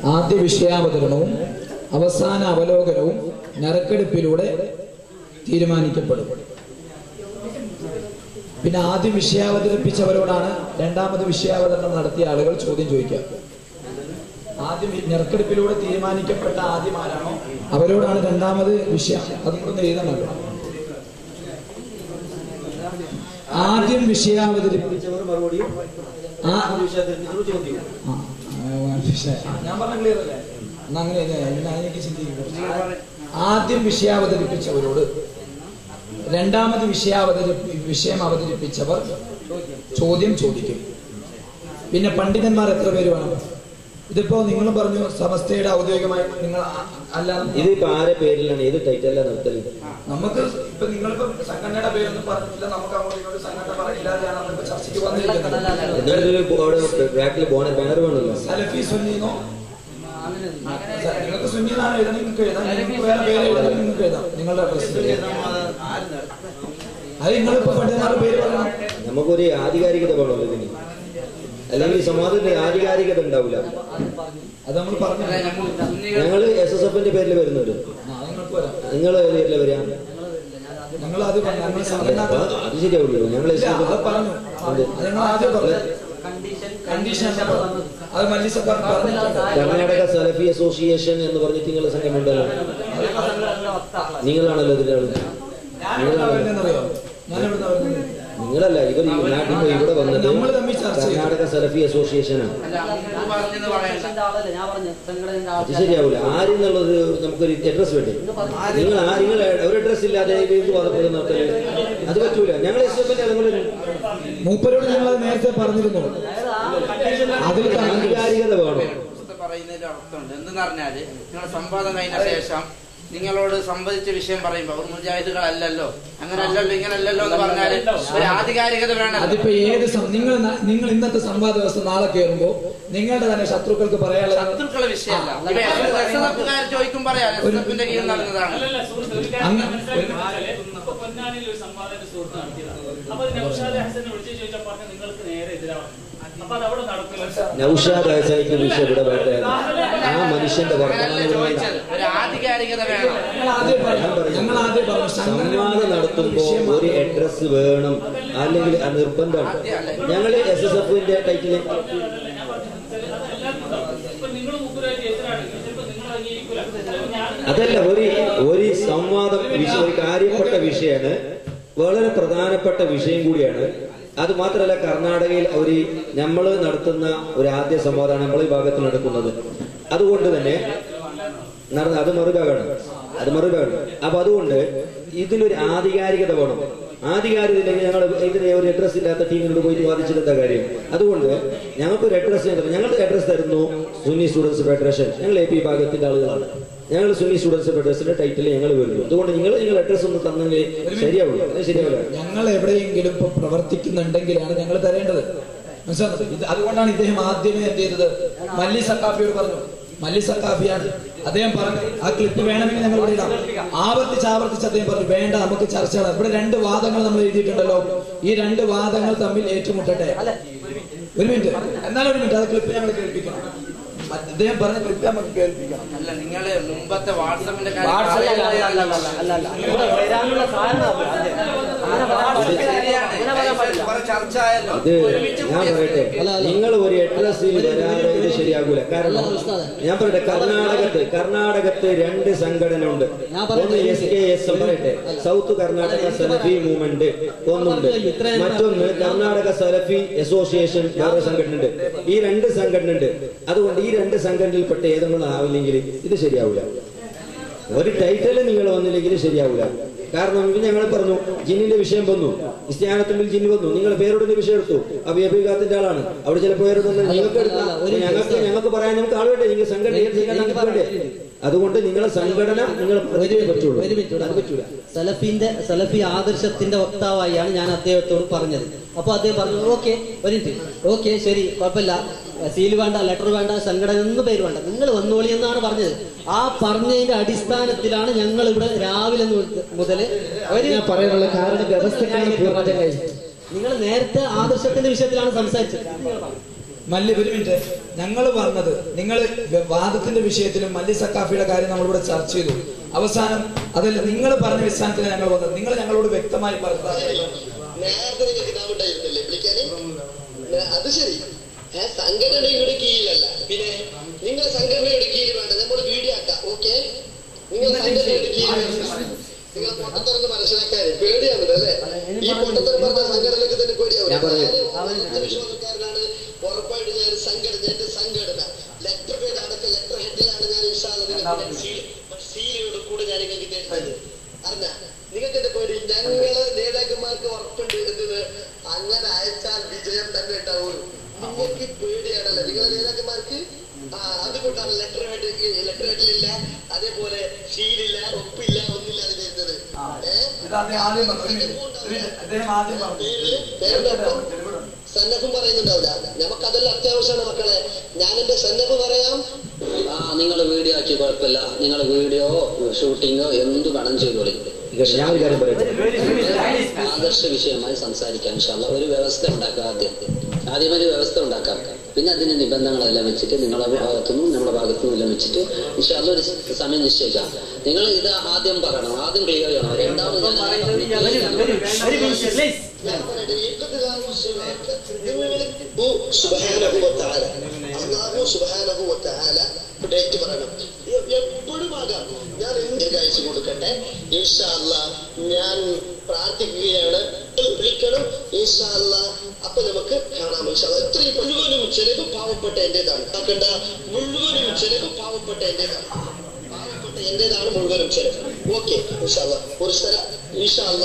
ആദ്യ വിഷയാവതരണവും അവസാന അവലോകനവും നറുക്കെടുപ്പിലൂടെ തീരുമാനിക്കപ്പെടും പിന്നെ ആദ്യം വിഷയാവതരിപ്പിച്ചവരോടാണ് രണ്ടാമത് വിഷയാവതരണം നടത്തിയ ആളുകൾ ചോദ്യം ചോദിക്കുക ആദ്യം ഈ നറുക്കെടുപ്പിലൂടെ തീരുമാനിക്കപ്പെട്ട ആദ്യം ആരാണോ അവരോടാണ് രണ്ടാമത് വിഷയം അതുകൊണ്ടൊന്ന് എഴുതണമല്ലോ ആദ്യം വിഷയാവതരിപ്പിച്ച വിഷയവർ മറുപടിയും ആ വിഷയത്തിൽ ചോദ്യം ആ, ആ, വിഷയ- ഞാൻ പറഞ്ഞ ക്ലിയർ അല്ലേ എന്നാ അങ്ങനെ ഇല്ലേ? പിന്നെ അതിലേക്ക് ചിന്തിക്കും ആദ്യം വിഷയം അവതരിപ്പിച്ചവരോട് രണ്ടാമത് വിഷയാവതരി വിഷയം അവതരിപ്പിച്ചവർ ചോദ്യം ചോദിക്കും പിന്നെ പണ്ഡിതന്മാർ എത്ര പേര് വേണം ഇതിപ്പോ നിങ്ങൾ പറഞ്ഞു സമസ്തയുടെ ഔദ്യോഗികമായി നിങ്ങൾ അ- അല്ലാതെ ഇത് ഇപ്പൊ ആരെ പേരിലാണ് ഏത് ടൈറ്റലാണ് നിർത്തല് നമുക്ക് ഇപ്പൊ നിങ്ങളിപ്പോ സംഘടനയുടെ പേരൊന്നും പറഞ്ഞില്ല നമുക്ക് അങ്ങോട്ട് ഇങ്ങോട്ട് സംഘടന പറയില്ലാതെയാണ് നമ്മളിപ്പോ ചർച്ചയ്ക്ക് വന്നിരിക്കുന്നത് എന്നാലും അവിടെ ബാക്കിൽ പോണ ബാനർ വേണമല്ലോ സലഫി സുന്നിന്നോ നിങ്ങൾക്ക് സുന്നിന്നാണ് എഴുതാൻ നിങ്ങൾക്ക് എഴുതാം നിങ്ങൾക്ക് വേറെ പേര് എഴുതാൻ നിങ്ങൾക്ക് എഴുതാം നിങ്ങളുടെ അഡ്രസ് അത് നിങ്ങളിപ്പോ പണ്ഡിതന്മാരുടെ പേര് പറയണം നമുക്കൊരു ആധികാരികത വേണമല്ലോ ഇതിന് അല്ലെങ്കിൽ സമാജത്തിന്റെ ആധികാരികത ഉണ്ടാവില്ല അത് നമ്മൾ പറഞ്ഞു ഞങ്ങൾ എസ് എസ് എഫിന്റെ പേരിൽ വരുന്നുണ്ട് ആ, നിങ്ങൾക്ക് വരാം നിങ്ങൾ ഏത് പേരിലാണ് വരിക ഞങ്ങൾ അത് പറഞ്ഞു ഞങ്ങൾ അല്ല, സംഘടന അപ്പൊ അത് ശരിയാവില്ലല്ലോ ഞങ്ങൾ എസ് ഇല്ല, എസ് അത് പറഞ്ഞു അത് ഞങ്ങൾ ആദ്യം പറഞ്ഞു കണ്ടീഷൻ അത് മല്ലീസ് പറഞ്ഞിട്ടുണ്ട് കർണാടക സലഫി അസോസിയേഷൻ എന്ന് പറഞ്ഞിട്ട് നിങ്ങളുടെ സംഘടനയുണ്ടല്ലോ നിങ്ങളാണല്ലോ ഇതിന്റെ ആള് ഞാൻ എവിടുന്നാ വരുന്നതെന്നറിയോ ഞാൻ എവിടുന്നാ വരുന്നത് നിങ്ങളല്ല ഇവർ ഈ നാട്ടിൽ നിന്ന് ഇവിടെ വന്നത് നമ്മൾ തമ്മിൽ ചർച്ച ചെയ്തു. കർണാടക സലഫി അസോസിയേഷനാണ് പറഞ്ഞെന്ന് പറയണ്ട ഞാൻ പറഞ്ഞു സംഘടനയുടെ അത് ശരിയാവില്ല ആരെന്നുള്ളത് നമുക്കൊരു അഡ്രസ് വേണ്ടേ നിങ്ങൾ ആ നിങ്ങൾ ഒരു അഡ്രസ് ഇല്ലാതെ ഇത് പദപ്രദം നടത്തല് അത് പറ്റൂല ഞങ്ങൾ എസ് എഫിന്റെ അതുകൊണ്ട് മൂപ്പരോട് ഞങ്ങൾ അത് നേരത്തെ പറഞ്ഞിരുന്നു അതിൽ കാണുന്നില്ല. ആധികാരികത വേണം പറയുന്നതിൽ അർത്ഥമുണ്ട് എന്തെന്ന് പറഞ്ഞാല് നിങ്ങളുടെ സംവാദം കഴിഞ്ഞ ശേഷം നിങ്ങളോട് സംവദിച്ച വിഷയം പറയുമ്പോ അവർ മുജാഹിദുകളല്ലല്ലോ അങ്ങനെ അല്ലല്ലോ ഇങ്ങനെ അല്ലല്ലോ എന്ന് പറഞ്ഞാല് ഒരു ആധികാരികത വേണം അതിപ്പോ ഏത് സം- നിങ്ങൾ ന- നിങ്ങൾ ഇന്നത്തെ സംവാദ വ്യവസ്ഥ നാളെ കയറുമ്പോ നിങ്ങളുടെ തന്നെ ശത്രുക്കൾക്ക് പറയാനുള്ള ശത്രുക്കളെ വിഷയമല്ല ഇപ്പൊ എസ് എസ് എഫുകാർ ചോദിക്കും പറയാം എസ് എസ് എഫിന്റെ കീഴിൽ നടന്നതാണ് അല്ലല്ല സുഹൃത്ത് ഒരു കാര്യം അങ്ങ് മനസ്സിലാക്കി ഇപ്പൊ പൊന്നാനിയിൽ ഒരു സംവാദം സുഹൃത്ത് നടത്തിയതാണ് അപ്പൊ അത് നൗഷാദ് ഹസനെ വിളിച്ചു ചോദിച്ചാൽ പറഞ്ഞു നിങ്ങൾക്ക് നേരെ എതിരാണ് അപ്പൊ അത് അവിടെ നടക്കില്ല നൗഷാദ് ഹസനിക്ക് വിഷയം ഇവിടെ വേണ്ട ആ മനുഷ്യന്റെ അങ്ങനല്ല വർത്തമാനം ഇവിടെ വേണ്ട. ചോദിച്ചത് ഒരു ആധികാരികത വേണം ഞങ്ങൾ ആദ്യം പറഞ്ഞു ഞങ്ങൾ ആദ്യം പറഞ്ഞു സംഘടന സംവാദം നടത്തുമ്പോ ഒരു അഡ്രസ് വേണം അല്ലെങ്കിൽ അത് നിർബന്ധമാണ് ഞങ്ങൾ എസ് എസ് എഫിന്റെ ടൈറ്റില് ഇപ്പൊ നിങ്ങൾ മുഗ്ഗുരായിട്ട് എതിരാണെങ്കിൽ ചിലപ്പോ നിങ്ങൾ അംഗീകരിക്കൂല ചിലപ്പോ ഞാൻ അതല്ല ഒരു ഒരു സംവാദം വിഷയം ഒരു കാര്യപ്പെട്ട വിഷയമാണ് വളരെ പ്രധാനപ്പെട്ട വിഷയം കൂടിയാണ് അത് മാത്രമല്ല കർണാടകയിൽ ഒരു നമ്മൾ നടത്തുന്ന ഒരു ആദ്യ സംവാദമാണ് നമ്മൾ ഈ ഭാഗത്ത് നടക്കുന്നത് അതുകൊണ്ട് തന്നെ നടന്ന അത് മറുഭാഗമാണ് അത് മറുഭാഗമാണ് അപ്പൊ അതുകൊണ്ട് ഇതിലൊരു ആധികാരികത വേണം ആധികാരികത ഇല്ലെങ്കിൽ ഞങ്ങൾ ഇതിന് ഒരു അഡ്രസ് ഇല്ലാത്ത ടീമിനോട് പോയി വാദിച്ചിട്ട് എന്താ കാര്യം അതുകൊണ്ട് ഞങ്ങൾക്ക് ഒരു അഡ്രസ് ഞങ്ങളുടെ അഡ്രസ് തരുന്നു സുന്നി സ്റ്റുഡൻസ് ഫെഡറേഷൻ ഞങ്ങൾ എ പി വിഭാഗത്തിന്റെ ആളുകളാണ് ഞങ്ങൾ സുന്നി സ്റ്റുഡൻസ് ഫെഡറേഷന്റെ ടൈറ്റിൽ ഞങ്ങൾ വരുന്നു അതുകൊണ്ട് നിങ്ങൾ നിങ്ങൾ അഡ്രസ് ഒന്ന് തന്നെങ്കിൽ ശരിയാവുള്ളൂ അത് ശരിയാവില്ല ഞങ്ങൾ എവിടെയെങ്കിലും ഇപ്പൊ പ്രവർത്തിക്കുന്നുണ്ടെങ്കിലാണ് ഞങ്ങൾ തരേണ്ടത് മനസ്സിലാകുന്നത് ഇത് അതുകൊണ്ടാണ് ഇദ്ദേഹം ആദ്യമേ എന്ത് ചെയ്തത് മല്ലി സക്കാഫിയോട് പറഞ്ഞു മല്ലി സക്കാഫിയാണ് അദ്ദേഹം പറഞ്ഞു ആ ക്ലിപ്പ് വേണമെങ്കിൽ ഞങ്ങൾ ഇവിടെ ഇടാം ആവർത്തിച്ച് ആവർത്തിച്ച് അദ്ദേഹം പറഞ്ഞു വേണ്ട നമുക്ക് ചർച്ചകൾ ഇവിടെ രണ്ട് വാദങ്ങൾ നമ്മൾ എഴുതിയിട്ടുണ്ടല്ലോ ഈ രണ്ട് വാദങ്ങൾ തമ്മിൽ ഏറ്റുമുട്ടട്ടെ ഒരു മിനിറ്റ് എന്നാലും ഒരു മിനിറ്റ് അത് ക്ലിപ്പ് ഞങ്ങൾ കേൾപ്പിക്കണം അദ്ദേഹം പറഞ്ഞ ക്ലിപ്പ് നമുക്ക് കേൾപ്പിക്കണം അല്ല നിങ്ങള് മുമ്പത്തെ വാട്സപ്പിന്റെ അല്ല, അല്ല, അല്ല, അല്ല, അല്ല, അല്ല. ഇവിടെ വരാനുള്ള കാരണം അതെ. അങ്ങനെ പറയാൻ- അങ്ങനെ പറയാൻ പാടില്ല. ചർച്ച ആയല്ലോ ഇത് ഞാൻ പറയട്ടെ നിങ്ങൾ ഒരു അഡ്രസ്സിൽ വരാതെ ഇത് ശരിയാകൂല കാരണം ഞാൻ പറയട്ടെ കർണാടകത്ത് കർണാടകത്ത് രണ്ട് സംഘടന ഉണ്ട് ഒന്ന് എസ് കെ എസ് പറയട്ടെ സൗത്ത് കർണാടക സലഫി മൂവ്മെന്റ് ഒന്നുണ്ട് മറ്റൊന്ന് കർണാടക സലഫി അസോസിയേഷൻ വേറെ സംഘടന ഉണ്ട് ഈ രണ്ട് സംഘടന ഉണ്ട് അതുകൊണ്ട് ഈ രണ്ട് സംഘടനയിൽപ്പെട്ട ഏതെങ്കിലും ആവില്ലെങ്കിൽ ഇത് ശരിയാവില്ല ഒരു ടൈറ്റിൽ നിങ്ങൾ വന്നില്ലെങ്കിൽ ശരിയാവില്ല കാരണം ഇത് ഞങ്ങൾ പറഞ്ഞു ജിന്നിന്റെ വിഷയം വന്നു ഇസ്ത്യാനത്തുമ്പിൽ ജിന്ന് വന്നു നിങ്ങൾ പേരോടിന്റെ വിഷയം എടുത്തു അപ്പൊ അഭികാത്തിന്റെ ആളാണ് അവിടെ ചില പേരോട് നിങ്ങൾക്ക് എടുക്കാം അപ്പൊ ഞങ്ങൾക്ക് ഞങ്ങൾക്ക് പറയാൻ നമുക്ക് ആളുവേണ്ടേ നിങ്ങൾ സംഘടന ഏത് സംഘടന നിങ്ങൾക്ക് വേണ്ടേ അതുകൊണ്ട് നിങ്ങളെ സംഘടന നിങ്ങൾ പ്രതിനിധിയെ പറ്റുള്ളൂ ഒരു മിനിറ്റ് അത് പറ്റൂല സലഫിന്റെ സലഫി ആദർശത്തിന്റെ വക്താവായാണ് ഞാൻ അദ്ദേഹത്തോട് പറഞ്ഞത് അപ്പൊ അദ്ദേഹം പറഞ്ഞു ഓക്കെ ഒരു മിനിറ്റ് ഓക്കെ ശരി കുഴപ്പമില്ല സീൽ വേണ്ട ലെറ്റർ വേണ്ട സംഘടന ഒന്നും പേര് വേണ്ട നിങ്ങൾ വന്നോളി എന്നാണ് പറഞ്ഞത് ആ പറഞ്ഞതിന്റെ അടിസ്ഥാനത്തിലാണ് ഞങ്ങൾ ഇവിടെ രാവിലെ മുതൽ ഒരു പറയാനുള്ള കാരണം വ്യവസ്ഥക്കാണ് പൂർണ്ണമായി നിങ്ങൾ നേരത്തെ ആദർശത്തിന്റെ വിഷയത്തിലാണ് സംസാരിച്ചത് നിങ്ങൾ പറഞ്ഞു. മല്ലി ഒരു മിനിറ്റ് ഞങ്ങൾ പറഞ്ഞത് നിങ്ങൾ വാദത്തിന്റെ വിഷയത്തിലും മല്ലി സക്കാഫിയുടെ കാര്യം നമ്മളിവിടെ ചർച്ച ചെയ്തു അവസാനം അതല്ല നിങ്ങൾ പറഞ്ഞ വിസ്ഥാനത്തിന് ഞങ്ങൾ വന്നത് നിങ്ങൾ ഞങ്ങളോട് വ്യക്തമായി പറഞ്ഞു നേരത്തെ നിങ്ങൾക്ക് ഇതാവുണ്ടായിരുന്നില്ലേ വിളിക്കാന് നേ- അത് ശരി ഏ സംഘടനയുടെ കീഴിലല്ല പിന്നെ നിങ്ങൾ സംഘടനയുടെ കീഴിൽ വേണ്ട നമ്മൾ വീഡിയോ ആക്കാം ഓക്കെ നിങ്ങൾ സംഘടനയുടെ കീഴിൽ വേണ്ട. നിങ്ങൾ പൊട്ടത്തറന്ന് മനസ്സിലാക്കാൻ പേടിയാവുന്നത് അല്ലേ ഈ പൊട്ടത്തരം പറഞ്ഞ സംഘടനക്ക് തന്നെ ഞാൻ പറഞ്ഞു. പേടിയാവും വിശ്വാസക്കാരനാണ് ഉറപ്പായിട്ട് ഞാൻ ഒരു സംഘടന എന്റെ സംഘടന ലെറ്റർ പേര് അടക്കം ലെറ്റർ ഹെഡിലാണ് ഞാൻ ഇൻഷാല്ല സീലിയോട് കൂടെ ഞാൻ നിങ്ങൾക്ക് തരുന്നത് അറിഞ്ഞ നിങ്ങൾക്ക് എന്റെ പേടി ഞങ്ങള് നേതാക്കന്മാർക്ക് ഉറപ്പുണ്ട് എന്തിന് അങ്ങനെ അയച്ചാൽ വിജയം തന്നെ ഉണ്ടാവുള്ളൂ നിങ്ങൾക്ക് പേടിയാണല്ലോ നിങ്ങളെ നേതാക്കന്മാർക്ക് ആ അതുകൊണ്ടാണ് ലെറ്റർ ഹെഡ് ലെറ്റർ ഹെഡിലില്ല അതേപോലെ സീലില്ല ഒപ്പില്ല ഒന്നില്ല അത് വരുന്നത് സന്നഫും പറയുന്നുണ്ടാവില്ല നമുക്ക് അതെല്ലാം അത്യാവശ്യമാണ് മക്കളെ ഞാൻ എന്റെ സന്നഫ് പറയാം ആ നിങ്ങൾ വീഡിയോ ആക്കി കുഴപ്പമില്ല നിങ്ങൾ വീഡിയോ ഷൂട്ടിങ്ങോ എന്ത് വേണം ചെയ്തോളി ഞാൻ ഒരു കാര്യം പറയട്ടെ ആദർശ വിഷയമായി സംസാരിക്കാം ഇൻഷാല്ല ഒരു വ്യവസ്ഥ ഉണ്ടാക്കാം ആദ്യം ആദ്യം ഒരു വ്യവസ്ഥ ഉണ്ടാക്കാം പിന്നെ അതിന് നിബന്ധനകളെല്ലാം വെച്ചിട്ട് നിങ്ങളുടെ ഭാഗത്തുനിന്നും നമ്മുടെ ഭാഗത്തുനിന്നും എല്ലാം വെച്ചിട്ട് ഇൻഷാല്ല ഒരു സമയം നിശ്ചയിക്കാം നിങ്ങൾ ഇത് ആദ്യം പറയണം ആദ്യം ക്ലിയർ ചെയ്യണം രണ്ടാമത് ഞാൻ അള്ളാഹു സുബാനഹു വത്താല ഡേറ്റ് പറയണം എപ്പോഴും ആകാം ഞാൻ എന്ത് അയച്ചു കൊടുക്കട്ടെ ഇൻഷാ അല്ലാ ഞാൻ പ്രാർത്ഥിക്കുകയാണ് വിളിക്കണം ഇൻഷാ അല്ലാ അപ്പൊ നമുക്ക് കാണാം ഇൻഷാ അല്ലാ. എത്രയും മുഴുവനും ചെലവ് പാവപ്പെട്ട എന്റേതാണ് ആക്കണ്ട മുഴുവനും ചെലവ് പാവപ്പെട്ട എന്റേതാണ് പാവപ്പെട്ട എന്റേതാണ് മുഴുവനും ചെലവ് ഓക്കെ ഒരു സ്ഥലം ഇൻഷാല്ല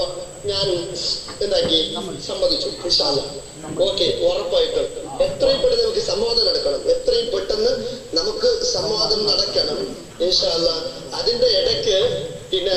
ഞാൻ എന്താക്കി സമ്മതിച്ചു ഇൻഷാല്ല ഓക്കെ ഉറപ്പായിട്ടും എത്രയും പെട്ടെന്ന് നമുക്ക് സംവാദം നടക്കണം എത്രയും പെട്ടെന്ന് നമുക്ക് സംവാദം നടക്കണം ഇൻഷാല്ല അതിന്റെ ഇടയ്ക്ക് പിന്നെ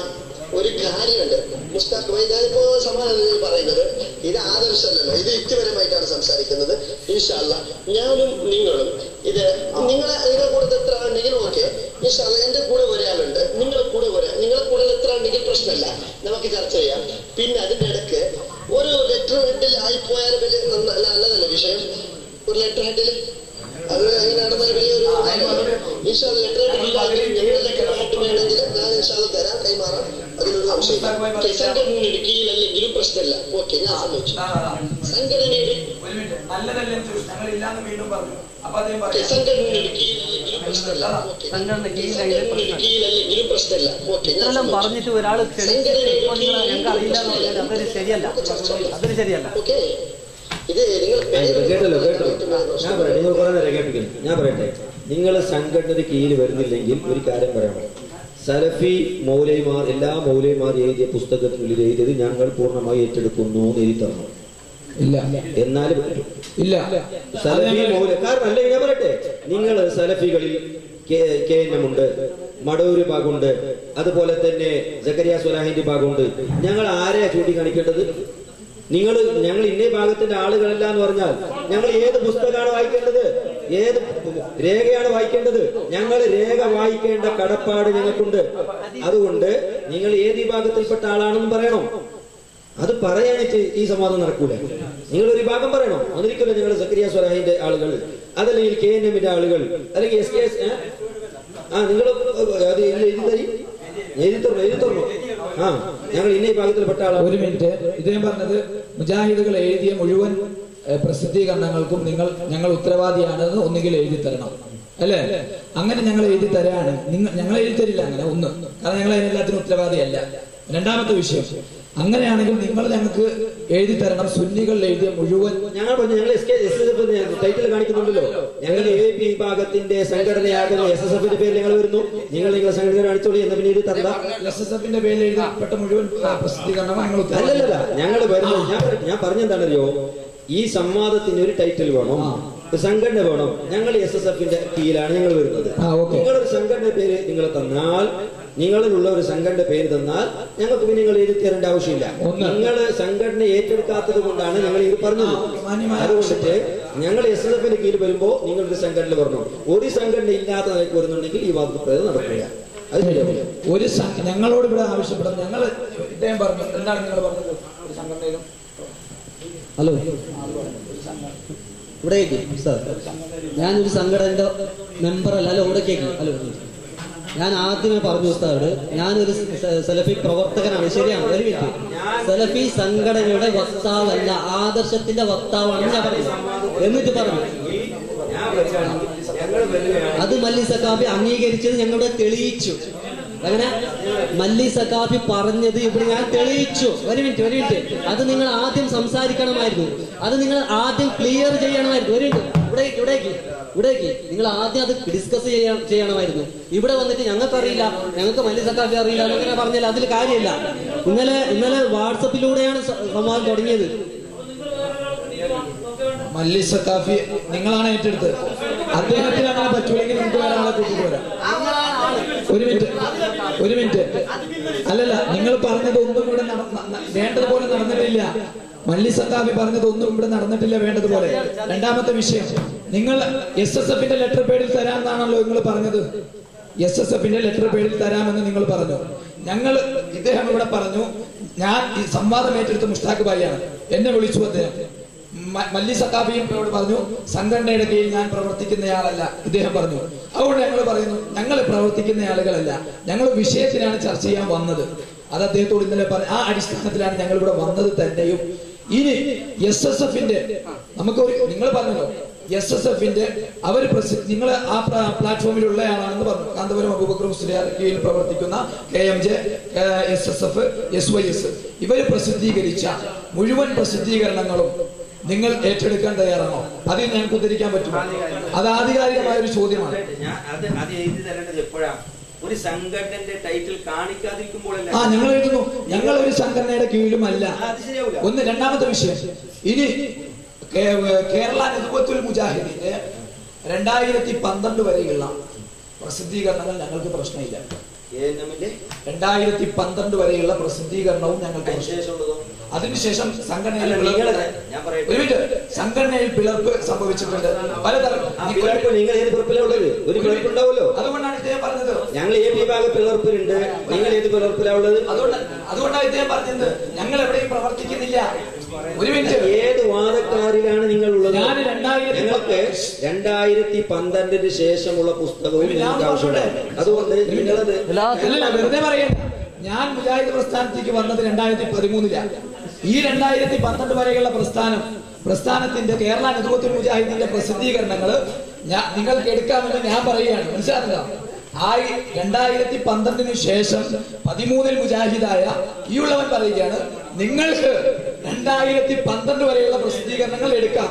ഒരു കാര്യമുണ്ട് മുസ്താഖ് ഭായി ഞാനിപ്പോ സമാധാനം പറയുന്നത് ഇത് ആദർശമല്ലല്ലോ ഇത് യുക്തിപരമായിട്ടാണ് സംസാരിക്കുന്നത് ഇൻഷാല്ല ഞാനും നിങ്ങളും ഇത് നിങ്ങളെ നിങ്ങളെ കൂടെ എത്ര ഉണ്ടെങ്കിൽ ഓക്കെ ഇൻഷാല്ല എന്റെ കൂടെ ഒരാളുണ്ട് നിങ്ങളെ കൂടെ ഒരാൾ നിങ്ങളെ കൂടെ എത്ര ഉണ്ടെങ്കിൽ പ്രശ്നമില്ല നമുക്ക് ചർച്ച ചെയ്യാം പിന്നെ അതിന്റെ ഇടയ്ക്ക് ഒരു ലെറ്റർ ഹെഡിൽ ആയിപ്പോയാൽ വലിയ നന്ന- നല്ലതല്ല വിഷയം ഒരു ലെറ്റർ ഹെഡിൽ അത് എങ്ങനെ നടന്നാൽ വലിയൊരു ഇൻഷാല്ല ലെറ്റർ ഹെഡ് ലെറ്റർ ഹെഡ് വേണമെങ്കിൽ ഞാൻ ഇൻഷാല്ല തരാം കൈമാറാം അതിലൊരു സംശയം സംഘടനയുടെ കീഴിലല്ലെങ്കിലും പ്രശ്നമില്ല ഓക്കെ ഞാൻ സമ്മതിച്ചു സംഘടനയുടെ ഒരു മിനിറ്റ് നല്ലതല്ലേ ഞങ്ങൾ ഇല്ലാന്ന് വീണ്ടും പറഞ്ഞു അപ്പൊ അദ്ദേഹം ഓക്കെ, പറയാം സംഘടനയുടെ കീഴിലല്ലെങ്കിലും പ്രശ്നമില്ല ഓക്കെ സംഘടന കീഴിലായാലും സംഘടനയുടെ കീഴിലല്ലെങ്കിലും പ്രശ്നമില്ല ഓക്കെ ഞാൻ ഇത്രയെല്ലാം സമ്മതിച്ചു. പറഞ്ഞിട്ട് ഒരാൾ ക്ഷണിച്ചിട്ട് ഇപ്പോൾ നിങ്ങൾ ഞങ്ങൾക്ക് അറിയില്ല എന്ന് പറഞ്ഞാൽ അതൊരു ശരിയല്ല അതൊരു ശരിയല്ല ഓക്കെ ഇത് നിങ്ങൾ കേട്ടല്ലോ കേട്ടല്ലോ ഞാൻ പറയട്ടെ നിങ്ങൾ കുറെ നേരം കേൾപ്പിക്കുന്നു ഞാൻ പറയട്ടെ നിങ്ങൾ സംഘടനയുടെ കീഴിൽ വരുന്നില്ലെങ്കിൽ ഒരു കാര്യം പറയണം സലഫി മൗലൈമാർ എല്ലാ മൗലൈമാർ എഴുതിയ പുസ്തകത്തിനുള്ളിൽ എഴുതിയത് ഞങ്ങൾ പൂർണ്ണമായി ഏറ്റെടുക്കുന്നു എന്ന് എഴുതി തരണം ഇല്ല എന്നാലും പറ്റും. ഇല്ല സലഫി മൗല കാരണം അല്ലെങ്കിൽ ഞാൻ പറയട്ടെ നിങ്ങൾ സലഫികളിൽ കെ കെ എൻ എം ഉണ്ട് മടൂര് ഭാഗമുണ്ട് അതുപോലെ തന്നെ ജക്കരിയ സുലാഹിന്റെ ഭാഗമുണ്ട് ഞങ്ങൾ ആരെയാ ചൂണ്ടിക്കാണിക്കേണ്ടത് നിങ്ങൾ ഞങ്ങൾ ഇന്നേ ഭാഗത്തിന്റെ ആളുകളല്ല എന്ന് പറഞ്ഞാൽ ഞങ്ങൾ ഏത് പുസ്തകമാണ് വായിക്കേണ്ടത് ഏത് രേഖയാണ് വായിക്കേണ്ടത് ഞങ്ങൾ രേഖ വായിക്കേണ്ട കടപ്പാട് ഞങ്ങൾക്കുണ്ട് അതുകൊണ്ട് നിങ്ങൾ ഏത് വിഭാഗത്തിൽപ്പെട്ട ആളാണെന്ന് പറയണം അത് പറയാനിട്ട് ഈ സംവാദം നടക്കൂല നിങ്ങൾ ഒരു ഭാഗം പറയണം ഒന്നിരിക്കലും നിങ്ങൾ സക്രിയ സ്വരാഹിന്റെ ആളുകൾ അതല്ലെങ്കിൽ കെ എൻ എമ്മിന്റെ ആളുകൾ അല്ലെങ്കിൽ എസ് കെ എസ് ആ നിങ്ങൾ അത് എഴുതി തരി എഴുതി തരണം എഴുതി തരണം ആ ഞങ്ങൾ ഇന്ന വിഭാഗത്തിൽപ്പെട്ട ആളാണ് ഒരു മിനിറ്റ് ഇദ്ദേഹം പറഞ്ഞത് മുജാഹിദുകൾ എഴുതിയ മുഴുവൻ ഏഹ്, പ്രസിദ്ധീകരണങ്ങൾക്കും നിങ്ങൾ ഞങ്ങൾ ഉത്തരവാദിയാണെന്ന് ഒന്നുകിൽ എഴുതി തരണം അല്ലേ അങ്ങനെ ഞങ്ങൾ എഴുതി തരാണ് നിങ്ങൾ ഞങ്ങൾ എഴുതി തരില്ല അങ്ങനെ ഒന്ന് കാരണം ഞങ്ങൾ അതിനെല്ലാത്തിനും ഉത്തരവാദിയല്ല രണ്ടാമത്തെ വിഷയം അങ്ങനെയാണെങ്കിൽ നിങ്ങൾ ഞങ്ങൾക്ക് എഴുതി തരണം സുന്നികൾ എഴുതിയ മുഴുവൻ ഞങ്ങൾ പറഞ്ഞു ഞങ്ങൾ S K S S F title കാണിക്കുന്നുണ്ടല്ലോ ഞങ്ങൾ എ പി വിഭാഗത്തിന്റെ സംഘടനയാകുന്ന എസ് എസ് എഫിന്റെ പേരിൽ ഞങ്ങൾ വരുന്നു നിങ്ങൾ നിങ്ങളെ സംഘടന കാണിച്ചോളി എന്ന പിന്നെ ഇത് തരണ്ട എസ് എസ് എഫിന്റെ പേരിൽ എഴുതപ്പെട്ട മുഴുവൻ ആ, പ്രസിദ്ധീകരണങ്ങൾ നിങ്ങൾ ഉത്തരവാദി അല്ലല്ല ഞങ്ങൾ വരുന്നത് ഞാൻ പറ- ഞാൻ പറഞ്ഞെന്താണല്ലോ ഈ സംവാദത്തിന് ഒരു ടൈറ്റിൽ വേണം ഒരു സംഘടന വേണം ഞങ്ങൾ എസ് എസ് എഫിന്റെ കീഴിലാണ് ഞങ്ങൾ വരുന്നത് ആ, ഓക്കേ. നിങ്ങളൊരു സംഘടന പേര് നിങ്ങൾ തന്നാൽ നിങ്ങളിലുള്ള ഒരു സംഘടന പേര് തന്നാൽ ഞങ്ങൾക്ക് പിന്നെ നിങ്ങൾ എഴുതി തരേണ്ട ആവശ്യമില്ല ഒന്ന്. നിങ്ങൾ സംഘടന ഏറ്റെടുക്കാത്തത് കൊണ്ടാണ് ഞങ്ങൾ ഇത് പറഞ്ഞത് മാന്യമായ അതുകൊണ്ടിട്ട് ഞങ്ങൾ എസ് എസ് എഫിന്റെ കീഴിൽ വരുമ്പോൾ നിങ്ങളൊരു സംഘടന വരണം ഒരു സംഘടന ഇല്ലാത്ത നിലയ്ക്ക് വരുന്നുണ്ടെങ്കിൽ ഈ വാദപ്രയോഗം നടക്കില്ല അത് ശരിയാവില്ല ഒരു സം- ഞങ്ങളോട് ഇവിടെ ആവശ്യപ്പെടുന്നത് ഞങ്ങൾ ഇദ്ദേഹം പറഞ്ഞു എന്താണ് നിങ്ങൾ പറഞ്ഞത് ഒരു സംഘടനയിലും ഹലോ ഇവിടെ കേക്ക് സാർ ഞാനൊരു സംഘടനയുടെ മെമ്പറല്ല അല്ല ഇവിടെ കേക്ക് അല്ല ഇവിടെ കേക്ക്. ഞാൻ ആദ്യമേ പറഞ്ഞു ഉസ്താദോട് ഞാനൊരു സ- സലഫി പ്രവർത്തകനാണ് ശരിയാണ് ഒരു മിനിറ്റ് സലഫി സംഘടനയുടെ വക്താവല്ല ആദർശത്തിന്റെ വക്താവാണെന്ന് ഞാൻ പറഞ്ഞു എന്നിട്ട് പറഞ്ഞു ഞാൻ പറയുകയാണെങ്കിൽ ഞങ്ങൾ വരികയാണ് അത് മല്ലി സക്കാഫി അംഗീകരിച്ചത് ഞങ്ങളിവിടെ തെളിയിച്ചു അങ്ങനെ മല്ലി സക്കാഫി പറഞ്ഞത് ഇവിടെ ഞാൻ തെളിയിച്ചു ഒരു മിനിറ്റ് ഒരു മിനിറ്റ് അത് നിങ്ങൾ ആദ്യം സംസാരിക്കണമായിരുന്നു അത് നിങ്ങൾ ആദ്യം ക്ലിയർ ചെയ്യണമായിരുന്നു ഒരു മിനിറ്റ് ഇവിടേക്ക് ഇവിടേക്ക് ഇവിടേക്ക് നിങ്ങൾ ആദ്യം അത് ഡിസ്കസ് ചെയ്യാൻ ചെയ്യണമായിരുന്നു ഇവിടെ വന്നിട്ട് ഞങ്ങൾക്കറിയില്ല ഞങ്ങൾക്ക് മല്ലി സക്കാഫി അറിയില്ല അങ്ങനെ പറഞ്ഞാൽ അതിൽ കാര്യമില്ല ഇന്നലെ ഇന്നലെ വാട്സപ്പിലൂടെയാണ് സ- സംവാദം തുടങ്ങിയത് മല്ലി സക്കാഫി നിങ്ങളാണ് ഏറ്റെടുത്തത് അദ്ദേഹത്തിന് അങ്ങനെ പറ്റൂലെങ്കിൽ നിങ്ങൾക്ക് വേറെ ആളെ കൂട്ടിട്ട് വരാം ഒരു മിനിറ്റ് ഒരു മിനിറ്റ് അല്ലല്ല നിങ്ങൾ പറഞ്ഞത് ഒന്നും ഇവിടെ നട- ന- ന- വേണ്ടതുപോലെ നടന്നിട്ടില്ല മല്ലി സക്കാഫി പറഞ്ഞത് ഒന്നും ഇവിടെ നടന്നിട്ടില്ല വേണ്ടതുപോലെ രണ്ടാമത്തെ വിഷയം നിങ്ങൾ എസ് എസ് എഫിന്റെ ലെറ്റർ പേഡിൽ തരാമെന്നാണല്ലോ നിങ്ങൾ പറഞ്ഞത് എസ് എസ് എഫിന്റെ ലെറ്റർ പേഡിൽ തരാമെന്ന് നിങ്ങൾ പറഞ്ഞു ഞങ്ങൾ ഇദ്ദേഹം ഇവിടെ പറഞ്ഞു ഞാൻ ഈ സംവാദം ഏറ്റെടുത്ത് മുഷ്താഖ് ഭായിയാണ് എന്നെ വിളിച്ചു അദ്ദേഹം മ- മല്ലി സക്കാബിയും എന്നോട് പറഞ്ഞു സംഘടനയുടെ കീഴിൽ ഞാൻ പ്രവർത്തിക്കുന്നയാളല്ല ഇദ്ദേഹം പറഞ്ഞു അതുകൊണ്ട് ഞങ്ങൾ പറയുന്നു ഞങ്ങൾ പ്രവർത്തിക്കുന്ന ആളുകളല്ല ഞങ്ങൾ വിഷയത്തിനാണ് ചർച്ച ചെയ്യാൻ വന്നത് അത് അദ്ദേഹത്തോട് ഇന്നലെ പറഞ്ഞു ആ അടിസ്ഥാനത്തിലാണ് ഞങ്ങൾ ഇവിടെ വന്നത് തന്നെയും ഇനി എസ് എസ് എഫിന്റെ നമുക്ക് ഒരു നിങ്ങൾ പറഞ്ഞല്ലോ എസ് എസ് എഫിന്റെ അവർ നിങ്ങൾ ആ പ്ലാ- പ്ലാറ്റ്ഫോമിലുള്ള ആളാണെന്ന് പറഞ്ഞു കാന്തപുരം അബൂബക്കർ മുസ്ലിയാർ കീഴിൽ പ്രവർത്തിക്കുന്ന K M J S S F S Y S ഇവർ പ്രസിദ്ധീകരിച്ച മുഴുവൻ പ്രസിദ്ധീകരണങ്ങളും നിങ്ങൾ ഏറ്റെടുക്കാൻ തയ്യാറാണോ അതിൽ ഞങ്ങൾക്ക് ഉദ്ധരിക്കാൻ പറ്റുമോ അത് ആധികാരികമായ ഒരു ചോദ്യമാണ് ഞാൻ അത് അത് എഴുതി തരേണ്ടത് എപ്പോഴാണ് ഒരു സംഘടനന്റെ ടൈറ്റിൽ കാണിക്കാതിരിക്കുമ്പോഴല്ല ആ ഞങ്ങൾ എഴുതുന്നു ഞങ്ങൾ ഒരു സംഘടനയുടെ കീഴിലുമല്ല അത് ശരിയാവില്ല ഒന്ന് രണ്ടാമത്തെ വിഷയം ഇനി കേ- കേരള നെതുവത്തുൽ മുജാഹിദിന്റെ രണ്ടായിരത്തി പന്ത്രണ്ട് വരെയുള്ള പ്രസിദ്ധീകരണങ്ങൾ ഞങ്ങൾക്ക് പ്രശ്നമില്ല ഏനമിന്റെ രണ്ടായിരത്തി പന്ത്രണ്ട് വരെയുള്ള പ്രസിദ്ധീകരണവും ഞങ്ങൾക്ക് പ്രശ്നം അതിനുശേഷമുള്ളതോ അതിനുശേഷം സംഘടനയിൽ അല്ല, പിളർപ്പ് നിങ്ങള് ഞാൻ പറയട്ടെ. ഒരു മിനിറ്റ് സംഘടനയിൽ പിളർപ്പ് സംഭവിച്ചിട്ടുണ്ട് പലതരം ആ പിളർപ്പ് നിങ്ങൾ ഏത് പിളർപ്പിലുള്ളത് ഒരു പിളർപ്പുണ്ടാവുമല്ലോ അതുകൊണ്ടാണ് ഇദ്ദേഹം പറഞ്ഞത് ഞങ്ങൾ എ പി ഭാഗ പിളർപ്പിലുണ്ട് നിങ്ങൾ ഏത് പിളർപ്പിലാ ഉള്ളത് അതുകൊണ്ട് അതുകൊണ്ടാണ് ഇദ്ദേഹം പറഞ്ഞത് ഞങ്ങൾ എവിടെയും പ്രവർത്തിക്കുന്നില്ല ഒരു മിനിറ്റ് ഏത് വാദക്കാരിലാണ് നിങ്ങൾ ഉള്ളത് ഞാൻ രണ്ടായിരത്തി ഞങ്ങൾക്ക് രണ്ടായിരത്തി പന്ത്രണ്ടിന് ശേഷമുള്ള പുസ്തകവും നിങ്ങൾക്ക് ആവശ്യമുണ്ട് അതുകൊണ്ട് നിങ്ങളത് അല്ലല്ല വെറുതെ പറയണ്ട ഞാൻ മുജാഹിദ് പ്രസ്ഥാനത്തേക്ക് വന്നത് രണ്ടായിരത്തി പതിമൂന്നിലാണ് ഈ രണ്ടായിരത്തി പന്ത്രണ്ട് വരെയുള്ള പ്രസ്ഥാനം പ്രസ്ഥാനത്തിന്റെ കേരള നെതുവത്തുൽ മുജാഹിദിന്റെ പ്രസിദ്ധീകരണങ്ങൾ ഞാൻ നിങ്ങൾക്ക് എടുക്കാമെന്ന് ഞാൻ പറയുകയാണ് മനസ്സിലാക്കുക ആ രണ്ടായിരത്തി പന്ത്രണ്ടിന് ശേഷം പതിമൂന്നിൽ മുജാഹിദായ ഈ ഉള്ളവൻ പറയുകയാണ് നിങ്ങൾക്ക് രണ്ടായിരത്തി പന്ത്രണ്ട് വരെയുള്ള പ്രസിദ്ധീകരണങ്ങൾ എടുക്കാം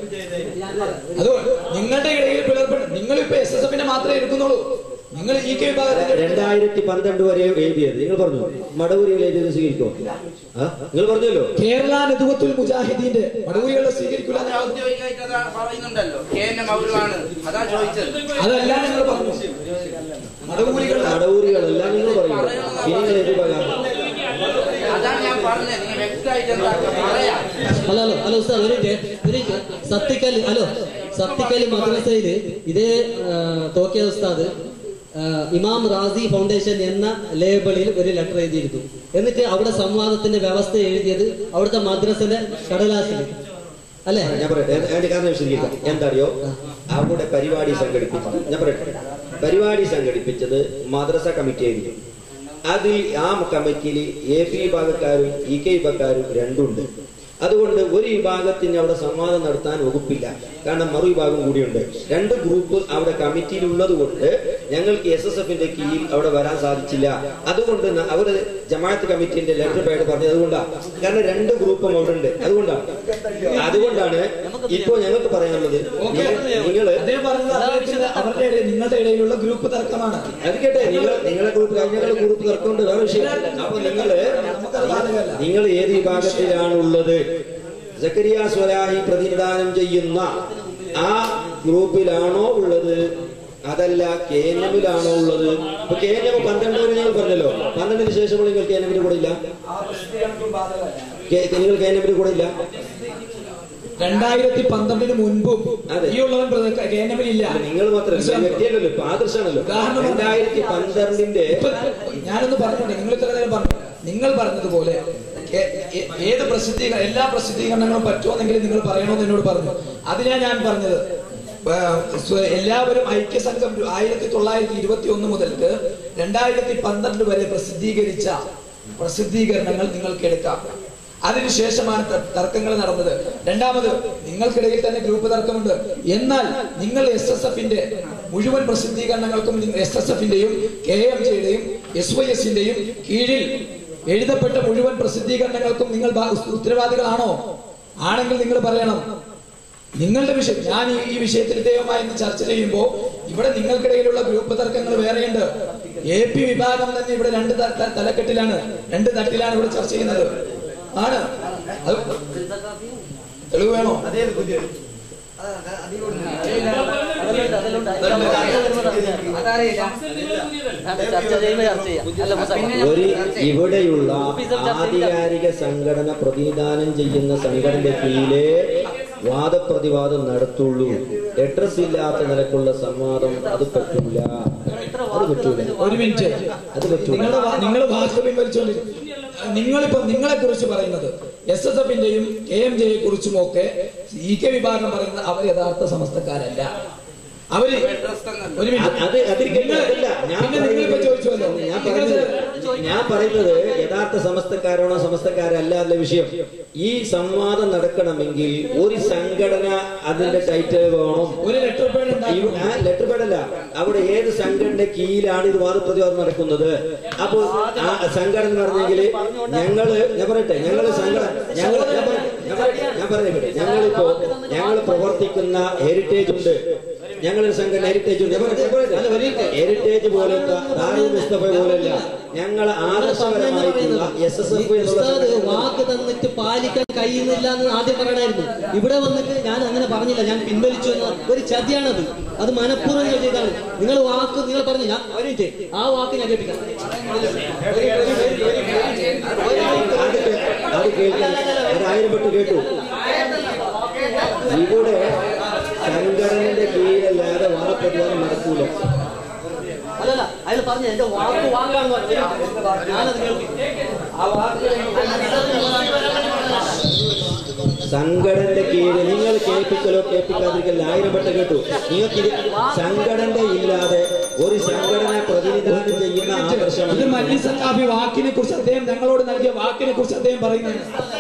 അത് നിങ്ങളുടെ ഇടയിൽ പിളർപ്പെട്ട് നിങ്ങൾ ഇപ്പൊ എസ് എസ് എഫിന്റെ മാത്രമേ എടുക്കുന്നുള്ളൂ നിങ്ങൾ ഈ കെ വിഭാഗത്തിന്റെ രണ്ടായിരത്തി പന്ത്രണ്ട് വരെ എഴുതിയത് നിങ്ങൾ പറഞ്ഞു മടവൂരികൾ എഴുതിയത് സ്വീകരിക്കോ ആ നിങ്ങൾ പറഞ്ഞല്ലോ കേരള നെതുവത്തുൽ മുജാഹിദീന്റെ മടവൂരികളെ സ്വീകരിക്കില്ല അത് ഔദ്യോഗികമായിട്ട് അതാ പറയുന്നുണ്ടല്ലോ കെ എൻ എം മൗലമാണ് അതാ ചോദിച്ചത് അതല്ല നിങ്ങൾ പറഞ്ഞു മടവൂരികൾ മടവൂരികളെല്ലാം നിങ്ങൾ പറയുന്നു ഇനി നിങ്ങൾ ഏത് ഭാഗം അതാണ് ഞാൻ പറഞ്ഞത് നിങ്ങൾ വ്യക്തമായിട്ട് എന്താ പറയാ ഹലോ ഹലോ ഹലോ ഉസ്താദ് ഒരു മിനിറ്റ് ഒരു മിനിറ്റ് സത്തിക്കല് ഹലോ സത്തിക്കല് മദ്രസയില് ഇതേ ആ, തോക്കിയ ഉസ്താദ് ആ, ഇമാം റാസി ഫൗണ്ടേഷൻ എന്ന ലേബിളിൽ ഒരു ലെറ്റർ എഴുതിയിരുന്നു എന്നിട്ട് അവിടെ സംവാദത്തിന്റെ വ്യവസ്ഥ എഴുതിയത് അവിടുത്തെ മദ്രസന്റെ കടലാസിൽ അല്ലേ ഞാൻ പറയട്ടെ ഞാൻ- അതിന്റെ കാരണം വിശദീകരിക്കാം എന്താറിയോ അവിടെ പരിപാടി സംഘടിപ്പിച്ചത് ഞാൻ പറയട്ടെ പരിപാടി സംഘടിപ്പിച്ചത് മദ്രസ കമ്മിറ്റി ആയിരുന്നു അതിൽ ആ കമ്മിറ്റിയിൽ എ പി വിഭാഗക്കാരും ഇ കെ വിഭാഗക്കാരും രണ്ടുണ്ട് അതുകൊണ്ട് ഒരു വിഭാഗത്തിന് അവിടെ സംവാദം നടത്താൻ വകുപ്പില്ല കാരണം മറു വിഭാഗം കൂടിയുണ്ട് രണ്ട് ഗ്രൂപ്പ് അവിടെ കമ്മിറ്റിയിൽ ഉള്ളത് കൊണ്ട് ഞങ്ങൾക്ക് എസ് എസ് എഫിന്റെ കീഴിൽ അവിടെ വരാൻ സാധിച്ചില്ല അതുകൊണ്ട് ന- അവര് ജമാഅത്ത് കമ്മിറ്റിന്റെ ലെറ്റർ പേഡ് പറഞ്ഞത് അതുകൊണ്ടാണ് കാരണം രണ്ട് ഗ്രൂപ്പും അവിടെ ഉണ്ട് അതുകൊണ്ടാണ് അതുകൊണ്ടാണ് ഇപ്പോ ഞങ്ങൾക്ക് പറയാനുള്ളത് നിങ്ങൾ അദ്ദേഹം പറഞ്ഞത് അദ്ദേഹത്തിന്റെ അവരുടെ ഇടയിൽ നിങ്ങളുടെ ഇടയിലുള്ള ഗ്രൂപ്പ് തർക്കമാണ് അത് കേട്ടെ നിങ്ങൾ നിങ്ങളെ ഗ്രൂപ്പ് ഞങ്ങളുടെ ഗ്രൂപ്പ് തർക്കമുണ്ട് വേറെ വിഷയം അപ്പൊ നിങ്ങള് നിങ്ങൾ ഏത് വിഭാഗത്തിലാണുള്ളത് സക്കരിയ സ്വലാഹി പ്രതിനിധാനം ചെയ്യുന്ന ആ ഗ്രൂപ്പിലാണോ ഉള്ളത് അതല്ല കെ എൻ എമ്മിലാണോ ഉള്ളത് ഇപ്പൊ കെ എൻ എം പന്ത്രണ്ട് വരെ ഞങ്ങൾ പറഞ്ഞല്ലോ പന്ത്രണ്ടിന് ശേഷമുള്ള നിങ്ങൾ കെ എൻ എമ്മിന്റെ കൂടെ ഇല്ല കെ- നിങ്ങൾ കെ എൻ എമ്മിന്റെ കൂടെ ഇല്ല രണ്ടായിരത്തി പന്ത്രണ്ടിന് മുൻപും അതെ. ഈ ഉള്ളവൻ കെ എൻ എമ്മിലില്ല അല്ല, നിങ്ങൾ മാത്രമല്ല വ്യക്തിയല്ലല്ലോ ഇപ്പൊ ആദർശാണല്ലോ ഉദാഹരണം പറഞ്ഞാൽ- രണ്ടായിരത്തി പന്ത്രണ്ടിന്റെ ഇപ്പൊ ഞാനൊന്ന് പറഞ്ഞോട്ടെ നിങ്ങൾ ഇത്ര നേരം പറഞ്ഞു നിങ്ങൾ പറഞ്ഞതുപോലെ ഏ- ഏ- ഏത് പ്രസിദ്ധീകരണം എല്ലാ പ്രസിദ്ധീകരണങ്ങളും പറ്റുമെന്നെങ്കിലും നിങ്ങൾ പറയണമെന്ന് എന്നോട് പറഞ്ഞു അതിനാ ഞാൻ പറഞ്ഞത് ഏ, സ്വ- എല്ലാവരും ഐക്യസംഘം ആയിരത്തി തൊള്ളായിരത്തി ഇരുപത്തി ഒന്ന് മുതൽക്ക് രണ്ടായിരത്തി പന്ത്രണ്ട് വരെ പ്രസിദ്ധീകരിച്ച പ്രസിദ്ധീകരണങ്ങൾ നിങ്ങൾക്ക് എടുക്കാം അതിനുശേഷമാണ് ത- തർക്കങ്ങൾ നടന്നത് രണ്ടാമത് നിങ്ങൾക്കിടയിൽ തന്നെ ഗ്രൂപ്പ് തർക്കമുണ്ട് എന്നാൽ നിങ്ങൾ എസ് എസ് എഫിന്റെ മുഴുവൻ പ്രസിദ്ധീകരണങ്ങൾക്കും എസ് എസ് എഫിന്റെയും കെ എം ജിയുടെയും എസ് വൈ എസിന്റെയും കീഴിൽ എഴുതപ്പെട്ട മുഴുവൻ പ്രസിദ്ധീകരണങ്ങൾക്കും നിങ്ങൾ ബാ- ഉത്തരവാദികളാണോ ആണെങ്കിൽ നിങ്ങൾ പറയണം നിങ്ങളുടെ വിഷയം ഞാൻ ഈ- ഈ വിഷയത്തിൽ ഇദ്ദേഹവുമായി ഇന്ന് ചർച്ച ചെയ്യുമ്പോൾ ഇവിടെ നിങ്ങൾക്കിടയിലുള്ള ഗ്രൂപ്പ് തർക്കങ്ങൾ വേറെയുണ്ട് എ പി വിഭാഗം തന്നെ ഇവിടെ രണ്ട് ത- ത- തലക്കെട്ടിലാണ് രണ്ട് തട്ടിലാണ് ഇവിടെ ചർച്ച ചെയ്യുന്നത് ആണ് അത് തെളിവ് വേണോ ചർച്ച ചെയ്യുമ്പോൾ ചർച്ച ചെയ്യാം അല്ല മുസാ- ഒരു ഇവിടെയുള്ള ആധികാരിക സംഘടന പ്രതിനിധാനം ചെയ്യുന്ന സംഘടനയുടെ കീഴിലെ വാദപ്രതിവാദം നടത്തുള്ളൂ അഡ്രസ് ഇല്ലാത്ത നിലക്കുള്ള സംവാദം അത് പറ്റൂല അത് പറ്റൂല ഒരു മിനിറ്റ് അത് പറ്റൂല നിങ്ങളുടെ വാ- നിങ്ങൾ വാക്ക് പിൻവലിച്ചുകൊണ്ടിരിക്കും നിങ്ങളിപ്പോ നിങ്ങളെ കുറിച്ച് പറയുന്നത് എസ് എസ് എഫിന്റെയും കെ എം ജെയെ കുറിച്ചും ഒക്കെ ഇ കെ വിഭാഗം പറയുന്നത് അവർ യഥാർത്ഥ സമസ്തക്കാരല്ല അവര് ഒരു മിനിറ്റ് അത് അതിരിക്കട്ടെ, അതല്ല. ഞാൻ പിന്നെ നിങ്ങളിപ്പോ ചോദിച്ചുവല്ലോ ഞാൻ നിങ്ങൾ പറയുന്നത് ഞാൻ പറയുന്നത് യഥാർത്ഥ സമസ്തക്കാരാണോ സമസ്തക്കാരല്ല എന്ന വിഷയം ഈ സംവാദം നടക്കണമെങ്കിൽ ഒരു സംഘടന അതിന്റെ ടൈറ്റിൽ വേണം ഒരു ലെറ്റർ പേഡ് ഉണ്ടാക്കി ലെറ്റർ പേഡ് അല്ല അവിടെ ഏത് സംഘടനയുടെ കീഴിലാണ് ഇത് വാദപ്രതിവാദം നടക്കുന്നത് അപ്പോൾ ആ സംഘടന എന്ന് പറഞ്ഞെങ്കിൽ ഞങ്ങള് ഞാൻ പറയട്ടെ ഞങ്ങള് സംഘടന ഞങ്ങൾ ഞാൻ പറയട്ടെ, ഞാൻ പറയട്ടെ, ഞാൻ പറയട്ടെ ഞങ്ങളിപ്പോ ഞങ്ങൾ പ്രവർത്തിക്കുന്ന ഹെറിറ്റേജ് ഉണ്ട് ഞങ്ങളൊരു സംഘടന ഹെറിറ്റേജ് ഉണ്ട് ഞാൻ പറയട്ടെ, ഞാൻ പറയട്ടെ. ഹെറിറ്റേജ് പോലത്തെ ദാറുൽ മുസ്തഫ പോലല്ല ഞങ്ങൾ ആദർശപരമായിട്ടുള്ള എസ് എസ് എഫ് എന്നുള്ള ഉസ്താദ് സംഘടന വാക്ക് തന്നിട്ട് പാലിക്കാൻ കഴിയുന്നില്ല എന്ന് ആദ്യം പറയണായിരുന്നു ഇവിടെ വന്നിട്ട് ഞാൻ അങ്ങനെ പറഞ്ഞില്ല ഞാൻ പിൻവലിച്ചു എന്ന ഒരു ചതിയാണത് അത് മനഃപൂർവ്വം ഞാൻ ചെയ്താണ് നിങ്ങൾ വാക്ക് നിങ്ങൾ പറഞ്ഞു ഞാൻ ഒരു മിനിറ്റ് ആ വാക്ക് ഞാൻ കേൾപ്പിക്കാം അത് കേ- അത് കേൾക്കാൻ അത് ആയിരം പെട്ട് കേട്ടു ഇവിടെ സംഘടനയുടെ കീഴിലല്ലാതെ വാദപ്രതിവാദം നടക്കൂല അല്ലല്ല അയാൾ പറഞ്ഞു എന്റെ വാക്ക് വാക്കാണെന്ന് പറഞ്ഞു ഞാനത് കേൾക്കും ആ വാക്ക് സംഘടനയുടെ കീഴിൽ നിങ്ങൾ കേൾപ്പിക്കലോ കേൾപ്പിക്കാതിരിക്കലോ ആയിരം പെട്ട് കേട്ടു നിങ്ങൾക്ക് ഇത് സംഘടന ഇല്ലാതെ ഒരു സംഘടന പ്രതിനിധാനം ചെയ്യുന്ന ഇത് ആദർശമാണ് മല്ലി സക്കാഫി വാക്കിനെ കുറിച്ച് അദ്ദേഹം ഞങ്ങളോട് നൽകിയ വാക്കിനെ കുറിച്ച് അദ്ദേഹം പറയുന്നത്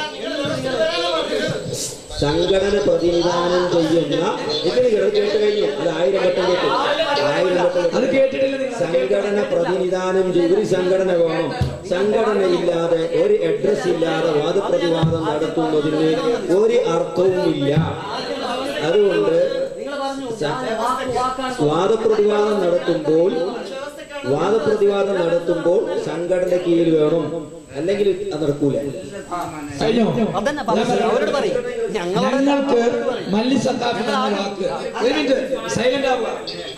സംഘടന പ്രതിനിധാനം ചെയ്യുന്ന ഇത് നിങ്ങൾ കേട്ട് കഴിഞ്ഞു അത് ആയിരം വട്ടം കേട്ടു ആയിരം വട്ടം കേട്ടു. അത് കേട്ടിട്ടില്ല നിങ്ങൾ സംഘടന പ്രതിനിധാനം ചെയ്യും ഒരു സംഘടന വേണം സംഘടന ഇല്ലാതെ ഒരു അഡ്രസ് ഇല്ലാതെ വാദപ്രതിവാദം നടത്തുന്നതിന് ഒരു അർത്ഥവുമില്ല അതുകൊണ്ട് നിങ്ങൾ പറഞ്ഞു ഞാൻ വാക്ക് വാക്കാണ് വാദപ്രതിവാദം നടത്തുമ്പോൾ വാദപ്രതിവാദം നടത്തുമ്പോൾ സംഘടന കീഴിൽ വേണം അല്ലെങ്കിൽ അത് നടക്കൂല കഴിഞ്ഞോ അതന്നെ പറഞ്ഞു അവരോട് പറയും ഞങ്ങളോട് ഞങ്ങൾക്ക് മല്ലി സക്കാഫി എന്ന വാക്ക് ഒരു മിനിറ്റ് സൈലന്റ് ആവുക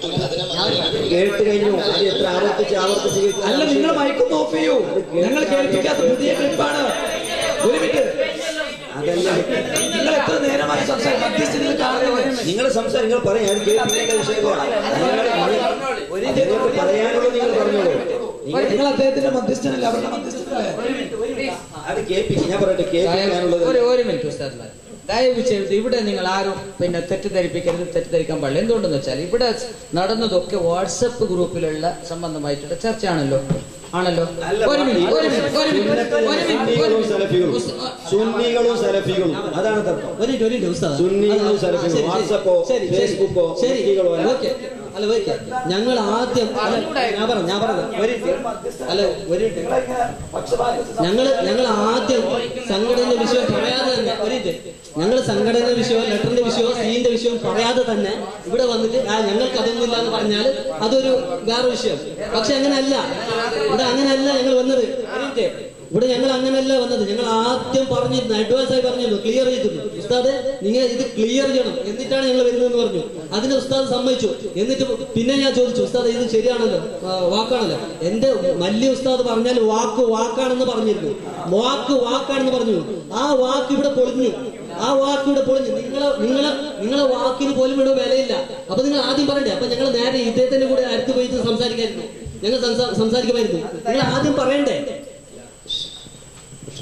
കേട്ട് കഴിഞ്ഞു അത് എത്ര ആവർത്തിച്ച് ആവർത്തിച്ച് കേൾക്കുന്ന അല്ല നിങ്ങൾ മൈക്കൊന്ന് ഓഫ് ചെയ്യൂ ഞങ്ങൾ കേൾപ്പിക്കാത്ത പുതിയ ക്ലിപ്പാണ് ഒരു മിനിറ്റ് അതല്ല നിങ്ങൾ എത്ര നേരമായി സംസാരിക്കും മധ്യസ്ഥനിൽ കാണുന്നത് നിങ്ങൾ സംസാരം നിങ്ങൾ പറയാം അത് കേൾപ്പിക്കേണ്ട വിഷയമല്ല നിങ്ങൾ നിങ്ങൾക്ക് പറയാനുള്ളത് നിങ്ങൾ പറഞ്ഞോളൂ നിങ്ങൾ നിങ്ങൾ അദ്ദേഹത്തിന്റെ മധ്യസ്ഥനല്ല അവരുടെ മധ്യസ്ഥനല്ലേ അത് കേൾപ്പിക്കും ഞാൻ പറയട്ടെ കേൾപ്പിക്കാനുള്ളത് ഒരു ഒരു മിനിറ്റ് ഉസ്താദ്മാർ ദയവ് ചെയ്ത് ഇവിടെ നിങ്ങൾ ആരും പിന്നെ തെറ്റിദ്ധരിപ്പിക്കരുത് തെറ്റിദ്ധരിക്കാൻ പാടില്ല എന്തുകൊണ്ടെന്ന് വെച്ചാൽ ഇവിടെ നടന്നതൊക്കെ വാട്സപ്പ് ഗ്രൂപ്പിലുള്ള സംബന്ധമായിട്ടുള്ള ചർച്ചയാണല്ലോ ആണല്ലോ അല്ല, ഒരു മിനിറ്റ് ഒരു മിനിറ്റ് ഒരു മിനിറ്റ് ഒരു മിനിറ്റ് ഒരു സുന്നികളും സലഫികളും മിനിറ്റ് സുന്നികളും സലഫികളും അതാണ് തർക്കം ഒരു മിനിറ്റ്, ഒരു മിനിറ്റ് ഉസ്താദ്. സുന്നികളും അല്ല, സലഫികളും, ശരി, ശരി, വാട്സപ്പോ, ശരി, ശരി, ഫേസ്ബുക്കോ, ശരി, വ്യക്തികളോ അല്ല. ഓക്കേ. അല്ല ഓക്കെ ഞങ്ങൾ ആദ്യം അല്ല, ഞാൻ പറഞ്ഞു ഞാൻ പറഞ്ഞു ഒരു മിനിറ്റ്. അല്ല ഒരു മിനിറ്റ്. ഞങ്ങള് ഞങ്ങൾ ആദ്യം സംഘടന വിഷയം പറയാതെ തന്നെ ഒരു മിനിറ്റ് ഞങ്ങൾ സംഘടന വിഷയമോ ലെറ്ററിന്റെ വിഷയമോ സീന്റെ വിഷയവും പറയാതെ തന്നെ ഇവിടെ വന്നിട്ട് ആ ഞങ്ങൾക്ക് അതൊന്നുമില്ല എന്ന് പറഞ്ഞാൽ അതൊരു വേറെ വിഷയം പക്ഷെ അങ്ങനെയല്ല ഇവിടെ അങ്ങനെയല്ല ഞങ്ങൾ വന്നത് ഒരു മിനിറ്റ് ഇവിടെ ഞങ്ങൾ അങ്ങനെയല്ല വന്നത് ഞങ്ങൾ ആദ്യം പറഞ്ഞിരുന്നു അഡ്വാൻസ് ആയി പറഞ്ഞിരുന്നു ക്ലിയർ ചെയ്തിരുന്നു ഉസ്താദ് നിങ്ങൾ ഇത് ക്ലിയർ ചെയ്യണം എന്നിട്ടാണ് ഞങ്ങൾ വരുന്നതെന്ന് പറഞ്ഞു അതിന് ഉസ്താദ് സമ്മതിച്ചു എന്നിട്ട് പിന്നെ ഞാൻ ചോദിച്ചു ഉസ്താദ് ഇത് ശരിയാണല്ലോ ആ, വാക്കാണല്ലോ എന്റെ മല്യ ഉസ്താദ് പറഞ്ഞാൽ വാക്ക് വാക്കാണെന്ന് പറഞ്ഞിരുന്നു വാക്ക് വാക്കാണെന്ന് പറഞ്ഞു ആ വാക്ക് ഇവിടെ പൊളിഞ്ഞു ആ വാക്ക് ഇവിടെ പൊളിഞ്ഞു നിങ്ങളെ നിങ്ങളെ നിങ്ങളെ വാക്കിന് പോലും ഇവിടെ വിലയില്ല അപ്പൊ നിങ്ങൾ ആദ്യം പറയണ്ടേ അപ്പൊ ഞങ്ങൾ നേരെ ഇദ്ദേഹത്തിന്റെ കൂടെ അടുത്ത് പോയിട്ട് സംസാരിക്കായിരുന്നു ഞങ്ങൾ സംസാ- സംസാരിക്കുമായിരുന്നു നിങ്ങൾ ആദ്യം പറയണ്ടേ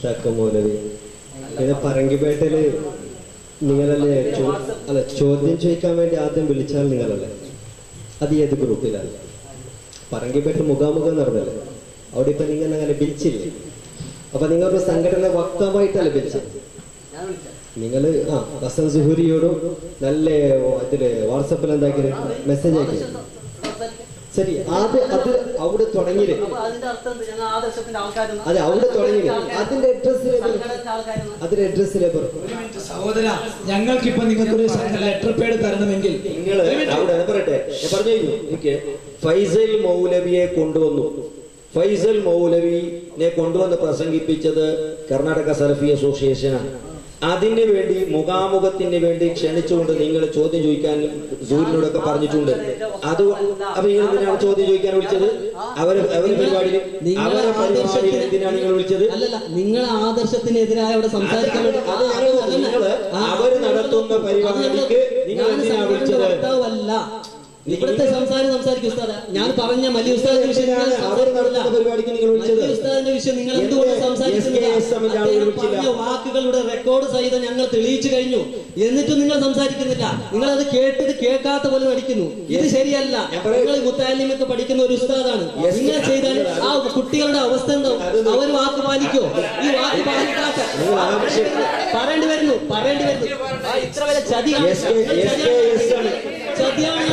മുഷ്താഖ് മൗലവി ഇത് പറങ്കിപ്പേട്ടയില് നിങ്ങളല്ലേ ചോ- അല്ല ചോദ്യം ചോദിക്കാൻ വേണ്ടി ആദ്യം വിളിച്ചാൽ നിങ്ങളല്ലേ അത് ഏത് ഗ്രൂപ്പിലാണ് പറങ്കിപ്പേട്ട് മുഖാമുഖം നടന്നല്ലേ അവിടെ ഇപ്പൊ നിങ്ങൾ അങ്ങനെ വിളിച്ചില്ലേ അപ്പൊ നിങ്ങളൊരു സംഘടന വക്താവായിട്ടല്ലേ വിളിച്ചത് നിങ്ങൾ ആ ഹസൻ സുഹൂരിയോടും നല്ല ഇതില് വാട്സപ്പിൽ എന്താക്കി മെസ്സേജ് ആക്കി ശരി അത് അത് അവിടെ തുടങ്ങിയില്ലേ അപ്പൊ അതിന്റെ അർത്ഥം എന്ത്? ഞങ്ങൾ ആദർശത്തിന്റെ ആൾക്കാരെന്ന് അതെ അവിടെ തുടങ്ങിയില്ലേ അതിന്റെ അഡ്രസ്സിലെ സംഘടനയുടെ ആൾക്കാരെന്ന് അതിന്റെ അഡ്രസ്സിലെ സഹോദര ഞങ്ങൾക്കിപ്പോ നിങ്ങൾക്കൊരു ലെറ്റർ പേഡ് തരണമെങ്കിൽ നിങ്ങൾ അവിടെ ഞാൻ പറയട്ടെ ഞാൻ പറഞ്ഞു കഴിഞ്ഞു എനിക്ക് ഫൈസൽ മൗലവിയെ കൊണ്ടുവന്നു ഫൈസൽ മൗലവിനെ കൊണ്ടുവന്ന് പ്രസംഗിപ്പിച്ചത് കർണാടക സലഫി അസോസിയേഷനാണ് അതിന് വേണ്ടി മുഖാമുഖത്തിന് വേണ്ടി ക്ഷണിച്ചുകൊണ്ട് നിങ്ങൾ ചോദ്യം ചോദിക്കാൻ സൂര്യനോടൊക്കെ പറഞ്ഞിട്ടുണ്ട് അത് അപ്പൊ നിങ്ങൾ എന്തിനാണ് ചോദ്യം ചോദിക്കാൻ വിളിച്ചത് അവര് അവരുടെ പരിപാടിയിൽ നിങ്ങളെ അവരുടെ പരിപാടിയിൽ ആദർശത്തിന് എന്തിനാണ് നിങ്ങൾ വിളിച്ചത് അല്ലല്ല നിങ്ങളെ ആദർശത്തിനെതിരായ അവിടെ സംസാരിക്കാൻ വേണ്ടി അത് ഞങ്ങൾ അതന്നെ. നിങ്ങള് ആ, അവര് നടത്തുന്ന അത് പരിപാടിക്ക് നിങ്ങൾ ഞാൻ എന്തിനാ സംഘടനയുടെ വിളിച്ചത് വക്താവല്ല ഇവിടുത്തെ സംസാരം സംസാരിക്കും ഉസ്താദ ഞാൻ പറഞ്ഞ മല്ലി ഉസ്താദിന്റെ വിഷയം ഞാൻ എന്തിനാണ് അവർ നടത്തുന്ന സംസാരിക്കുന്നില്ല. പരിപാടിക്ക് നിങ്ങൾ വിളിച്ചത് മല്ലി ഉസ്താദിന്റെ വിഷയം നിങ്ങൾ എന്തുകൊണ്ട് എന്റെ സംസാരിക്കുന്നില്ല SKSM ന്റെ ആളുകൾ അദ്ദേഹം വിളിച്ചില്ല. പറഞ്ഞ വാക്കുകളുടെ റെക്കോർഡ് സഹിതം ഞങ്ങൾ തെളിയിച്ചു കഴിഞ്ഞു എന്നിട്ടും നിങ്ങൾ സംസാരിക്കുന്നില്ല നിങ്ങൾ അത് കേട്ടത് കേൾക്കാത്ത പോലെ നടിക്കുന്നു ഇത് ശരിയല്ല ഞാൻ പറയാം. നിങ്ങൾ മുത്താലിമൊക്കെ പഠിക്കുന്ന ഒരു ഉസ്താദാണ് Yes. നിങ്ങൾ ചെയ്താൽ ആ കുട്ടികളുടെ അവസ്ഥ എന്താവും അത് അവർ വാക്ക് പാലിക്കോ ഈ വാക്ക് പാലിക്കാത്ത നിങ്ങൾ ആവശ്യം പറയേണ്ടി വരുന്നു പറയേണ്ടി വരുന്നു ആ, ഇത്ര വലിയ ചതിയാണ് SKSM ചതിയാണ്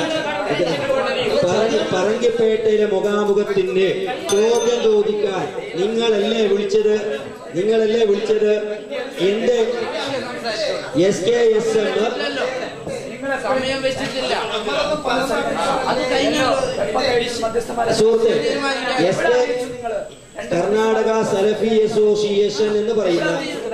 പറ- പറങ്കിപ്പേട്ടയിലെ മുഖാമുഖത്തിന് ചോദ്യം ചോദിക്കാൻ നിങ്ങളല്ലേ വിളിച്ചത് നിങ്ങളല്ലേ വിളിച്ചത് എന്റെ എസ് കെ എസ് എന്ന് സമയം വെച്ചിട്ടില്ല അത് കഴിഞ്ഞു സുഹൃത്തെ S K Karnataka Salafi association എന്ന് പറയുന്ന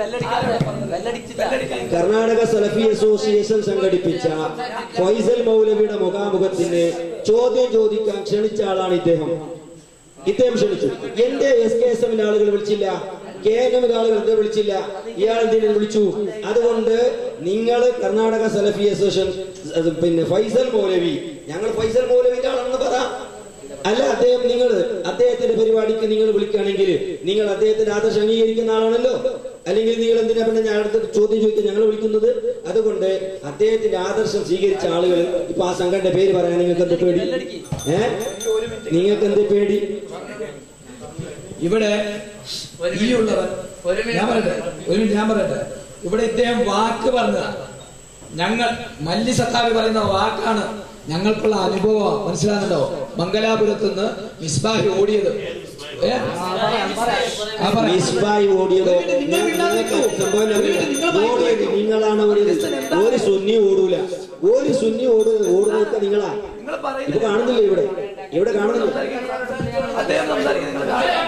കർണാടക സലഫി അസോസിയേഷൻ സംഘടിപ്പിച്ച ഫൈസൽ മൗലവിയുടെ മുഖാമുഖത്തിന് ചോദ്യം ചോദിക്കാൻ ക്ഷണിച്ച ആളാണ് ഇദ്ദേഹം ഇദ്ദേഹം ക്ഷണിച്ചു എന്റെ എസ് കെ എസ് എമ്മിന്റെ ആളുകൾ വിളിച്ചില്ല കെ എൻ എമ്മിന്റെ ആളുകൾ എന്തേ വിളിച്ചില്ല ഇയാൾ എന്തിനു വിളിച്ചു അതുകൊണ്ട് നിങ്ങൾ കർണാടക സലഫി അസോസിയേഷൻ അത് പിന്നെ ഫൈസൽ മൗലവി ഞങ്ങൾ ഫൈസൽ മൗലവിന്റെ ആളാണെന്ന് പറ അല്ല അദ്ദേഹം നിങ്ങൾ അദ്ദേഹത്തിന്റെ പരിപാടിക്ക് നിങ്ങൾ വിളിക്കുകയാണെങ്കിൽ നിങ്ങൾ അദ്ദേഹത്തിന്റെ ആദർശം അംഗീകരിക്കുന്ന ആളാണല്ലോ അല്ലെങ്കിൽ നിങ്ങൾ എന്തിനാ പിന്നെ ഞാൻ അടുത്ത ചോദ്യം ചോദിക്കാൻ ഞങ്ങൾ വിളിക്കുന്നത് അതുകൊണ്ട് അദ്ദേഹത്തിന്റെ ആദർശം സ്വീകരിച്ച ആളുകൾ ഇപ്പൊ ആ സംഘടന പേര് പറയാൻ നിങ്ങൾക്ക് എന്ത് പേടി ഏ നിങ്ങൾക്ക് എന്ത് പേടി ഇവിടെ ഒരു ഈ ഉള്ളവൻ ഒരു മിനിറ്റ്. ഞാൻ പറയട്ടെ ഒരു മിനിറ്റ് ഞാൻ പറയട്ടെ ഇവിടെ ഇദ്ദേഹം വാക്ക് പറഞ്ഞതാണ് ഞങ്ങൾ മല്ലി സത്താവി പറയുന്ന വാക്കാണ് ഞങ്ങൾക്കുള്ള അനുഭവം മനസ്സിലാകുന്നുണ്ടോ മംഗലാപുരത്ത് നിന്ന് മിസ്ബാഹി ഓടിയത് ഏ? ആ, പറ. മിസ്ബായി ഓടിയതോ ഒരു മിനിറ്റ്, നിങ്ങൾ മിണ്ടാതെ നിൽക്കൂ. സംഭവം ഒരു മിനിറ്റ്, നിങ്ങൾ വായിക്കൂ. ഓടിയത് നിങ്ങളാണ് ഓടിയത് ഒരു സുന്നി ഓടൂല ഒരു സുന്നി ഓടു ഓടുന്നതൊക്കെ നിങ്ങളാ നിങ്ങൾ ഇത് പറയുന്നത് കാണുന്നില്ല ഇവിടെ ഇവിടെ കാണുന്നില്ല അദ്ദേഹം സംസാരിക്കുന്നത്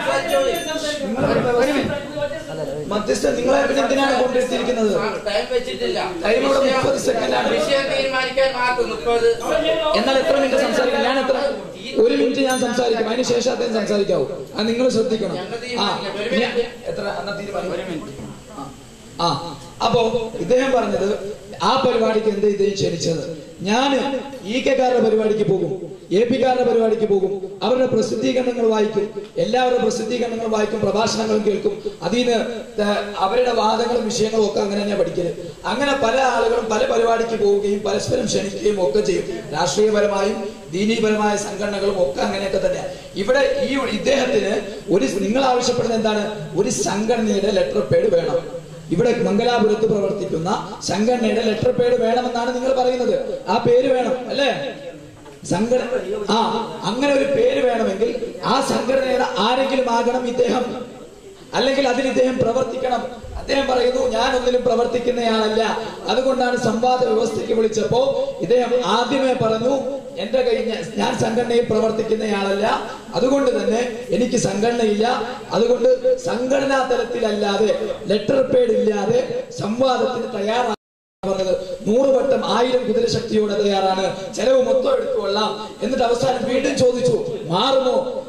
മധ്യസ്ഥ നിങ്ങളെ പിന്നെ എന്തിനാണ് കൊണ്ടെത്തിയിരിക്കുന്നത് ടൈം വെച്ചിട്ടില്ല ടൈം ഇവിടെ മുപ്പത് സെക്കൻഡാണ് വിഷയം തീരുമാനിക്കാൻ മാത്രം മുപ്പത് എന്നാൽ എത്ര മിനിറ്റ് സംസാരിക്കും ഞാൻ എത്ര ഒരു മിനിറ്റ് ഞാൻ സംസാരിക്കും അതിന് ശേഷം അദ്ദേഹം സംസാരിക്കാവൂ അത് നിങ്ങൾ ശ്രദ്ധിക്കണം ആ ഞാൻ- എത്ര എന്നാ തീരുമാനം ഒരു മിനിറ്റ് ആ അപ്പോ ഇദ്ദേഹം പറഞ്ഞത് ആ പരിപാടിക്ക് എന്ത് ഇദ്ദേഹം ക്ഷണിച്ചത് ഞാൻ ഇ കെക്കാരുടെ പരിപാടിക്ക് പോകും എ പിക്കാരുടെ പരിപാടിക്ക് പോകും അവരുടെ പ്രസിദ്ധീകരണങ്ങൾ വായിക്കും എല്ലാവരുടെ പ്രസിദ്ധീകരണങ്ങൾ വായിക്കും പ്രഭാഷണങ്ങളും കേൾക്കും അതിന് അവരുടെ വാദങ്ങളും വിഷയങ്ങളും ഒക്കെ അങ്ങനെ തന്നെ പഠിക്കല് അങ്ങനെ പല ആളുകളും പല പരിപാടിക്ക് പോവുകയും പരസ്പരം ക്ഷണിക്കുകയും ഒക്കെ ചെയ്യും രാഷ്ട്രീയപരമായും ദീനീപരമായ സംഘടനകളും ഒക്കെ അങ്ങനെയൊക്കെ തന്നെയാണ് ഇവിടെ ഈ ഇദ്ദേഹത്തിന് ഒരു നിങ്ങൾ ആവശ്യപ്പെടുന്നത് എന്താണ് ഒരു സംഘടനയുടെ ലെറ്റർ പേഡ് വേണം ഇവിടെ മംഗലാപുരത്ത് പ്രവർത്തിക്കുന്ന സംഘടനയുടെ ലെറ്റർ പേര് വേണമെന്നാണ് നിങ്ങൾ പറയുന്നത് ആ പേര് വേണം അല്ലേ സംഘടന ആ അങ്ങനെ ഒരു പേര് വേണമെങ്കിൽ ആ സംഘടനയുടെ ആരെങ്കിലും ആകണം ഇദ്ദേഹം അല്ലെങ്കിൽ അതിന് ഇദ്ദേഹം പ്രവർത്തിക്കണം അദ്ദേഹം പറയുന്നു ഞാൻ ഒന്നിലും പ്രവർത്തിക്കുന്നയാളല്ല അതുകൊണ്ടാണ് സംവാദ വ്യവസ്ഥയ്ക്ക് വിളിച്ചപ്പോ ഇദ്ദേഹം ആദ്യമേ പറഞ്ഞു എന്റെ കഴിഞ്ഞ ഞാൻ സംഘടനയിൽ പ്രവർത്തിക്കുന്നയാളല്ല അതുകൊണ്ട് തന്നെ എനിക്ക് സംഘടനയില്ല അതുകൊണ്ട് സംഘടനാ തലത്തിലല്ലാതെ ലെറ്റർ പേഡ് ഇല്ലാതെ സംവാദത്തിന് തയ്യാറാണ് പറഞ്ഞത് നൂറ് വട്ടം ആയിരം കുതിരശക്തിയോടെ തയ്യാറാണ് ചെലവ് മൊത്തം എടുത്തുകൊള്ളാം എന്നിട്ട് അവസാനം വീണ്ടും ചോദിച്ചു മാറുമോ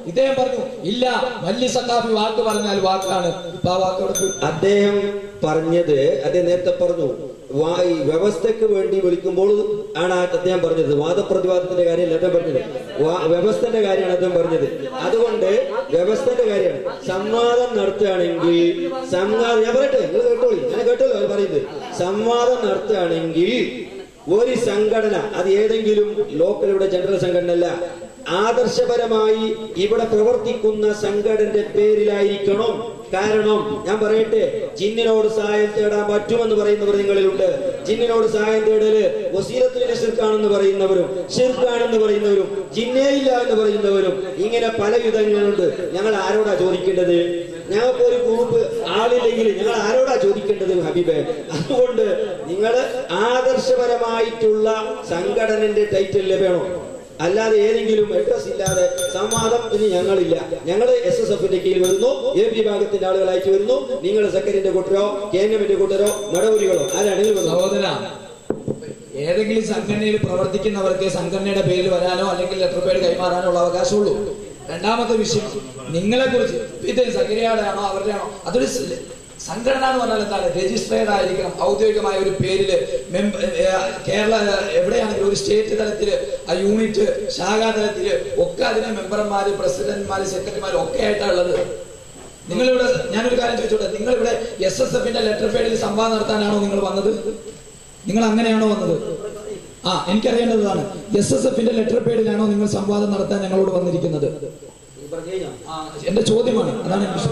ഇദ്ദേഹം പറഞ്ഞു ഇല്ല മല്ലി സക്കാഫി വാക്ക് പറഞ്ഞാൽ വാക്കാണ് ഇപ്പൊ ആ വാക്കോട് അദ്ദേഹം പറഞ്ഞത് അദ്ദേഹം നേരത്തെ പറഞ്ഞു വാ- ഈ വ്യവസ്ഥയ്ക്ക് വേണ്ടി വിളിക്കുമ്പോൾ ആണ് ആ അദ്ദേഹം പറഞ്ഞത് വാദപ്രതിവാദത്തിന്റെ കാര്യമല്ല അദ്ദേഹം പറഞ്ഞത് വാ- വ്യവസ്ഥന്റെ കാര്യമാണ് അദ്ദേഹം പറഞ്ഞത് അതുകൊണ്ട് വ്യവസ്ഥന്റെ കാര്യമാണ് സംവാദം നടത്തുകയാണെങ്കിൽ സംവാദം ഞാൻ പറയട്ടെ നിങ്ങൾ കേട്ടോളി ഞാൻ കേട്ടല്ലോ അവർ പറയുന്നത് സംവാദം നടത്തുകയാണെങ്കിൽ ഒരു സംഘടന അത് ഏതെങ്കിലും ലോക്കൽ ഇവിടെ ജനറൽ സംഘടന അല്ല ആദർശപരമായി ഇവിടെ പ്രവർത്തിക്കുന്ന സംഘടനയുടെ പേരിലായിരിക്കണം കാരണം ഞാൻ പറയട്ടെ ജിന്നിനോട് സഹായം തേടാൻ പറ്റുമെന്ന് പറയുന്നവർ നിങ്ങളിലുണ്ട് ജിന്നിനോട് സഹായം തേടല് വസീലത്തിന്റെ ഷിർക്കാണെന്ന് പറയുന്നവരും ഷിർക്കാണെന്ന് പറയുന്നവരും ജിന്നേ ഇല്ല എന്ന് പറയുന്നവരും ഇങ്ങനെ പല വിധങ്ങളുണ്ട് ഞങ്ങൾ ആരോടാ ചോദിക്കേണ്ടത് ഞങ്ങൾക്ക് ഒരു ഗ്രൂപ്പ് ആളില്ലെങ്കിൽ ഞങ്ങൾ ആരോടാ ചോദിക്കേണ്ടത് ഹബീബെ അതുകൊണ്ട് നിങ്ങൾ ആദർശപരമായിട്ടുള്ള സംഘടനന്റെ ടൈറ്റിൽ വേണം അല്ലാതെ ഏതെങ്കിലും അഡ്രസ് ഇല്ലാതെ സംവാദം ഇനി ഞങ്ങളില്ല ഞങ്ങൾ എസ് എസ് എഫിന്റെ കീഴിൽ വരുന്നു എ പി വിഭാഗത്തിന്റെ ആളുകളായിട്ട് വരുന്നു നിങ്ങൾ സെക്രട്ടറിന്റെ കൂട്ടരോ കെ എൻ എമ്മിന്റെ കൂട്ടരോ മടവൂരികളോ ആരാണെങ്കിലും വന്നോ. സഹോദര ഏതെങ്കിലും സംഘടനയിൽ പ്രവർത്തിക്കുന്നവർക്ക് സംഘടനയുടെ പേരിൽ വരാനോ അല്ലെങ്കിൽ ലെറ്റർ പേഡ് കൈമാറാനോ ഉള്ള അവകാശമുള്ളൂ രണ്ടാമത്തെ വിഷയം നിങ്ങളെ കുറിച്ച് ഇത് സക്രിയയുടെ ആണോ അവരുടെ ആണോ അതൊരു സ് സംഘടന എന്ന് പറഞ്ഞാൽ എന്താണ് രജിസ്ട്രേഡ് ആയിരിക്കണം ഔദ്യോഗികമായ ഒരു പേരില് മെമ്പ- ഏ, കേരള എവിടെയാണെങ്കിലും ഒരു സ്റ്റേറ്റ് തലത്തില് ആ യൂണിറ്റ് ശാഖാ തലത്തില് ഒക്കെ അതിന് മെമ്പർമാര് പ്രസിഡന്റ്മാര് സെക്രട്ടറിമാര് ഒക്കെ ആയിട്ടാണ് ഉള്ളത് നിങ്ങളിവിടെ ഞാനൊരു കാര്യം ചോദിച്ചോട്ടെ നിങ്ങളിവിടെ എസ് എസ് എഫിന്റെ ലെറ്റർ പേഡിൽ സംവാദം നടത്താനാണോ നിങ്ങൾ വന്നത് നിങ്ങൾ അങ്ങനെയാണോ വന്നത് ആ എനിക്കറിയേണ്ടതാണ് എസ് എസ് എഫിന്റെ ലെറ്റർ പേഡിലാണോ നിങ്ങൾ സംവാദം നടത്താൻ ഞങ്ങളോട് വന്നിരിക്കുന്നത് ആ, എന്റെ ചോദ്യമാണ് അതാണ് എനിക്ക്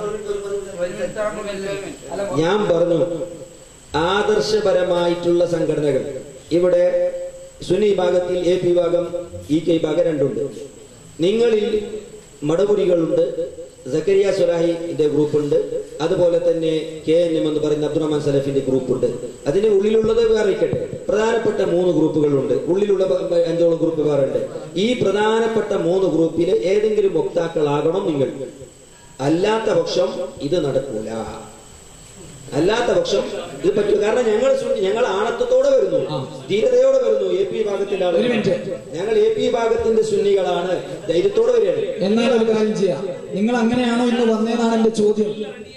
ഇഷ്ടം. ഞാൻ പറഞ്ഞു ആദർശപരമായിട്ടുള്ള സംഘടനകൾ ഇവിടെ സുന്നി വിഭാഗത്തിൽ എ പി വിഭാഗം ഇ കെ വിഭാഗം രണ്ടുണ്ട് നിങ്ങളിൽ മടപുരികളുണ്ട് സക്കരിയ സുലാഹിന്റെ ഗ്രൂപ്പുണ്ട് അതുപോലെ തന്നെ കെ എൻ എം എന്ന് പറയുന്ന അബ്ദുറഹ്മാൻ സലഫിന്റെ ഗ്രൂപ്പുണ്ട് അതിന് ഉള്ളിലുള്ളത് വേറെ ഇരിക്കട്ടെ പ്രധാനപ്പെട്ട മൂന്ന് ഗ്രൂപ്പുകളുണ്ട് ഉള്ളിലുള്ള ബ- ബ- അഞ്ചോളം ഗ്രൂപ്പ് വേറെ ഉണ്ട് ഈ പ്രധാനപ്പെട്ട മൂന്ന് ഗ്രൂപ്പിലെ ഏതെങ്കിലും വക്താക്കളാകണം നിങ്ങൾ അല്ലാത്ത പക്ഷം ഇത് നടക്കൂല അല്ലാത്ത പക്ഷം ഇത് പറ്റൂ കാരണം ഞങ്ങൾ സു- ഞങ്ങൾ ആണത്വത്തോടെ വരുന്നു ധീരതയോടെ വരുന്നു എ പി വിഭാഗത്തിന്റെ ഒരു ആളുകൾ മിനിറ്റ്. ഞങ്ങൾ എ പി വിഭാഗത്തിന്റെ സുന്നികളാണ് ധൈര്യത്തോടെ വരികയാണ് എന്നാൽ ഒരു കാര്യം ചെയ്യാം നിങ്ങൾ അങ്ങനെയാണോ ഇന്ന് വന്നേന്നാണ് എന്റെ ചോദ്യം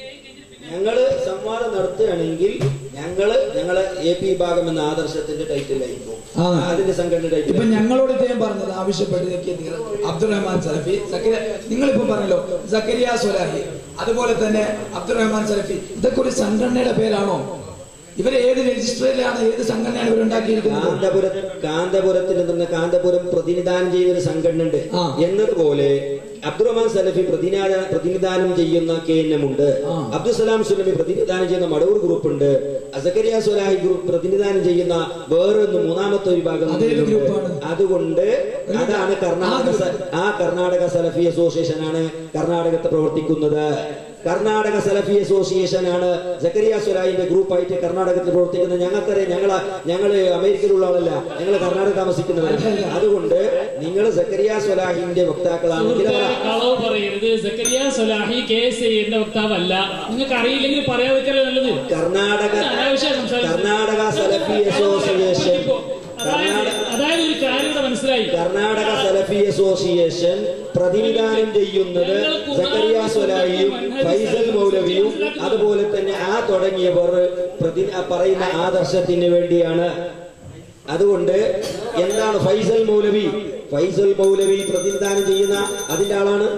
ഞങ്ങള് സംവാദം നടത്തുകയാണെങ്കിൽ ഞങ്ങള് ഞങ്ങളെ എ പി വിഭാഗം എന്ന ആദർശത്തിന്റെ ടൈറ്റിലായിരിക്കും ആ. അതിന്റെ സംഘടന ഇപ്പൊ ടൈറ്റിൽ ഞങ്ങളോട് ഇദ്ദേഹം പറഞ്ഞത് ആവശ്യപ്പെട്ട് അബ്ദുറഹ്മാൻ സലഫി സക്കരിയ നിങ്ങളിപ്പോ പറഞ്ഞല്ലോ സക്കരിയ സൊലാഹി അതുപോലെ തന്നെ അബ്ദുറഹ്മാൻ സലഫി ഇതൊക്കെ ഒരു സംഘടനയുടെ പേരാണോ ഇവർ ഏത് രജിസ്റ്ററിലാണ് ഏത് സംഘടനയാണ് ഇവർ ഉണ്ടാക്കിയിരിക്കുന്നത് കാന്തപുരം കാന്തപുരത്തിൽ നിന്ന് കാന്തപുരം പ്രതിനിധാനം ചെയ്യുന്ന ഒരു സംഘടന ഉണ്ട് ആ. എന്നതുപോലെ അബ്ദുറഹ്മാൻ സലഫി പ്രതിനിധാന പ്രതിനിധാനം ചെയ്യുന്ന കെ എൻ എം ഉണ്ട് ആ. അബ്ദുസലാം സുലമി പ്രതിനിധാനം ചെയ്യുന്ന മടവൂർ ഗ്രൂപ്പ് ഉണ്ട് അസക്കരിയ സുലാഹി ഗ്രൂപ്പ് പ്രതിനിധാനം ചെയ്യുന്ന വേറൊന്ന് മൂന്നാമത്തെ വിഭാഗം അതേത് ഇതിലുണ്ട്. ഗ്രൂപ്പാണ്? അതുകൊണ്ട് അതാണ് കർണാടക ആ സ- ആ കർണാടക സലഫി അസോസിയേഷൻ ആണ് കർണാടകത്തിൽ പ്രവർത്തിക്കുന്നത് കർണാടക സലഫി അസോസിയേഷൻ ആണ് സക്കരിയ സുലാഹിന്റെ ഗ്രൂപ്പായിട്ട് കർണാടകത്തിൽ പ്രവർത്തിക്കുന്നത് ഞങ്ങൾക്കറിയാം ഞങ്ങൾ ഞങ്ങള് അമേരിക്കയിലുള്ള ആളല്ല ഞങ്ങൾ കർണാടക താമസിക്കുന്നവരാണ് അതുകൊണ്ട് നിങ്ങൾ സക്കരിയ സുലാഹിന്റെ വക്താക്കളാണെങ്കിൽ സുഹൃത്തെ, കളവ് പറയരുത് സക്കരിയ സൊലാഹി കെ എസ് ഐന്റെ വക്താവല്ല നിങ്ങൾക്ക് അറിയില്ലെങ്കിൽ പറയാതിരിക്കലേ നല്ലത് കർണാടക അനാവശ്യ സംസാരം. കർണാടക സലഫി അസോസിയേഷൻ അതായത് അതായത് ഒരു കാര്യം ഇവിടെ മനസ്സിലായി കർണാടക സലഫി അസോസിയേഷൻ പ്രതിനിധാനം ചെയ്യുന്നത് സക്കരിയ സ്വലാഹിയും ഫൈസൽ മൗലവിയും അതുപോലെ തന്നെ ആ തുടങ്ങിയവർ പ്രതി ആ പറയുന്ന ആദർശത്തിന് വേണ്ടിയാണ് അതുകൊണ്ട് എന്താണ് ഫൈസൽ മൗലവി ഫൈസൽ മൗലവി പ്രതിനിധാനം ചെയ്യുന്ന അതിന്റെ ആളാണ്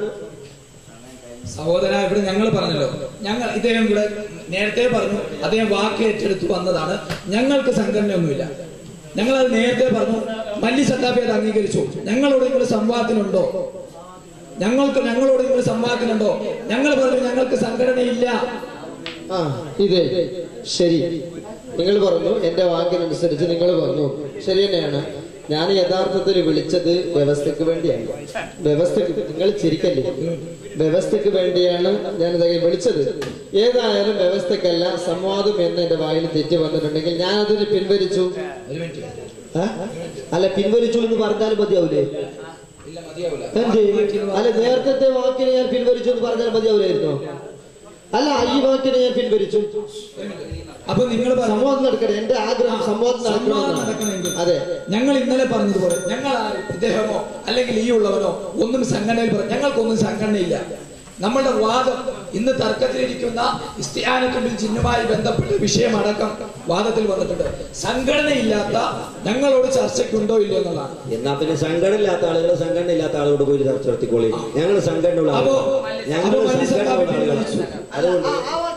സഹോദര ഇവിടെ ഞങ്ങൾ പറഞ്ഞല്ലോ ഞങ്ങൾ ഇദ്ദേഹം ഇവിടെ നേരത്തെ പറഞ്ഞു അദ്ദേഹം വാക്ക് ഏറ്റെടുത്ത് വന്നതാണ് ഞങ്ങൾക്ക് സംഘടനയൊന്നുമില്ല ഞങ്ങൾ അത് നേരത്തെ പറഞ്ഞു മല്ലി സത്താബി അത് അംഗീകരിച്ചു ഞങ്ങളോട് നിങ്ങൾ സംവാദത്തിനുണ്ടോ ഞങ്ങൾക്ക് ഞങ്ങളോട് നിങ്ങൾ സംവാദത്തിനുണ്ടോ ഞങ്ങൾ പറഞ്ഞു ഞങ്ങൾക്ക് സംഘടനയില്ല ആ ഇതേ ശരി നിങ്ങൾ പറഞ്ഞു എന്റെ വാക്കിനനുസരിച്ച് നിങ്ങൾ പറഞ്ഞു ശരി തന്നെയാണ് ഞാൻ യഥാർത്ഥത്തിൽ വിളിച്ചത് വ്യവസ്ഥയ്ക്ക് വേണ്ടിയാണ് വ്യവസ്ഥയ്ക്ക് നിങ്ങൾ ചിരിക്കല്ലേ വ്യവസ്ഥയ്ക്ക് വേണ്ടിയാണ് ഞാൻ ഇതൊക്കെ വിളിച്ചത് ഏതായാലും വ്യവസ്ഥക്കല്ല സംവാദം എന്ന് എന്റെ വായിൽ തെറ്റ് വന്നിട്ടുണ്ടെങ്കിൽ ഞാൻ അതിന് പിൻവലിച്ചു ആ? അല്ല പിൻവലിച്ചു എന്ന് പറഞ്ഞാൽ മതിയാവൂലേ എന്ത് അല്ല നേരത്തെ വാക്കിന് ഞാൻ പിൻവലിച്ചു എന്ന് പറഞ്ഞാൽ മതിയാവൂലായിരുന്നോ അല്ല ഈ വാക്കിനെ ഞാൻ പിൻവലിച്ചു അപ്പൊ നിങ്ങൾ സംവാദം നടക്കട്ടെ എന്റെ ആഗ്രഹം സംവാദം സംവാദം നടക്കണമെന്നാണ് നടക്കണമെങ്കിൽ അതെ ഞങ്ങൾ ഇന്നലെ പറഞ്ഞതുപോലെ ഞങ്ങൾ ആരും ഇദ്ദേഹമോ അല്ലെങ്കിൽ ഈ ഉള്ളവനോ ഒന്നും സംഘടനയിൽ പറ ഞങ്ങൾക്കൊന്നും സംഘടനയില്ല നമ്മളുടെ വാദം ഇന്ന് തർക്കത്തിലിരിക്കുന്ന ഇസ്തിയാനത്തുമ്പിൽ ചിഹ്നവുമായി ബന്ധപ്പെട്ട വിഷയമടക്കം വാദത്തിൽ വന്നിട്ടുണ്ട് സംഘടനയില്ലാത്ത ഞങ്ങളോട് ചർച്ചയ്ക്കുണ്ടോ ഇല്ലയോ എന്നുള്ളതാണ് എന്നാ പിന്നെ സംഘടന ഇല്ലാത്ത ആളുകൾ സംഘടന ഇല്ലാത്ത ആളോട് പോയി ചർച്ച നടത്തിക്കോളി ഞങ്ങൾ സംഘടനയുള്ള അപ്പോ ആളുകൾ ഞങ്ങൾ അപ്പോ മല്ലി സംഘടനയുള്ള സഖാവിനെ ആളുകൾ വിളിച്ചു. അതുകൊണ്ട്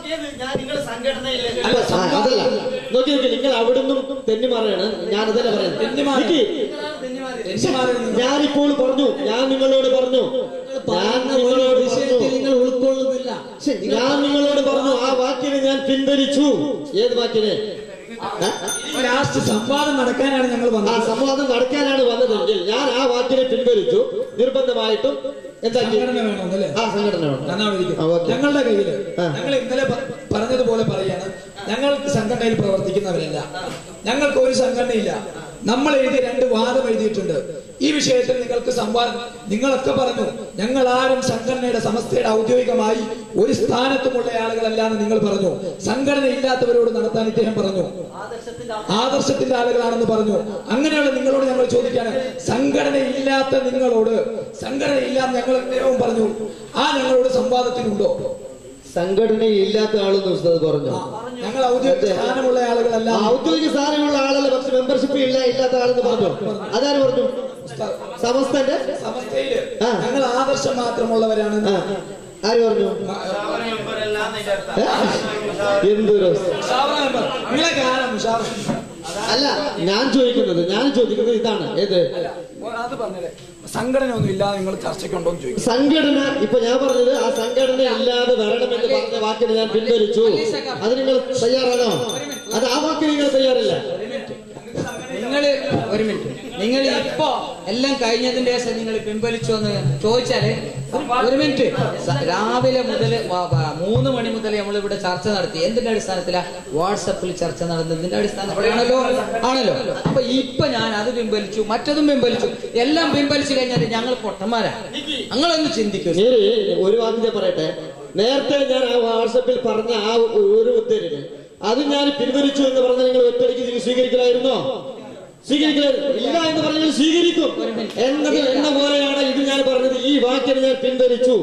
അല്ല ആ, അതല്ല നോക്കി നോക്കി നിങ്ങൾ അവിടുന്ന് തെന്നിമാറാണ് ഞാൻ അതല്ല പറയുന്നത് തെന്നിമാറ്. നിക്ക്. തെന്നിമാറ് നിങ്ങൾ- ഞാനിപ്പോൾ പറഞ്ഞു ഞാൻ നിങ്ങളോട് പറഞ്ഞു ഞാൻ നിങ്ങളോട് വിഷയത്തിൽ പറഞ്ഞു നിങ്ങൾ ഉൾക്കൊള്ളുന്നില്ല ശ്ശെ, ഞാൻ നിങ്ങളോട് പറഞ്ഞു ആ വാക്കിനെ ഞാൻ പിൻവലിച്ചു ഏത് വാക്കിനെ ആ? ലാസ്റ്റ് സംവാദം നടക്കാനാണ് ഞങ്ങൾ ആ വന്നത് സംവാദം നടക്കാനാണ് വന്നതെങ്കിൽ ഞാൻ ആ വാക്കിനെ പിൻവലിച്ചു നിർബന്ധമായിട്ടും എന്താക്കി സംഘടന വേണമെന്നല്ലേ ആ സംഘടന വേണം ഞാൻ അവിടെ ഇരിക്കും. ആ, ഓക്കേ. ഞങ്ങളുടെ കയ്യില് ആ. ഞങ്ങൾ ഇന്നലെ പ- പറഞ്ഞതുപോലെ പറയാണ് ഞങ്ങൾക്ക് സംഘടനയിൽ പ്രവർത്തിക്കുന്നവരല്ല ഞങ്ങൾക്ക് ഒരു സംഘടനയില്ല നമ്മൾ എഴുതിയ രണ്ട് വാദം എഴുതിയിട്ടുണ്ട് ഈ വിഷയത്തിൽ നിങ്ങൾക്ക് സംവാദം നിങ്ങളൊക്കെ പറഞ്ഞു ഞങ്ങൾ ആരും സംഘടനയുടെ സമസ്തയുടെ ഔദ്യോഗികമായി ഒരു സ്ഥാനത്തുമുള്ള ആളുകളല്ല എന്ന് നിങ്ങൾ പറഞ്ഞു സംഘടന ഇല്ലാത്തവരോട് നടത്താൻ ഇദ്ദേഹം പറഞ്ഞു ആദർശത്തിന്റെ ആളുകളാണെന്ന് പറഞ്ഞു അങ്ങനെയുള്ള നിങ്ങളോട് ഞങ്ങൾ ചോദിക്കാണ് സംഘടന ഇല്ലാത്ത നിങ്ങളോട് സംഘടന ഇല്ലാന്ന് ഞങ്ങൾ അദ്ദേഹവും പറഞ്ഞു ആ ഞങ്ങളോട് സംവാദത്തിനുണ്ടോ സംഘടന ഇല്ലാത്ത ആളെന്ന് ഉസ്താദ് പറഞ്ഞു ഞങ്ങൾ ഔദ്യോഗിക സ്ഥാനമുള്ള ആളുകളല്ല ആ, ഔദ്യോഗിക സ്ഥാനമുള്ള ആളല്ല പക്ഷെ മെമ്പർഷിപ്പ് ഇല്ല ഇല്ലാത്ത ആളെന്ന് പറഞ്ഞു അതാര് പറഞ്ഞു സമസ്തന്റെ സമസ്തയില് ആ. ഞങ്ങൾ ആദർശം മാത്രമുള്ളവരാണ് ആ, ആര് പറഞ്ഞു ഏ? എന്തൊരു മുഷാവറ മെമ്പർ. നിങ്ങളെ കാണാം മുഷാവറ. അല്ല ഞാൻ ചോദിക്കുന്നത് ഞാൻ ചോദിക്കുന്നത് ഇതാണ് ഏത് അത് പറഞ്ഞല്ലേ സംഘടന ഒന്നും ഇല്ലാതെ നിങ്ങൾ ചർച്ചയ്ക്കുണ്ടോ എന്ന് ചോദിക്കും സംഘടന ഇപ്പൊ ഞാൻ പറഞ്ഞത് ആ സംഘടന ഇല്ലാതെ വരണമെന്ന് പറഞ്ഞ വാക്കിന് ഞാൻ പിൻവലിച്ചു അത് നിങ്ങൾ തയ്യാറാണോ അത് ആ വാക്കിന് നിങ്ങൾ തയ്യാറല്ല നിങ്ങൾ ഒരു മിനിറ്റ് നിങ്ങൾ ഇപ്പോ എല്ലാം കഴിഞ്ഞതിന്റെ ശേഷം നിങ്ങൾ പിൻവലിച്ചു എന്ന് ചോദിച്ചാല് ഒരു മിനിറ്റ് സ- രാവിലെ മുതൽ മൂന്ന് മണി മുതൽ നമ്മൾ ഇവിടെ ചർച്ച നടത്തി എന്തിന്റെ അടിസ്ഥാനത്തിലാ വാട്സപ്പിൽ ചർച്ച നടന്നതിന്റെ അടിസ്ഥാനത്തിലാണല്ലോ ആണല്ലോ അപ്പൊ ഇപ്പൊ ഞാൻ അത് പിൻവലിച്ചു മറ്റതും പിൻവലിച്ചു എല്ലാം പിൻവലിച്ചു കഴിഞ്ഞാൽ ഞങ്ങൾ പൊട്ടന്മാരാ ഞങ്ങളൊന്ന് ചിന്തിക്കൂ നേരെ ഒരു വാക്ക് ഞാൻ പറയട്ടെ നേരത്തെ ഞാൻ ആ വാട്സപ്പിൽ പറഞ്ഞ ആ ഒരു ഉത്തരവ് അത് ഞാൻ പിൻവലിച്ചു എന്ന് പറഞ്ഞാൽ നിങ്ങൾ ഒറ്റയ്ക്ക് നിങ്ങൾ സ്വീകരിക്കലായിരുന്നോ സ്വീകരിക്കലായിരുന്നു ഇല്ല എന്ന് പറഞ്ഞാൽ സ്വീകരിക്കും എന്നത് എന്ന പോലെയാണ് ഇത് ഞാൻ പറഞ്ഞത് ഈ വാക്കിനെ ഞാൻ പിൻവലിച്ചു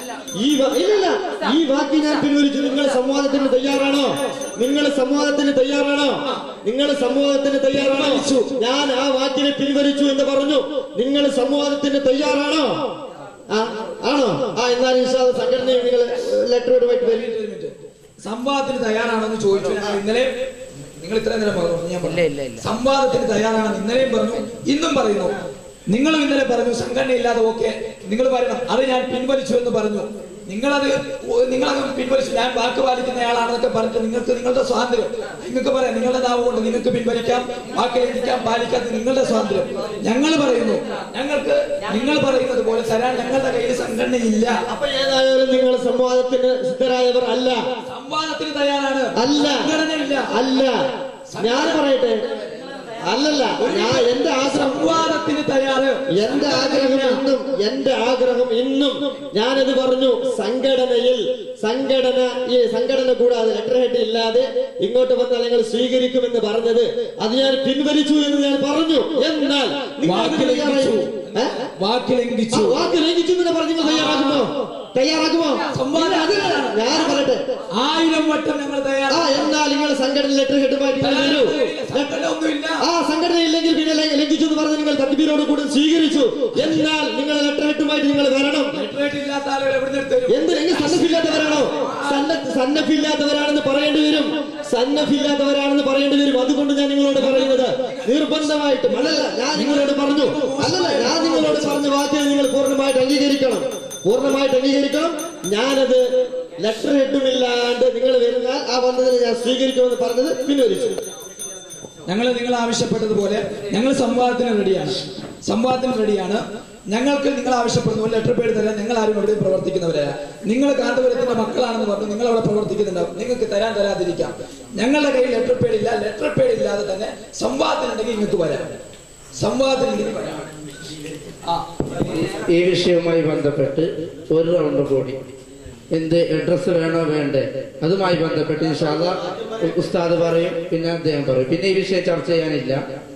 ഈ വാ- ഇല്ലില്ല ഈ വാക്ക് ഞാൻ പിൻവലിച്ചു നിങ്ങൾ സംവാദത്തിന് തയ്യാറാണോ നിങ്ങൾ സംവാദത്തിന് തയ്യാറാണോ നിങ്ങൾ സംവാദത്തിന് തയ്യാറാണോ ഞാൻ ആ വാക്കിനെ പിൻവലിച്ചു എന്ന് പറഞ്ഞു നിങ്ങൾ സംവാദത്തിന് തയ്യാറാണോ ആ ആണോ ആ എന്നാൽ ഇൻഷാല്ല സംഘടനയും നിങ്ങൾ ലെറ്ററുമായിട്ട് വരും ഒരു മിനിറ്റ്. സംവാദത്തിന് തയ്യാറാണോ എന്ന് ചോദിച്ചു ഞങ്ങൾ ഇന്നലെ നിങ്ങൾ ഇത്രയും നേരം പറഞ്ഞു ഞാൻ പറഞ്ഞു. ഇല്ല, ഇല്ല, ഇല്ല. സംവാദത്തിന് തയ്യാറാണെന്ന് ഇന്നലെയും പറഞ്ഞു ഇന്നും പറയുന്നു നിങ്ങളും ഇന്നലെ പറഞ്ഞു സംഘടന ഇല്ലാതെ ഓക്കെ നിങ്ങൾ പറയണം അത് ഞാൻ പിൻവലിച്ചു എന്ന് പറഞ്ഞു നിങ്ങളത് ഓ- നിങ്ങളത് പിൻവലിച്ചു ഞാൻ വാക്ക് പാലിക്കുന്നയാളാണെന്നൊക്കെ പറഞ്ഞിട്ട് നിങ്ങൾക്ക് നിങ്ങളുടെ സ്വാതന്ത്ര്യം നിങ്ങൾക്ക് പറയാം നിങ്ങളുടെ നാവ് കൊണ്ട് നിങ്ങൾക്ക് പിൻവലിക്കാം വാക്ക് എഴുതിക്കാം പാലിക്കാം അത് നിങ്ങളുടെ സ്വാതന്ത്ര്യം ഞങ്ങൾ പറയുന്നു ഞങ്ങൾക്ക് നിങ്ങൾ പറയുന്നത് പോലെ തരാൻ ഞങ്ങളുടെ കയ്യിൽ സംഘടനയില്ല അപ്പൊ ഏതായാലും നിങ്ങൾ സംവാദത്തിന് സിദ്ധരായവർ അല്ല സംവാദത്തിന് തയ്യാറാണ് അല്ല സംഘടനയില്ല അല്ല ഞാൻ പറയട്ടെ അല്ലല്ല ഞാൻ എന്റെ ആഗ്രഹം സംവാദത്തിന് തയ്യാറ് എന്റെ ആഗ്രഹം ഇന്നും എന്റെ ആഗ്രഹം ഇന്നും ഞാനത് പറഞ്ഞു സംഘടനയിൽ സംഘടന ഈ സംഘടന കൂടാതെ ലെറ്റർ ഹെഡ് ഇല്ലാതെ ഇങ്ങോട്ട് വന്നാൽ നിങ്ങൾ സ്വീകരിക്കുമെന്ന് പറഞ്ഞത് അത് ഞാൻ പിൻവലിച്ചു എന്ന് ഞാൻ പറഞ്ഞു എന്നാൽ നിങ്ങൾ അതിന് വാക്ക് ലംഘിച്ചു ഏ? വാക്ക് ആ, ലംഘിച്ചു വാക്ക് ലംഘിച്ചു എന്ന് പറഞ്ഞു തയ്യാറാകുമോ തയ്യാറാകുമോ സംവാദം ഇല്ല, അതില്ല. ഞാൻ പറയട്ടെ ആയിരം വട്ടം ഞങ്ങൾ ആ തയ്യാറാണ് എന്നാൽ നിങ്ങൾ സംഘടന ലെറ്റർ ഹെഡുമായിട്ട് നിങ്ങൾ വരൂ സംഘടന ഒന്നുമില്ല ആ സംഘടന ഇല്ലെങ്കിൽ പിന്നെ ലംഘ- ലംഘിച്ചു എന്ന് പറഞ്ഞ് നിങ്ങൾ തക്ബീരോട് കൂടെ സ്വീകരിച്ചു എന്നാൽ നിങ്ങൾ ലെറ്റർ ഹെഡുമായിട്ട് നിങ്ങൾ വരണം ലെറ്ററേറ്റ് ഇല്ലാത്ത ആളുകൾ എവിടെ നിന്ന് തരും എന്തിനെങ്കിൽ സന്നഫില്ലാത്തവരാണോ സന്ന സന്നഫില്ലാത്തവരാണെന്ന് പറയേണ്ടി വരും സന്നഫില്ലാത്തവരാണെന്ന് പറയേണ്ടി വരും അതുകൊണ്ട് ഞാൻ നിങ്ങളോട് പറയുന്നത് നിർബന്ധമായിട്ടും അല്ലല്ല ഞാൻ നിങ്ങളോട് പറഞ്ഞു അല്ലല്ല ഞാൻ നിങ്ങളോട് പറഞ്ഞ വാക്കിനെ നിങ്ങൾ പൂർണ്ണമായിട്ട് അംഗീകരിക്കണം പൂർണ്ണമായിട്ട് അംഗീകരിക്കണം ഞാനത് ലെറ്റർ ഹെഡുമില്ലാണ്ട് നിങ്ങൾ വരുന്നാൽ ആ വന്നതിനെ ഞാൻ സ്വീകരിക്കുമെന്ന് പറഞ്ഞത് പിൻവലിച്ചു ഞങ്ങൾ നിങ്ങൾ ആവശ്യപ്പെട്ടതുപോലെ ഞങ്ങൾ സംവാദത്തിന് റെഡിയാണ് സംവാദത്തിന് റെഡിയാണ് ഞങ്ങൾക്ക് നിങ്ങൾ ആവശ്യപ്പെടുന്ന പോലെ ലെറ്റർ പേഡ് തരാൻ ഞങ്ങൾ ആരും എവിടെയും പ്രവർത്തിക്കുന്നവരല്ല നിങ്ങൾ കാന്തപുരത്തിന്റെ മക്കളാണെന്ന് പറഞ്ഞു നിങ്ങൾ അവിടെ പ്രവർത്തിക്കുന്നുണ്ടാവും നിങ്ങൾക്ക് തരാൻ തരാതിരിക്കാം ഞങ്ങളുടെ കയ്യിൽ ലെറ്റർ പേഡ് ഇല്ല ലെറ്റർ പേഡ് ഇല്ലാതെ തന്നെ സംവാദത്തിനുണ്ടെങ്കിൽ ഇങ്ങോട്ട് വരാം സംവാദത്തിന് വരാം ആ ഈ വിഷയവുമായി ബന്ധപ്പെട്ട് ഒരു റൗണ്ട് കൂടി എന്ത് അഡ്രസ്സ് വേണോ വേണ്ടേ അതുമായി ബന്ധപ്പെട്ട് ഇൻഷാല്ല ഉസ്താദ് പറയും പിന്നെ അദ്ദേഹം പറയും പിന്നെ ഈ വിഷയം ചർച്ച ചെയ്യാനില്ല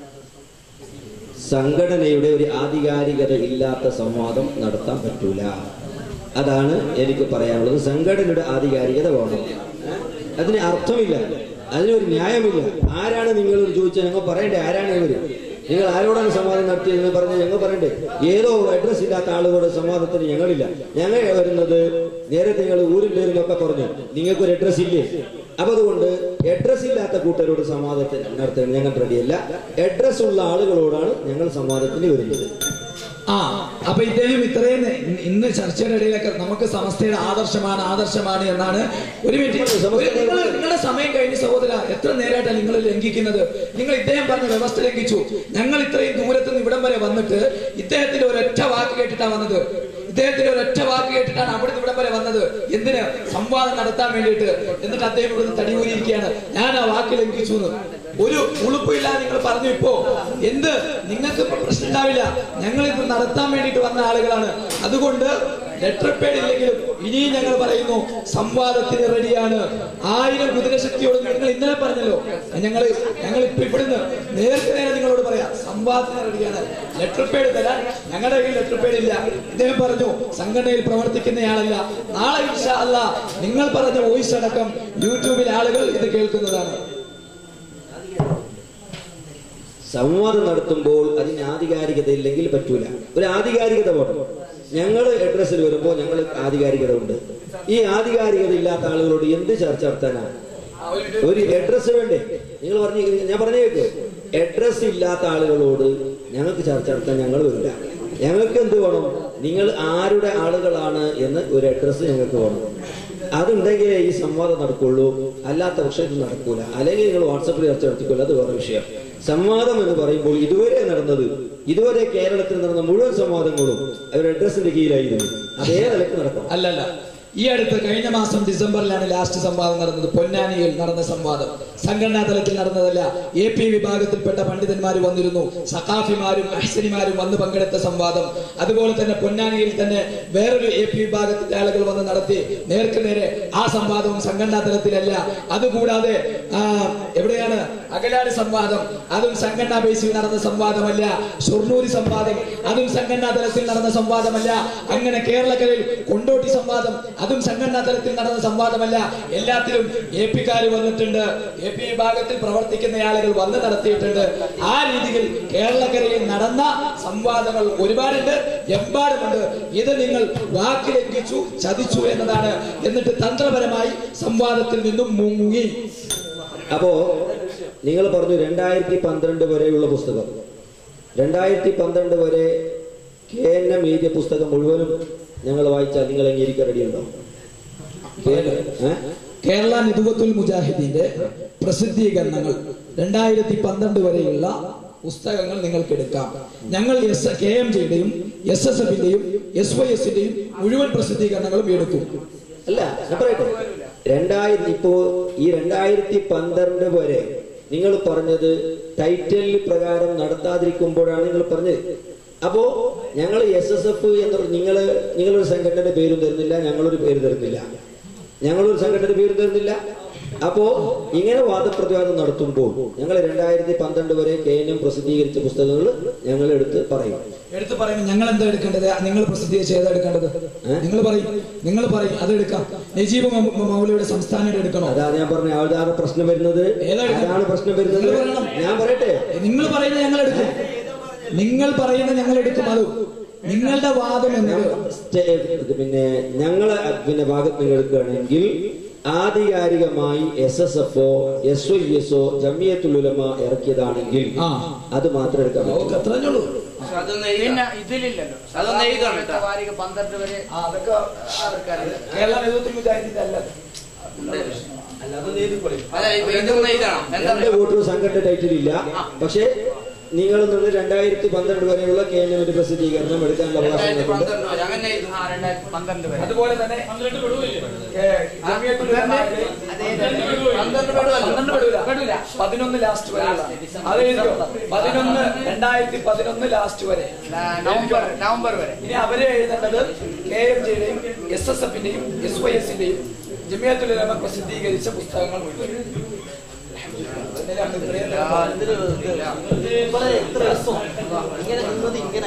സംഘടനയുടെ ഒരു ആധികാരികത ഇല്ലാത്ത സംവാദം നടത്താൻ പറ്റൂല അതാണ് എനിക്ക് പറയാനുള്ളത് സംഘടനയുടെ ആധികാരികത വേണം അതിന് അർത്ഥമില്ല അതിനൊരു ന്യായമില്ല ആരാണ് നിങ്ങൾ ചോദിച്ചാൽ ഞങ്ങൾ പറയണ്ടേ ആരാണ് ഇവര് നിങ്ങൾ ആരോടാണ് സംവാദം നടത്തിയതെന്ന് പറഞ്ഞ് ഞങ്ങൾ പറയണ്ടേ ഏതോ അഡ്രസ് ഇല്ലാത്ത ആളുകളുടെ സംവാദത്തിന് ഞങ്ങളില്ല ഞങ്ങൾ വരുന്നത് നേരത്തെ നിങ്ങൾ ഊരും പേരിലൊക്കെ പറഞ്ഞു നിങ്ങൾക്കൊരു അഡ്രസ് ഇല്ലേ അപ്പൊ അതുകൊണ്ട് അഡ്രസ് ഇല്ലാത്ത കൂട്ടരോട് സംവാദത്തിന് നടത്താൻ ഞങ്ങൾ റെഡിയല്ല അഡ്രസ് ഉള്ള ആളുകളോടാണ് ഞങ്ങൾ സംവാദത്തിന് വരുന്നത് ആ അപ്പൊ ഇദ്ദേഹം ഇത്രയും നേ- ഇന്ന് ചർച്ചയുടെ ഇടയിലൊക്കെ നമുക്ക് സമസ്തയുടെ ആദർശമാണ് ആദർശമാണ് എന്നാണ് ഒരു മിനിറ്റ് നിങ്ങൾ നിങ്ങളുടെ സമയം കഴിഞ്ഞ സഹോദര എത്ര നേരമായിട്ടാണ് നിങ്ങൾ ലംഘിക്കുന്നത് നിങ്ങൾ ഇദ്ദേഹം പറഞ്ഞ വ്യവസ്ഥ ലംഘിച്ചു ഞങ്ങൾ ഇത്രയും ദൂരത്ത് നിന്ന് ഇവിടം വരെ വന്നിട്ട് ഇദ്ദേഹത്തിന്റെ ഒരൊറ്റ വാക്ക് കേട്ടിട്ടാണ് വന്നത് ഇദ്ദേഹത്തിന്റെ ഒരൊറ്റ വാക്ക് കേട്ടിട്ടാണ് അവിടുന്ന് ഇവിടം വരെ വന്നത് എന്തിന് സംവാദം നടത്താൻ വേണ്ടിയിട്ട് എന്നിട്ട് അദ്ദേഹം ഇവിടുന്ന് തടികൂരിയിരിക്കുകയാണ് ഞാൻ ആ വാക്ക് ലംഘിച്ചു എന്ന് ഒരു ഉളുപ്പില്ല നിങ്ങൾ പറഞ്ഞു ഇപ്പോ എന്ത് നിങ്ങൾക്ക് ഇപ്പൊ പ്രശ്നം ഉണ്ടാവില്ല ഞങ്ങൾ ഇത് നടത്താൻ വേണ്ടിയിട്ട് വന്ന ആളുകളാണ് അതുകൊണ്ട് ലെറ്റർ പേഡ് ഇല്ലെങ്കിലും ഇനിയും ഞങ്ങൾ പറയുന്നു സംവാദത്തിന് റെഡിയാണ് ആയിരം കുതിരശക്തിയോട് നിങ്ങൾ ഇന്നലെ പറഞ്ഞല്ലോ ഞങ്ങൾ ഞങ്ങൾ ഇപ്പൊ ഇവിടുന്ന് നേർക്ക് നേരെ നിങ്ങളോട് പറയാം സംവാദത്തിന് റെഡിയാണ് ലെറ്റർ പേഡ് തരാൻ ഞങ്ങളുടെ കയ്യിൽ ലെറ്റർ പേഡ് ഇല്ല ഇദ്ദേഹം പറഞ്ഞു സംഘടനയിൽ പ്രവർത്തിക്കുന്നയാളല്ല നാളെ ഇൻഷാ അല്ലാ നിങ്ങൾ പറഞ്ഞ വോയിസ് അടക്കം യൂട്യൂബിൽ ആളുകൾ ഇത് കേൾക്കുന്നതാണ് സംവാദം നടത്തുമ്പോൾ അതിന് ആധികാരികത ഇല്ലെങ്കിൽ പറ്റൂല ഒരു ആധികാരികത വേണം ഞങ്ങൾ അഡ്രസ്സിൽ വരുമ്പോൾ ഞങ്ങൾ ആധികാരികത ഉണ്ട് ഈ ആധികാരികത ഇല്ലാത്ത ആളുകളോട് എന്ത് ചർച്ച നടത്താനാണ് ഒരു അഡ്രസ് വേണ്ടേ നിങ്ങൾ പറഞ്ഞു ഞാൻ പറഞ്ഞു കേക്ക് അഡ്രസ് ഇല്ലാത്ത ആളുകളോട് ഞങ്ങൾക്ക് ചർച്ച നടത്താൻ ഞങ്ങൾ വരില്ല ഞങ്ങൾക്ക് എന്ത് വേണം നിങ്ങൾ ആരുടെ ആളുകളാണ് എന്ന് ഒരു അഡ്രസ് ഞങ്ങൾക്ക് വേണം അതുണ്ടെങ്കിലേ ഈ സംവാദം നടക്കുള്ളൂ അല്ലാത്ത പക്ഷം ഇത് നടക്കൂല അല്ലെങ്കിൽ നിങ്ങൾ വാട്സപ്പിൽ ചർച്ച നടത്തിക്കൊള്ളൂ അത് വേറെ വിഷയം സംവാദം എന്ന് പറയുമ്പോൾ ഇതുവരെ നടന്നത് ഇതുവരെ കേരളത്തിൽ നടന്ന മുഴുവൻ സംവാദങ്ങളും അവരുടെ അഡ്രസ്സിന്റെ കീഴിലായിരുന്നു അതേ നിലക്ക് നടക്കണം അല്ലല്ല ഈ അടുത്ത് കഴിഞ്ഞ മാസം ഡിസംബറിലാണ് ലാസ്റ്റ് സംവാദം നടന്നത് പൊന്നാനിയിൽ നടന്ന സംവാദം സംഘടനാ തലത്തിൽ നടന്നതല്ല എ പി വിഭാഗത്തിൽപ്പെട്ട പണ്ഡിതന്മാർ വന്നിരുന്നു സഖാഫിമാരും അഹ്സനിമാരും വന്ന് പങ്കെടുത്ത സംവാദം അതുപോലെ തന്നെ പൊന്നാനിയിൽ തന്നെ വേറൊരു എ പി വിഭാഗത്തിലെ ആളുകൾ വന്ന് നടത്തി നേർക്ക് നേരെ ആ സംവാദവും സംഘടനാ തലത്തിലല്ല അതുകൂടാതെ ആ, എവിടെയാണ് അകലാട് സംവാദം അതും സംഘടനാ ബേസിൽ നടന്ന സംവാദമല്ല ഷൊർണൂരി സംവാദം അതും സംഘടനാ തലത്തിൽ നടന്ന സംവാദമല്ല അങ്ങനെ കേരളക്കരയിൽ കൊണ്ടോട്ടി സംവാദം അതും സംഘടനാ തലത്തിൽ നടന്ന സംവാദമല്ല എല്ലാത്തിലും എ പിക്കാർ വന്നിട്ടുണ്ട് എ പി വിഭാഗത്തിൽ പ്രവർത്തിക്കുന്ന ആളുകൾ വന്ന് നടത്തിയിട്ടുണ്ട് ആ രീതിയിൽ കേരളക്കരയിൽ നടന്ന സംവാദങ്ങൾ ഒരുപാടുണ്ട് എമ്പാടുമുണ്ട് ഇത് നിങ്ങൾ വാക്ക് ലംഘിച്ചു ചതിച്ചു എന്നതാണ് എന്നിട്ട് തന്ത്രപരമായി സംവാദത്തിൽ നിന്നും മുങ്ങി അപ്പോ നിങ്ങൾ പറഞ്ഞു രണ്ടായിരത്തി പന്ത്രണ്ട് വരെയുള്ള പുസ്തകം രണ്ടായിരത്തി പന്ത്രണ്ട് വരെ കെ എൻ എം എഴുതിയ പുസ്തകം മുഴുവനും ഞങ്ങൾ വായിച്ചാൽ നിങ്ങൾ അംഗീകരിക്കാൻ റെഡിയുണ്ടോ കേരള നിതുവത്തുൽ മുജാഹിദീന്റെ പ്രസിദ്ധീകരണങ്ങൾ രണ്ടായിരത്തി പന്ത്രണ്ട് വരെയുള്ള പുസ്തകങ്ങൾ നിങ്ങൾക്ക് എടുക്കാം ഞങ്ങൾ എസ് കെ എം ജിയുടെയും എസ് എസ് എഫിന്റെയും എസ് വൈ എസിന്റെയും മുഴുവൻ പ്രസിദ്ധീകരണങ്ങളും എടുക്കും അല്ല ഞാൻ പറയട്ടെ രണ്ടായിരത്തി ഇപ്പോ ഈ രണ്ടായിരത്തി പന്ത്രണ്ട് വരെ നിങ്ങൾ പറഞ്ഞത് ടൈറ്റൽ പ്രകാരം നടത്താതിരിക്കുമ്പോഴാണ് നിങ്ങൾ പറഞ്ഞത് അപ്പോ ഞങ്ങൾ എസ് എസ് എഫ് എന്ന് പറഞ്ഞ് നിങ്ങള് നിങ്ങളൊരു സംഘടനയുടെ പേരും തരുന്നില്ല ഞങ്ങളൊരു പേര് തരുന്നില്ല ഞങ്ങളൊരു സംഘടനയുടെ പേര് തരുന്നില്ല അപ്പോ ഇങ്ങനെ വാദപ്രതിവാദം നടത്തുമ്പോൾ ഞങ്ങൾ രണ്ടായിരത്തി പന്ത്രണ്ട് വരെ കെ എൻ എം പ്രസിദ്ധീകരിച്ച പുസ്തകങ്ങൾ ഞങ്ങൾ എടുത്ത് പറയും എടുത്തു പറയുമ്പോൾ ഞങ്ങൾ എന്താ എടുക്കേണ്ടത് നിങ്ങൾ പ്രസിദ്ധീകരിച്ച് ഏതാ എടുക്കേണ്ടത് നിങ്ങൾ പറയും നിങ്ങൾ പറയും അത് എടുക്കാം നജീബ് മൗ- മൗലയുടെ സംസ്ഥാനം എടുക്കണോ അതാണ് ഞാൻ പറഞ്ഞ അതാണ് പ്രശ്നം വരുന്നത് അതാണ് പ്രശ്നം വരുന്നത് ഞാൻ പറയട്ടെ നിങ്ങൾ പറയുന്നത് ഞങ്ങൾ എടുക്കും നിങ്ങൾ പറയുന്നത് ഞങ്ങൾ എടുക്കും അത് നിങ്ങളുടെ വാദം എന്നത് സ്റ്റേ- പിന്നെ ഞങ്ങളെ പിന്നെ ഭാഗത്ത് നിങ്ങൾ എടുക്കുകയാണെങ്കിൽ ആധികാരികമായി എസ് എസ് എഫോ എസ് ഒ എസ് ഒ ജമിയത്തുലുലമ ഇറക്കിയതാണെങ്കിൽ അത് മാത്രം എടുക്കാൻ പറ്റും അതൊന്നും പിന്നെ ഇതിലില്ലല്ലോ അതൊന്നും എഴുതണം കേട്ടോ. പന്ത്രണ്ട് വരെ കേരള നേതൃത്വ മുജാഹിദിന്റെ അല്ല അല്ല ഇപ്പൊ ഇതൊന്നും എഴുതണം എന്താ എന്റെ വോട്ടർ സംഘടന ടൈറ്റിൽ ഇല്ല പക്ഷേ നിങ്ങൾ നിന്ന് രണ്ടായിരത്തി പന്ത്രണ്ട് വരെയുള്ള കെ എൻ എമ്മിന്റെ പ്രസിദ്ധീകരണം എടുക്കാനുള്ള അവകാശം നിങ്ങൾക്കുണ്ട് പന്ത്രണ്ട് വരെ അങ്ങനെ എഴുതും പന്ത്രണ്ട് വരെ അതുപോലെ തന്നെ പന്ത്രണ്ട് വിടുവില്ലേ ജമിയത്തുൽ ഉലമായുടെ പന്ത്രണ്ട് പെടൂല. പെടൂല. പതിനൊന്ന് ലാസ്റ്റ് വരെ അത് എഴുതിയോ പതിനൊന്ന് രണ്ടായിരത്തി പതിനൊന്ന് ലാസ്റ്റ് വരെ നവംബർ നവംബർ വരെ ഇനി അവരെ എഴുതേണ്ടത് കെ എം ജിയുടെയും എസ് എസ് എഫിന്റെയും എസ് വൈ എസിന്റെയും ജമിയത്തുലമ പ്രസിദ്ധീകരിച്ച പുസ്തകങ്ങൾ മുഴുവൻ ഇവിടെ എത്ര രസം ഇങ്ങനെ നിന്നത് ഇങ്ങനെ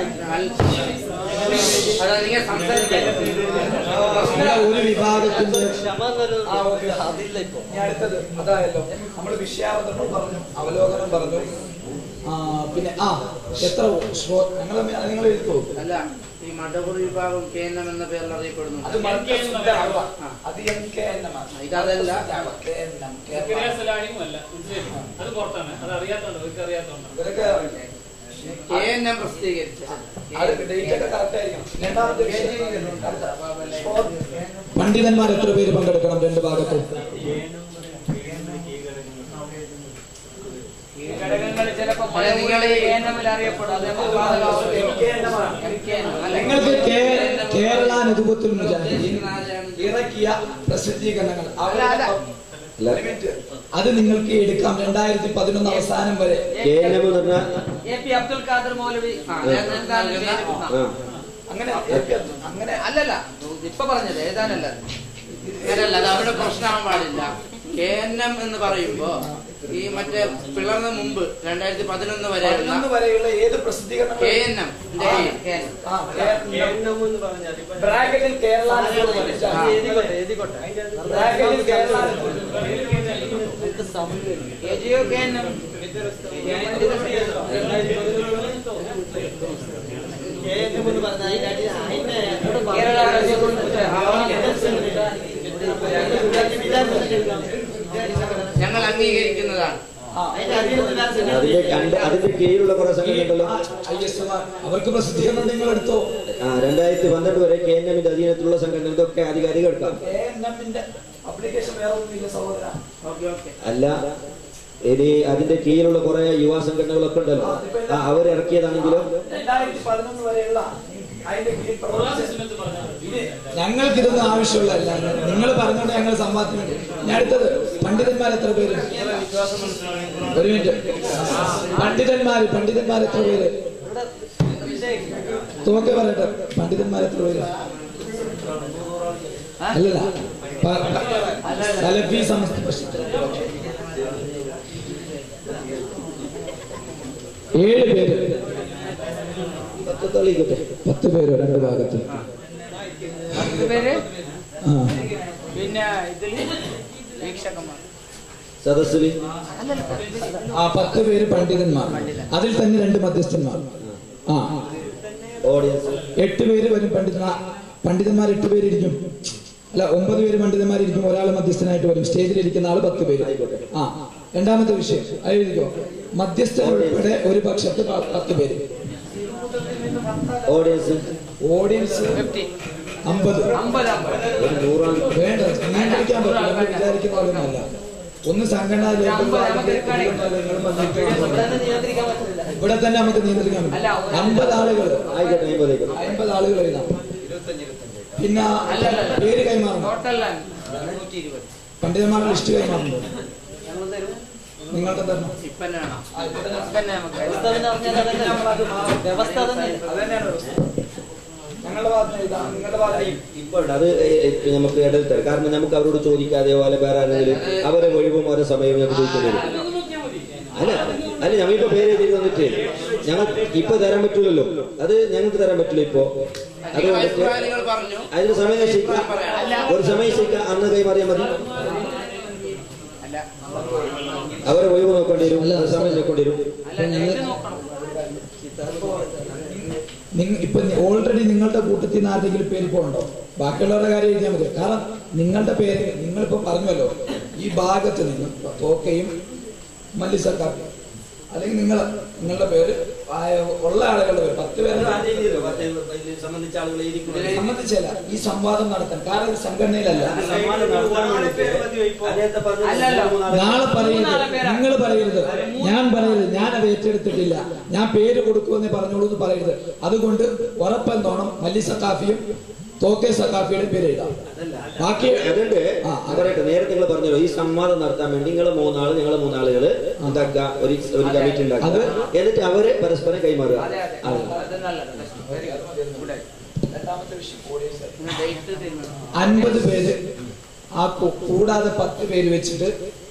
അതാ നിങ്ങൾ സംസാരിക്കാൻ നമ്മുടെ ഒരു വിഭാഗത്തിന്റെ ക്ഷമ എന്നൊരു ആ, ഓക്കേ. അതില്ല ഇപ്പൊ ഇനി അടുത്തത് അതായല്ലോ നമ്മൾ വിഷയാവതരണം പറഞ്ഞു അവലോകനം പറഞ്ഞു ആ, പിന്നെ ആ എത്ര ശ്രോ ഞങ്ങൾ നിങ്ങൾ എഴുതുമോ അല്ല ഈ മടവൂർ വിഭാഗം കെ എൻ എം എന്ന പേരിൽ അറിയപ്പെടുന്നു അത് മർക്കസുദ്ദഅവ. അത് എം കെ എൻ എം ആണ്. ഇതതല്ല. K N M, Kerala. ക്രിയാസലാഹിയും അല്ല മനസ്സിലായോ? അത് പുറത്താണ് അത് അറിയാത്തോണ്ട് അവർക്ക് അറിയാത്തോണ്ട് ഇവരൊക്കെ കെ എൻ എം പ്രസിദ്ധീകരിച്ചത് അത് ഡേറ്റ് ഒക്കെ കറക്റ്റ് ആയിരിക്കണം രണ്ടാമത്തെ വിഷയം. പണ്ഡിതന്മാർ എത്ര പേര് പങ്കെടുക്കണം രണ്ട് ഭാഗത്തും ഘടകങ്ങൾ ചിലപ്പോ അല്ല, നിങ്ങള് ഈ- അറിയപ്പെടും അത് നമുക്ക് നിങ്ങൾക്ക് കേ- കേരള നെതുപത്തുൽ മുജാഹിദീൻ ഇറക്കിയ പ്രസിദ്ധീകരണങ്ങൾ അവരുടെ- അല്ല. ഒരു മിനിറ്റ്. അത് നിങ്ങൾക്ക് എടുക്കാം രണ്ടായിരത്തി പതിനൊന്ന് അവസാനം വരെ കെ എൻ എം എന്ന് പറഞ്ഞാൽ എ പി അബ്ദുൽ ഖാദർ മൗലവി ആ, എന്താണ് പേര്? ആ അങ്ങനെ അങ്ങനെ അല്ലല്ല ഇപ്പൊ പറഞ്ഞത് ഏതാനല്ല അങ്ങനല്ല അത് അവിടെ പ്രശ്നമാകാൻ പാടില്ല കെ എൻ എം എന്ന് പറയുമ്പോ ഈ മറ്റേ പിളർന്ന മുമ്പ് രണ്ടായിരത്തി പതിനൊന്ന് വരെയുള്ള പതിനൊന്ന് വരെയുള്ള ഏത് പ്രസിദ്ധീകരണം കെ എൻ എം ബ്രാക്കറ്റിൽ കേരള നെതുപത്തുൽ മുജാഹിദീൻ. എഴുതിക്കോട്ടെ എഴുതിക്കോട്ടെ ബ്രാക്കറ്റിൽ കേരള നെതുപത്തുൽ മുജാഹിദീൻ. എന്ത് സമയം എജിയോ K N M. Kerala Nadvathul ഞങ്ങൾ അംഗീകരിക്കുന്നതാണ് ആ, അതിന്റെ കണ്ട് അതിന്റെ കീഴിലുള്ള കുറെ സംഘടന ഉണ്ടല്ലോ ഐ എസ് എം ആർ. അവർക്ക് പ്രസിദ്ധീകരണം നിങ്ങൾ എടുത്തോ ആ രണ്ടായിരത്തി പന്ത്രണ്ട് വരെ കെ എൻ എമ്മിന്റെ അധീനത്തിലുള്ള സംഘടന ഇതൊക്കെ അധികാരികൾ എടുക്കാം കെ എൻ എമ്മിന്റെ അപ്ലിക്കേഷൻ വേറെ ഒന്നുമില്ല സഹോദര ഓക്കെ ഓക്കെ അല്ല ഇനി അതിന്റെ കീഴിലുള്ള കുറെ യുവ സംഘടനകളൊക്കെ ഉണ്ടല്ലോ ആ അവരിറക്കിയതാണെങ്കിലോ രണ്ടായിരത്തി പതിനൊന്ന് വരെയുള്ള അതിന്റെ കീഴിൽ പ്രവർത്തിച്ച ഇനി ഞങ്ങൾക്ക് ഇതൊന്നും ആവശ്യമുള്ളതല്ല നിങ്ങൾ പറഞ്ഞോണ്ട് ഞങ്ങൾ സമ്പാദിച്ചു ഞാൻ അടുത്തത് പണ്ഡിതന്മാർ എത്ര പേര് ഒരു മിനിറ്റ് പണ്ഡിതന്മാര് പണ്ഡിതന്മാർ എത്ര പേര് തോക്കെ പറയട്ടെ പണ്ഡിതന്മാർ എത്ര പേര് അല്ലല്ല പ- സലഫി സമസ്ത പരിഷത്ത്. ഏഴ് പേര് പത്ത് തെളിയിക്കട്ടെ പത്ത് പേരോ രണ്ട് ഭാഗത്ത് പത്ത് പേര് ആ പിന്നെ ഇതില് വീക്ഷകന്മാർ സദസ്സിൽ ആ പത്ത് പേര് പണ്ഡിതന്മാർ അതിൽ തന്നെ രണ്ട് മധ്യസ്ഥന്മാർ ആ ഓഡിയൻസ് എട്ട് പേര് വരും പണ്ഡിതന്മാർ പണ്ഡിതന്മാർ എട്ട് പേര് ഇരിക്കും അല്ല ഒമ്പത് പേര് പണ്ഡിതന്മാരിരിക്കും ഒരാൾ മധ്യസ്ഥനായിട്ട് വരും സ്റ്റേജിൽ ഇരിക്കുന്ന ആള് പത്ത് പേര് ആ രണ്ടാമത്തെ വിഷയം അത് എഴുതിക്കോ മധ്യസ്ഥൻ ഉൾപ്പെടെ ഒരു പക്ഷത്ത് പ- പത്ത് പേര് ഓഡിയൻസ് ഓഡിയൻസ് അമ്പത് അമ്പത് അമ്പത് ഒരു നൂറാം വേണ്ട നിയന്ത്രിക്കാൻ പറ്റില്ല നമ്മൾ വിചാരിക്കുന്ന പോലെയൊന്നുമല്ല ഒന്ന് സംഘടന നിയന്ത്രിക്കാൻ പറ്റില്ല ഇവിടെ തന്നെ നമുക്ക് നിയന്ത്രിക്കാൻ പറ്റും അമ്പത് ആളുകൾ ആയിക്കോട്ടെ അമ്പതേക്കോട്ടെ അമ്പത് ആളുകൾ എഴുതാം പിന്നെ പേര് കൈമാറണം ടോട്ടൽ നൂറ്റി ഇരുപത് പണ്ഡിതന്മാരുടെ ലിസ്റ്റ് കൈമാറുന്നു ഞങ്ങൾ തരും നിങ്ങൾക്ക് തരണം ഇപ്പന്നെ വേണം തന്നെ നമുക്ക് വ്യവസ്ഥ എന്ന് പറഞ്ഞാൽ അതന്നെ. വ്യവസ്ഥ തന്നെ അതന്നെയാണ് വ്യവസ്ഥ. ഞങ്ങളുടെ ഭാഗത്ത് എഴുതാം നിങ്ങളുടെ ഭാഗത്ത് ഇപ്പോൾ അത് ഏ, നമുക്ക് ഇടയിൽ തരാം കാരണം നമുക്ക് അവരോട് ചോദിക്കാതെയോ അല്ലെ വേറെ ആരെങ്കിലും അവരെ ഒഴിവും ഓരോ സമയവും ഞങ്ങൾക്ക് ചോദിക്കേണ്ടി വരും അല്ല അല്ല ഞങ്ങളിപ്പോ പേര് എഴുതി തന്നിട്ട് ഞങ്ങൾ ഇപ്പൊ തരാൻ പറ്റൂലല്ലോ അത് ഞങ്ങൾക്ക് തരാൻ പറ്റില്ല ഇപ്പോ അതുകൊണ്ട് നിങ്ങൾ പറഞ്ഞു അതിന് സമയം നിശ്ചയിക്കാം ഒരു സമയം നിശ്ചയിക്കാം അന്ന് കൈമാറിയാൽ മതി അല്ല അവരെ ഒഴിവ് നോക്കേണ്ടി വരും ഒരു സമയം നോക്കേണ്ടി വരും നിങ്ങ- ഇപ്പൊ ഓൾറെഡി നിങ്ങളുടെ കൂട്ടത്തിൽ നിന്ന് ആരുടെങ്കിലും പേര് ഇപ്പോൾ ഉണ്ടോ ബാക്കിയുള്ളവരുടെ കാര്യം എഴുതിയാൽ മതി കാരണം നിങ്ങളുടെ പേര് നിങ്ങളിപ്പോ പറഞ്ഞല്ലോ ഈ ഭാഗത്ത് നിന്ന് തോക്കയും മല്ലി സർക്കാർ അല്ലെങ്കിൽ നിങ്ങൾ നിങ്ങളുടെ പേര് ആയ- ഉള്ള ആളുകളുടെ പേര് പത്ത് പേര് സംബന്ധിച്ച ആളുകൾ സംബന്ധിച്ചല്ല ഈ സംവാദം നടത്താൻ കാരണം ഇത് സംഘടനയിലല്ല നാളെ പറയരുത് നിങ്ങൾ പറയരുത് ഞാൻ പറയരുത് ഞാൻ അത് ഏറ്റെടുത്തിട്ടില്ല ഞാൻ പേര് കൊടുക്കുമെന്ന് പറഞ്ഞോളൂ എന്ന് പറയരുത് അതുകൊണ്ട് ഉറപ്പെന്തോണം മല്ലി സക്കാഫിയും തോക്കെ സക്കാഫിയുടെ പേര് എഴുതാം ബാക്കി അതുകൊണ്ട് പറയട്ടെ നേരത്തെ നിങ്ങൾ പറഞ്ഞല്ലോ ഈ സംവാദം നടത്താൻ വേണ്ടി നിങ്ങൾ മൂന്നാള് നിങ്ങൾ മൂന്നാളുകള് ഉണ്ടാക്കുക ഒരു ഒരു കമ്മിറ്റി ഉണ്ടാക്കുക എന്നിട്ട് അവര് പരസ്പരം കൈമാറുക അതെ. അത് നല്ലത് വെരി ഗുഡ് രണ്ടാമത്തെ വിഷയം കോടീശ്വരൻ. ഡേറ്റ് തീരുമാനം അൻപത് പേര് ആ കു- കൂടാതെ പത്ത് പേര് വെച്ചിട്ട്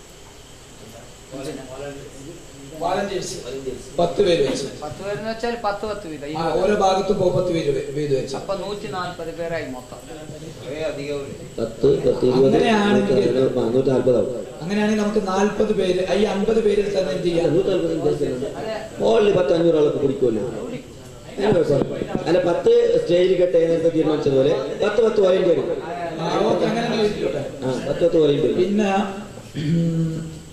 വാലന്റിയേഴ്സ് പത്ത് പേര് വെച്ച് പത്ത് പേരെന്ന് വെച്ചാൽ പത്ത് പത്ത് വീതം ആ, ഓരോ ഭാഗത്തും പോ പത്ത് പേര് വെ- വീത് വെച്ച് അപ്പൊ നൂറ്റി നാൽപ്പത് പേരായി മൊത്തം പത്ത് പത്ത് ഇരുപത് അങ്ങനെയാണെങ്കിൽ- നൂറ്റി ആ, നൂറ്റി നാൽപ്പതാവും അങ്ങനെയാണെങ്കിൽ നമുക്ക് നാൽപ്പത് പേര് ഈ അൻപത് പേരിൽ തന്നെ എന്ത് ചെയ്യാം നൂറ്റി നാൽപ്പത് ഹോളിൽ പത്ത് അഞ്ഞൂറ് ആളൊക്കെ കുടിക്കുമല്ലോ അതിന് കുഴപ്പമില്ല. അല്ല പത്ത് സ്റ്റേജിൽ കെട്ട് നേരത്തെ തീരുമാനിച്ചതുപോലെ പത്ത് പത്ത് വരേണ്ടി വരും ആ, ഓക്കേ, അങ്ങനെ തന്നെ എഴുതിക്കോട്ടെ. ആ പത്ത് പത്ത് വരേണ്ടി വരും പിന്നെ ഉം,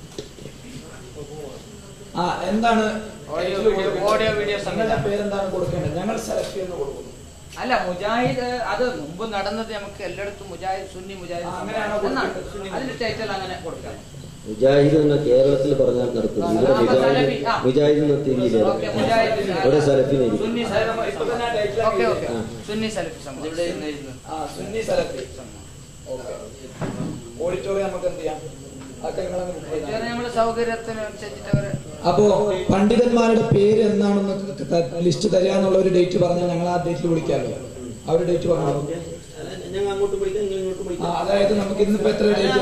ആ എന്താണ് ഓഡിയോ വീഡിയോ ഓഡിയോ വീഡിയോ നിങ്ങളുടെ സംവിധാനം പേരെന്താണ് കൊടുക്കേണ്ടത് ഞങ്ങൾ സെലക്ട് ചെയ്യുന്ന കൊടുക്കുന്നു അല്ല മുജാഹിദ് അത് മുമ്പ് നടന്നത് നമുക്ക് എല്ലായിടത്തും മുജാഹിദ് സുന്നി മുജാഹിദ് ആ, അങ്ങനെയാണോ എന്നാണ്. കൊടുക്കുന്നത്? സുന്നി അതിന്റെ ടൈറ്റിൽ അങ്ങനെ കൊടുക്കാം മുജാഹിദ് എന്ന കേരളത്തിൽ പറഞ്ഞാൽ നടക്കും ഇവിടെ ആ, അപ്പൊ സലഫി, ആ. മുജാഹിദ് മുജാഹിദ് എന്ന തിരിയില്ല ഓക്കെ മുജാഹിദ് ഇവിടെ സലഫിനെ സുന്നി സലഫി ഇപ്പൊ തന്നെ ആ title ഓക്കെ ഓക്കെ ആ. സുന്നി സലഫി സംഭവം ഇവിടെ ഇരുന്ന് ഇരുന്ന് ആ സുന്നി സെലക്ട് ഓഡിറ്റോറിയം നമുക്ക് എന്ത് ചെയ്യാം അതൊക്കെ നിങ്ങളങ്ങ് book ചെയ്താൽ മതി. നമ്മൾ സൗകര്യത്തിന് അനുസരിച്ചിട്ട് അവര് അപ്പോ പണ്ഡിതന്മാരുടെ പേര് എന്നാണെന്ന് ലിസ്റ്റ് തരിക എന്നുള്ള ഒരു ഡേറ്റ് പറഞ്ഞാൽ ഞങ്ങൾ ആ ഡേറ്റിൽ വിളിക്കാമല്ലോ ആ ഒരു ഡേറ്റ് പറഞ്ഞു ഞങ്ങൾ അങ്ങോട്ട് വിളിക്കാം നിങ്ങൾ ഇങ്ങോട്ട് ആ, വിളിക്കാം അതായത് നമുക്ക് ഇന്നിപ്പോ എത്ര ഡേറ്റ്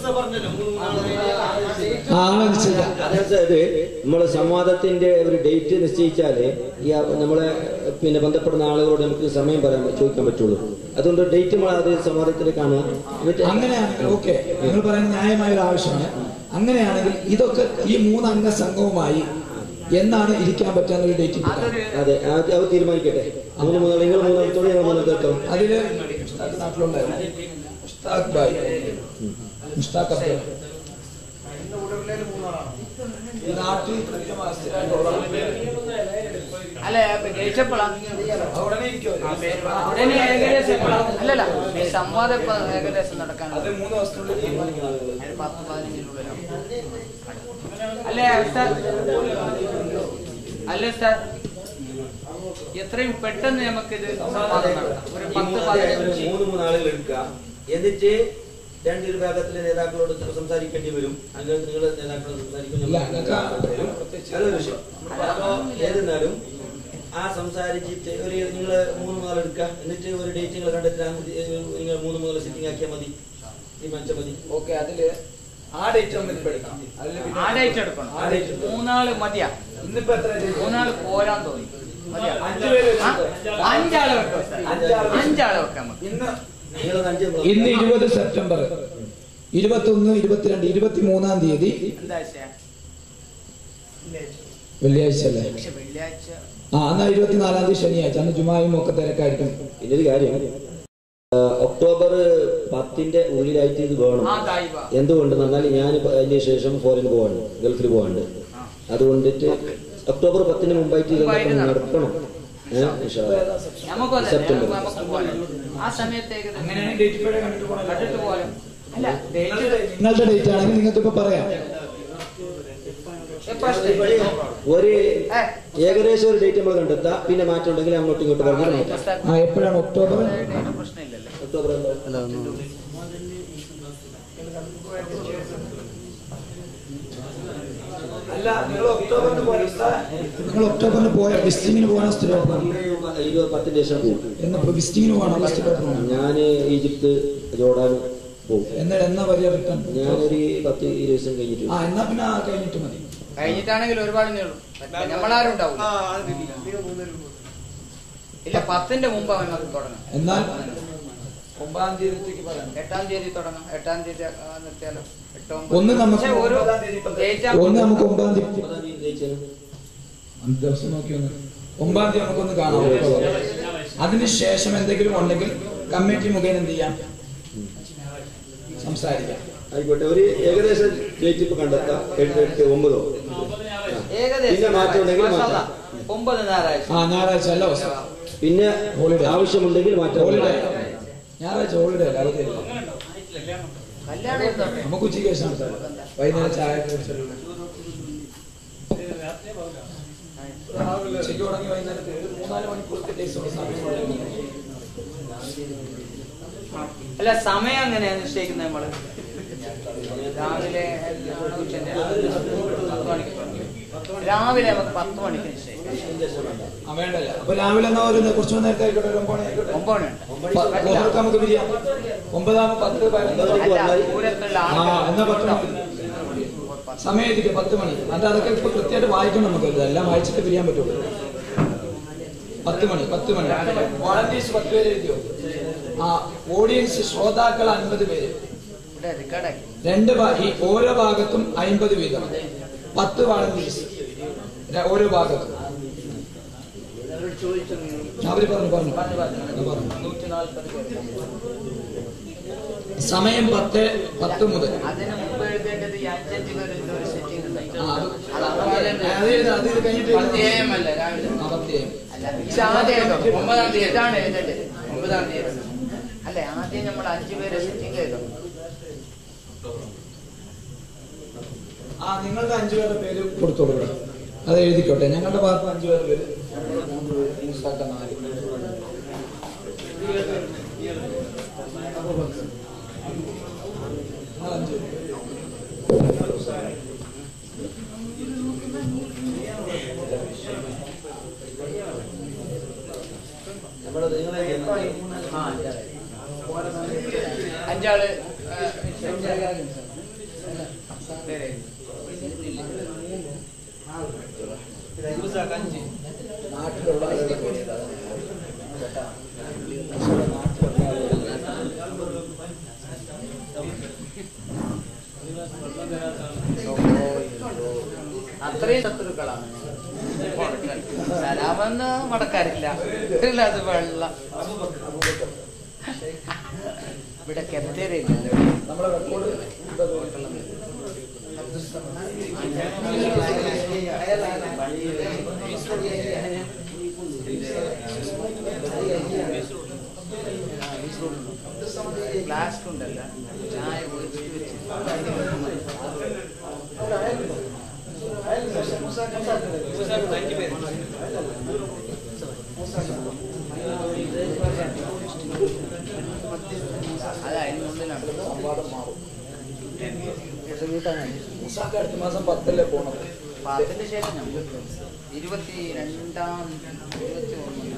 ആ അങ്ങനെ ചെയ്യാം അതായത് നമ്മളെ സംവാദത്തിന്റെ ഒരു ഡേറ്റ് നിശ്ചയിച്ചാല് ഈ ആ- നമ്മളെ പിന്നെ ബന്ധപ്പെടുന്ന ആളുകളോട് നമുക്ക് സമയം പറയാൻ ചോദിക്കാൻ പറ്റുള്ളൂ അതുകൊണ്ട് ഡേറ്റ് നമ്മൾ അത് സംവാദത്തിൽ കാണുക എന്നിട്ട് അങ്ങനെയാണെങ്കിൽ ഓക്കെ നിങ്ങൾ പറയുന്ന ന്യായമായ ഒരു ആവശ്യമാണ് അങ്ങനെയാണെങ്കിൽ ഇതൊക്കെ ഈ മൂന്നംഗ സംഘവുമായി എന്നാണ് ഇരിക്കാൻ പറ്റാത്ത ഒരു ഡേറ്റ് അതൊരു അതെ അത് അവർ തീരുമാനിക്കട്ടെ മൂന്ന് മൂന്ന് നിങ്ങൾ മൂന്നെടുത്തോളൂ ഞങ്ങൾ മൂന്നെടുത്തോളൂ അതില് മുഷ്താഖ് നാട്ടിലുള്ള മുഷ്താഖ് ഭായ് മുഷ്താഖ് അബ്ദുൽ ഈ നാട്ടിൽ കൃത്യമായി സ്ഥിരമായിട്ടുള്ളതാണ്. അല്ല ജയിച്ചപ്പോഴാണ് ഉടനെ ഇരിക്കുമോ? ഉടനെ ഏകദേശം എപ്പോഴാ? അല്ലല്ല ഈ സംവാദം ഇപ്പൊ ഏകദേശം നടക്കാൻ അത് മൂന്ന് ദിവസത്തിനുള്ളിൽ തീരുമാനിക്കുന്നത് ഒരു പത്ത് പതിനഞ്ചിനുള്ളിലാവും അല്ലേ ഉസ്താദ്? അല്ലേ ഉസ്താദ്? എത്രയും പെട്ടെന്ന് നമുക്ക് ഇത് സംവാദം നടത്താം ഒരു ഈ പത്ത് മൂന്ന് അതെ, ഒരു പതിനഞ്ച് മൂന്ന് മൂന്ന് ആളുകൾ എടുക്കുക എന്നിട്ട് രണ്ട് വിഭാഗത്തിലെ നേതാക്കളോട് സംസാരിക്കേണ്ടി വരും അല്ലെങ്കിൽ നിങ്ങൾ നേതാക്കളോട് സംസാരിക്കും ഇല്ല, ഞങ്ങൾ നിങ്ങൾക്ക് വരും. അതൊരു വിഷയം അപ്പോ ഏതെന്നാലും ആ സംസാരിച്ചിട്ട് ഒരു നിങ്ങൾ മൂന്ന് മുതൽ എടുക്കുക എന്നിട്ട് ഒരു ഡേറ്റ് നിങ്ങൾ കണ്ടെത്താൻ നിങ്ങൾ മൂന്ന് മുതൽ സിറ്റിംഗ് ആക്കിയാൽ മതി തീരുമാനിച്ചാൽ മതി ഓക്കെ അതില് ആ ഡേറ്റ് നമ്മൾ ഇപ്പൊ എടുക്കാം അതില് പിന്നെ- ആ ഡേറ്റ് എടുക്കണം ആ date എടുക്കണം. മൂന്നാള് മതിയാ ഇന്നിപ്പോ എത്ര date? മൂന്നാള് പോരാൻ തോന്നി മതിയാ അഞ്ച് പേര് ആ? വെച്ചിട്ട്. അഞ്ചാള് വെക്കാം ഉസ്താദ്. അഞ്ചാള് വെച്ച്. അഞ്ചാള് വെക്കാം നമുക്ക് ഇന്ന് നിങ്ങൾ അഞ്ച് ഇന്ന് ഇരുപത് സെപ്റ്റംബർ ഇരുപത്തൊന്ന് ഇരുപത്തിരണ്ട് ഇരുപത്തി മൂന്നാം തീയതി എന്താ വെച്ചാ വെള്ളിയാഴ്ച അല്ലേ പക്ഷെ വെള്ളിയാഴ്ച ആ എന്നാ ഇരുപത്തിനാലാം തീയതി ശനിയാഴ്ച അന്ന് ജുമായും ഒക്കെ തിരക്കായിരിക്കും പിന്നൊരു കാര്യം ആ, ഒക്ടോബർ പത്തിന്റെ ഉള്ളിലായിട്ട് ഇത് വേണം ആ തായിബ എന്തുകൊണ്ടെന്ന് പറഞ്ഞാൽ ഞാൻ ഇപ്പൊ അതിന് ശേഷം ഫോറിന് പോവാണ് ഗൾഫിൽ പോവാണ്ട് അതുകൊണ്ടിട്ട് ഒക്ടോബർ പത്തിന് മുമ്പായിട്ട് ഇത് മുമ്പായിട്ട് നടക്കണം ഏഹ് ഇൻഷാ അല്ലാ. നമുക്ക് വന്നല്ലേ? സെപ്റ്റംബർ. നമുക്ക് നമുക്ക് പോകാം. ആ സമയത്തേക്ക് അങ്ങനെയാണെങ്കിൽ ഡേറ്റ് ഇപ്പോഴേ കണ്ടിട്ട് പോകണം കണ്ടിട്ട് പോകാം അല്ല ഡേറ്റ് നിങ്ങളുടെ ഡേറ്റ് ആണെങ്കിൽ നിങ്ങൾക്ക് ഇപ്പൊ പറയാം ഒരു ഏകദേശം ഒരു ഡേറ്റ് നമ്മൾ കണ്ടെത്താം പിന്നെ മാറ്റം ഉണ്ടെങ്കിൽ അങ്ങോട്ടും ഇങ്ങോട്ടും പറഞ്ഞാൽ മാറ്റാം ആ എപ്പോഴാണ് ഒക്ടോബർ പ്രശ്നമില്ലല്ലോ ഒക്ടോബർ അല്ല നിങ്ങൾ ഒക്ടോബറിന് പോയ നിങ്ങൾ ഒക്ടോബറിന് പോയ വിസിറ്റിങ്ങിന് പോകണ സ്ഥിരം ഇരുപത് പത്തിന്റെ ശേഷം പോകും എന്നപ്പോ വിസിറ്റിങ്ങിന് പോകണം ഫസ്റ്റ് പോകണം ഞാൻ ഈജിപ്ത് ജോർഡാൻ പോകും എന്നിട്ട് എന്നാ വരിക റിട്ടേൺ ഞാനൊരു പത്ത് ഇരുപത് ദിവസം കഴിഞ്ഞിട്ട് ആ എന്നാ പിന്നെ ആ കഴിഞ്ഞിട്ട് മതി കഴിഞ്ഞിട്ടാണെങ്കിൽ ഒരുപാട് നീളും നമ്മളാരും ഉണ്ടാവില്ല ഇല്ല പത്തിന്റെ മുമ്പ് അവൻ അത് തുടങ്ങാം എന്നാൽ ഒമ്പതാം തീയതിക്ക് പറയാം എട്ടാം തീയതി തുടങ്ങാം എട്ടാം തീയതി ആ, നിർത്തിയാലോ എട്ടോ ഒന്ന് നമുക്ക് പക്ഷേ ഒരു date ആ- ഒന്ന് നമുക്ക് ഒമ്പതാം തീയതി ഒമ്പതാം തീയതി ജയിച്ചത് അഞ്ച് ദിവസം നോക്കി ഒന്ന് ഒമ്പതാം തീയതി നമുക്കൊന്ന് കാണാം ഒക്ടോബർ. അതിനുശേഷം എന്തെങ്കിലും ഉണ്ടെങ്കിൽ കമ്മിറ്റി മുഖേന എന്ത് ചെയ്യാം സംസാരിക്കാം ആയിക്കോട്ടെ ഒരു ഏകദേശം ഡേറ്റ് ഇപ്പൊ കണ്ടെത്താം എട്ട് എട്ട് ഒമ്പതോ ഏകദേശം പിന്നെ മാറ്റം ഉണ്ടെങ്കിൽ മാഷാ മാറ്റാം. അല്ലാ. ഒമ്പത് ഞായറാഴ്ച ആ ഞായറാഴ്ച അല്ല ദിവസം പിന്നെ Holiday. ആവശ്യമുണ്ടെങ്കിൽ മാറ്റാം ഹോളിഡേ ഞായറാഴ്ച ഹോളിഡേ അല്ല അവധിയല്ല കല്യാണം ഇരുന്നോട്ടെ. നമുക്ക് ഉച്ചയ്ക്ക് ശേഷം സംസാരിക്കാം. വൈകുന്നേരം ചായ ഒക്കെ കുടിച്ചിട്ട് ഉച്ചയ്ക്ക് തുടങ്ങി വൈകുന്നേരത്ത് ഒരു മൂന്നാല് മണിക്കൂറത്തെ ടേസ്റ്റ് സമയം അല്ല സമയം എങ്ങനെയാ നിശ്ചയിക്കുന്നത് നമ്മള് രാവിലെ ഉച്ചന്റെ പത്ത് മണിക്ക് തുടങ്ങി. രാവിലെ നമുക്ക് പത്ത് മണിക്ക് നിശ്ചയിക്കാം ആ, വേണ്ടല്ല അപ്പൊ രാവിലെ എന്നാ പറയുന്നത് കുറച്ചു നേരത്തെ ആയിക്കോട്ടെ ഒരു ഒമ്പത് മണി ആയിക്കോട്ടെ ഒമ്പത് മണി പ- ലോഹർക്ക് നമുക്ക് പിരിയാം ഒമ്പതാമ പത്ത് പതിനൊന്ന് അല്ല പൂരത്തുള്ള ആ എന്നാ പത്ത് ആളുകൾ മണി സമയം എത്തിക്കും പത്ത് മണി അത് അതൊക്കെ ഇപ്പൊ കൃത്യമായിട്ട് വായിക്കണം നമുക്ക് എല്ലാം വായിച്ചിട്ട് പിരിയാൻ പറ്റുള്ളൂ പത്ത് മണി പത്ത് മണി വോളണ്ടീഴ്സ് പത്ത് പേര് എഴുതിയോ ആ ഓഡിയൻസ് ശ്രോതാക്കൾ അൻപത് പേര് ഇവിടെ റെക്കോർഡാക്കി രണ്ട് ഭാ- ഈ ഓരോ ഭാഗത്തും അമ്പത് വീതം പത്ത് വാളണ്ടീഴ്സ് ഓരോ ഭാഗത്തും അവര് പറഞ്ഞു പറഞ്ഞു ആ, പറഞ്ഞു നൂറ്റി നാൽപ്പത് പേര് സമയം പത്ത് പത്ത് മുതൽ അതിന് മുമ്പ് എഴുതേണ്ടത് ഈ അഞ്ചഞ്ച് പേര് ഒരു സെറ്റിംഗ് ആ, അത് അത് അതുപോലെ തന്നെ അത് എഴുതാം, അത് ഇത് കഴിഞ്ഞിട്ട് എഴുതാം. പത്തിയേയം അല്ല രാവിലെ ആ, പത്തിയേയം. അല്ല ഇത് ആദ്യം എഴുതണം. ഒമ്പതാം തീയതി ഇതാണ് എഴുതേണ്ടത് ഒമ്പതാം തീയതി അല്ലെ ആദ്യം നമ്മൾ അഞ്ചു പേരെ സെറ്റിംഗ് എഴുതണം ആ നിങ്ങളുടെ അഞ്ചു പേരുടെ പേര് കൊടുത്തോളൂ ഇവിടെ അത് എഴുതിക്കോട്ടെ ഞങ്ങളുടെ ഭാഗത്ത് അഞ്ചു പേരുടെ പേര് മൂന്ന് പേര്, മൂസാക്ക നാല് നിങ്ങൾ അഞ്ച് പേര്. അഞ്ചാള് പേര് നാട്ടിലുള്ള ആളുകളുടെ പേര് എഴുതാം. അത്രയും ശത്രുക്കളാണ് സലാമെന്ന് മടക്കാറില്ല ഇല്ല, അത് വെള്ളം ഇവിടെ കെത്തേരയില്ലല്ലോ നമ്മളെ റെക്കോർഡ് ഫ്ലാസ്ക് ഉണ്ടല്ലോ ചായ ഒഴിച്ച് വെച്ച് അത് അതിനുള്ളിലാണ് സംവാദം മാറും മൂസാക്ക അടുത്ത മാസം പത്തല്ലേ പോണത് അപ്പൊ അതിന് ശേഷം നമ്മൾ ഇരുപത്തി രണ്ടാം ഇരുപത്തി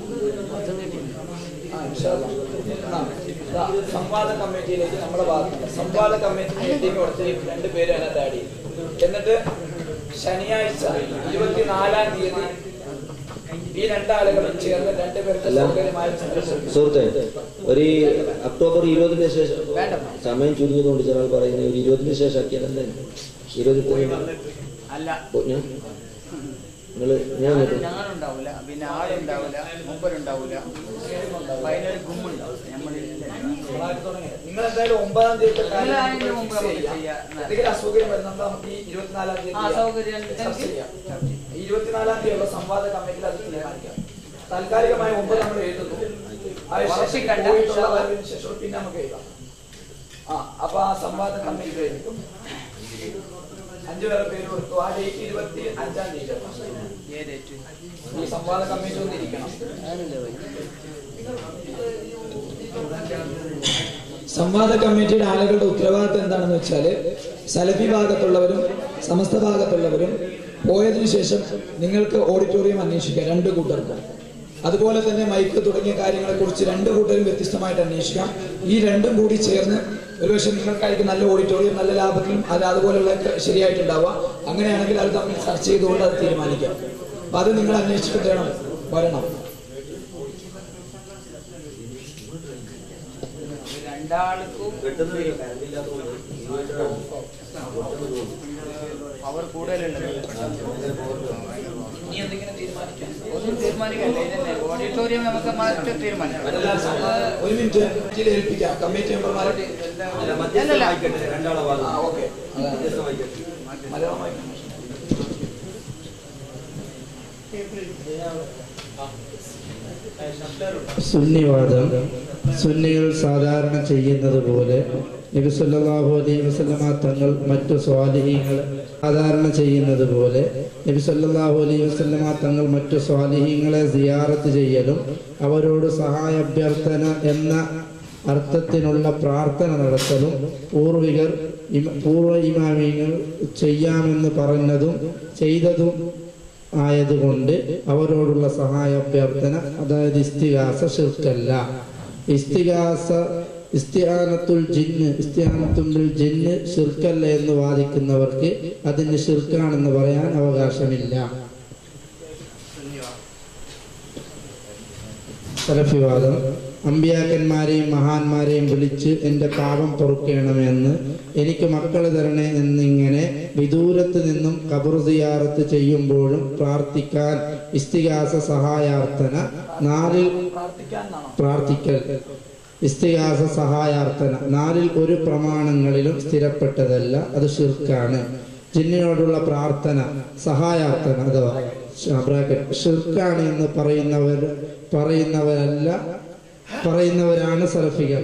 ആ, ഇൻഷാ അല്ലാ. ആ, ദാ, സംവാദ കമ്മിറ്റിയിലേക്ക് നമ്മുടെ ഭാഗത്തുണ്ട് സംവാദ കമ്മിറ്റി മീറ്റിംഗ് കൊടുത്ത് രണ്ട് പേര് അതിനകത്ത് ആഡ് ചെയ്യും എന്നിട്ട് ശനിയാഴ്ച ഇരുപത്തിനാലാം തീയതി ഈ രണ്ടാളുകളും ചേർന്ന് രണ്ടുപേർക്ക് അല്ല. സൗകര്യമായ ചന്ദ്രശേഖരൻ സുഹൃത്തെ ഒരു ഒക്ടോബർ ഇരുപതിന് ശേഷം സമയം ചുരുങ്ങിയതുകൊണ്ട് ചില ആൾ പറയുന്നത് ഒരു ഇരുപതിന് ശേഷം ആക്കിയാലല്ലേ ഇരുപത്തി അല്ല ഞാൻ നിങ്ങള് ഞാൻ ഞാനും ഞാനുണ്ടാവില്ല പിന്നെ ആളുണ്ടാവില്ല മൂപ്പരുണ്ടാവില്ല അതിനൊരു ഗുമ്മുണ്ടാവും നമ്മളില്ല നിങ്ങൾ എന്തായാലും ഒമ്പതാം തീയതി നിങ്ങൾ അതിന് മുമ്പ് നമുക്ക് ചെയ്യാം. എന്തെങ്കിലും അസൗകര്യം വരുന്നുണ്ടോ നമുക്ക് ഈ ഇരുപത്തിനാലാം തീയതി ആ, സൗകര്യം ഉണ്ടെങ്കിൽ ചർച്ച ചെയ്യാം. ഈ ഇരുപത്തിനാലാം തീയതിയുള്ള സംവാദ കമ്മിറ്റിയിൽ അത് തീരുമാനിക്കാം താൽക്കാലികമായി ഒമ്പത് നമ്മൾ എഴുതുന്നു അതിനുശേഷം ഉറപ്പിക്കണ്ട. പോയിട്ടുള്ള വരവിന് ശേഷം പിന്നെ നമുക്ക് എഴുതാം ആ അപ്പൊ ആ സംവാദ കമ്മിറ്റി കഴിഞ്ഞു അഞ്ചു പേരെ പേര് കൊടുത്തു ആ ഡേറ്റ് ഇരുപത്തി അഞ്ചാം തീയതി ഏതേറ്റു ഈ സംവാദ കമ്മിറ്റി ഒന്നിരിക്കണം സംവാദ കമ്മിറ്റിയുടെ ആളുകളുടെ ഉത്തരവാദിത്വം എന്താണെന്ന് വെച്ചാല് സലഫി ഭാഗത്തുള്ളവരും സമസ്ത ഭാഗത്തുള്ളവരും പോയതിനു ശേഷം നിങ്ങൾക്ക് ഓഡിറ്റോറിയം അന്വേഷിക്കാം രണ്ട് കൂട്ടർക്കും അതുപോലെ തന്നെ മൈക്ക് തുടങ്ങിയ കാര്യങ്ങളെ കുറിച്ച് രണ്ട് കൂട്ടരും വ്യത്യസ്തമായിട്ട് അന്വേഷിക്കാം ഈ രണ്ടും കൂടി ചേർന്ന് ഒരുപക്ഷെ നിങ്ങൾക്കായിരിക്കും നല്ല ഓഡിറ്റോറിയം നല്ല ലാഭത്തിലും അത് അതുപോലെയുള്ള ശരിയായിട്ടുണ്ടാവുക അങ്ങനെയാണെങ്കിൽ അത് തമ്മിൽ ചർച്ച ചെയ്തുകൊണ്ട് അത് തീരുമാനിക്കാം അപ്പൊ അത് നിങ്ങൾ അന്വേഷിച്ചിട്ട് വേണം വരണം രണ്ടാൾക്കും അവർ കൂടുതലുണ്ട് ഇനി എന്തെങ്കിലും തീരുമാനിക്കാം ഒന്നും തീരുമാനിക്കല്ലേ ഇതന്നെ ഓഡിറ്റോറിയം നമുക്ക് മാറ്റി തീരുമാനിക്കാം ഒരു മിനിറ്റ് ഇതിൽ ഏൽപ്പിക്കാം കമ്മിറ്റി മെമ്പർമാരെ അല്ലല്ല ആ ഓക്കെ മലയാളം വായിക്കാം. സുന്നിവാദം സുന്നികൾ സാധാരണ ചെയ്യുന്നത് പോലെ നബി സല്ലല്ലാഹു അലൈഹി വസല്ലമ തങ്ങൾ മറ്റു സ്വാലിഹീങ്ങൾ സാധാരണ ചെയ്യുന്നത് പോലെ നബി സല്ലല്ലാഹു അലൈഹി വസല്ലമ തങ്ങൾ മറ്റു സ്വാലിഹീങ്ങളെ സിയാറത്ത് ചെയ്യലും അവരോട് സഹായ അഭ്യർത്ഥന എന്ന അർത്ഥത്തിനുള്ള പ്രാർത്ഥന നടത്തലും പൂർവികർ ഇമ- പൂർവ്വ ഇമാമിങ്ങൾ ചെയ്യാമെന്ന് പറഞ്ഞതും ചെയ്തതും ആയതുകൊണ്ട് അവരോടുള്ള സഹായ അഭ്യർത്ഥന അതായത് ഇസ്തിഹാസ ഷിർക്കല്ല ഇസ്തിഹാസ ഇസ്തിഹാനത്തുൽ ജിന്ന് ഇസ്തിഹാനത്തുൽ ജിന്ന് ഷിർക്കല്ല എന്ന് വാദിക്കുന്നവർക്ക് അതിന് ഷിർക്കാണെന്ന് പറയാൻ അവകാശമില്ല സലഫിവാദം അമ്പിയാക്കന്മാരെയും മഹാന്മാരെയും വിളിച്ച് എൻ്റെ പാപം പൊറുക്കണമെന്ന് എനിക്ക് മക്കൾ തരണേ എന്നിങ്ങനെ വിദൂരത്ത് നിന്നും കബർ സിയാറത്ത് ചെയ്യുമ്പോഴും പ്രാർത്ഥിക്കാൻ ഇസ്തിഹാസ സഹായാർത്ഥന നാലിൽ പ്രാർത്ഥിക്കൽ ഇസ്തിഹാസ സഹായാർത്ഥന നാലിൽ ഒരു പ്രമാണങ്ങളിലും സ്ഥിരപ്പെട്ടതല്ല അത് ഷിർക്കാണ് ജിന്നിനോടുള്ള പ്രാർത്ഥന സഹായാർത്ഥന അഥവാ ബ്രാക്കറ്റ് ഷിർക്കാണ് എന്ന് പറയുന്നവർ പറയുന്നവരല്ല പറയുന്നവരാണ് സലഫികൾ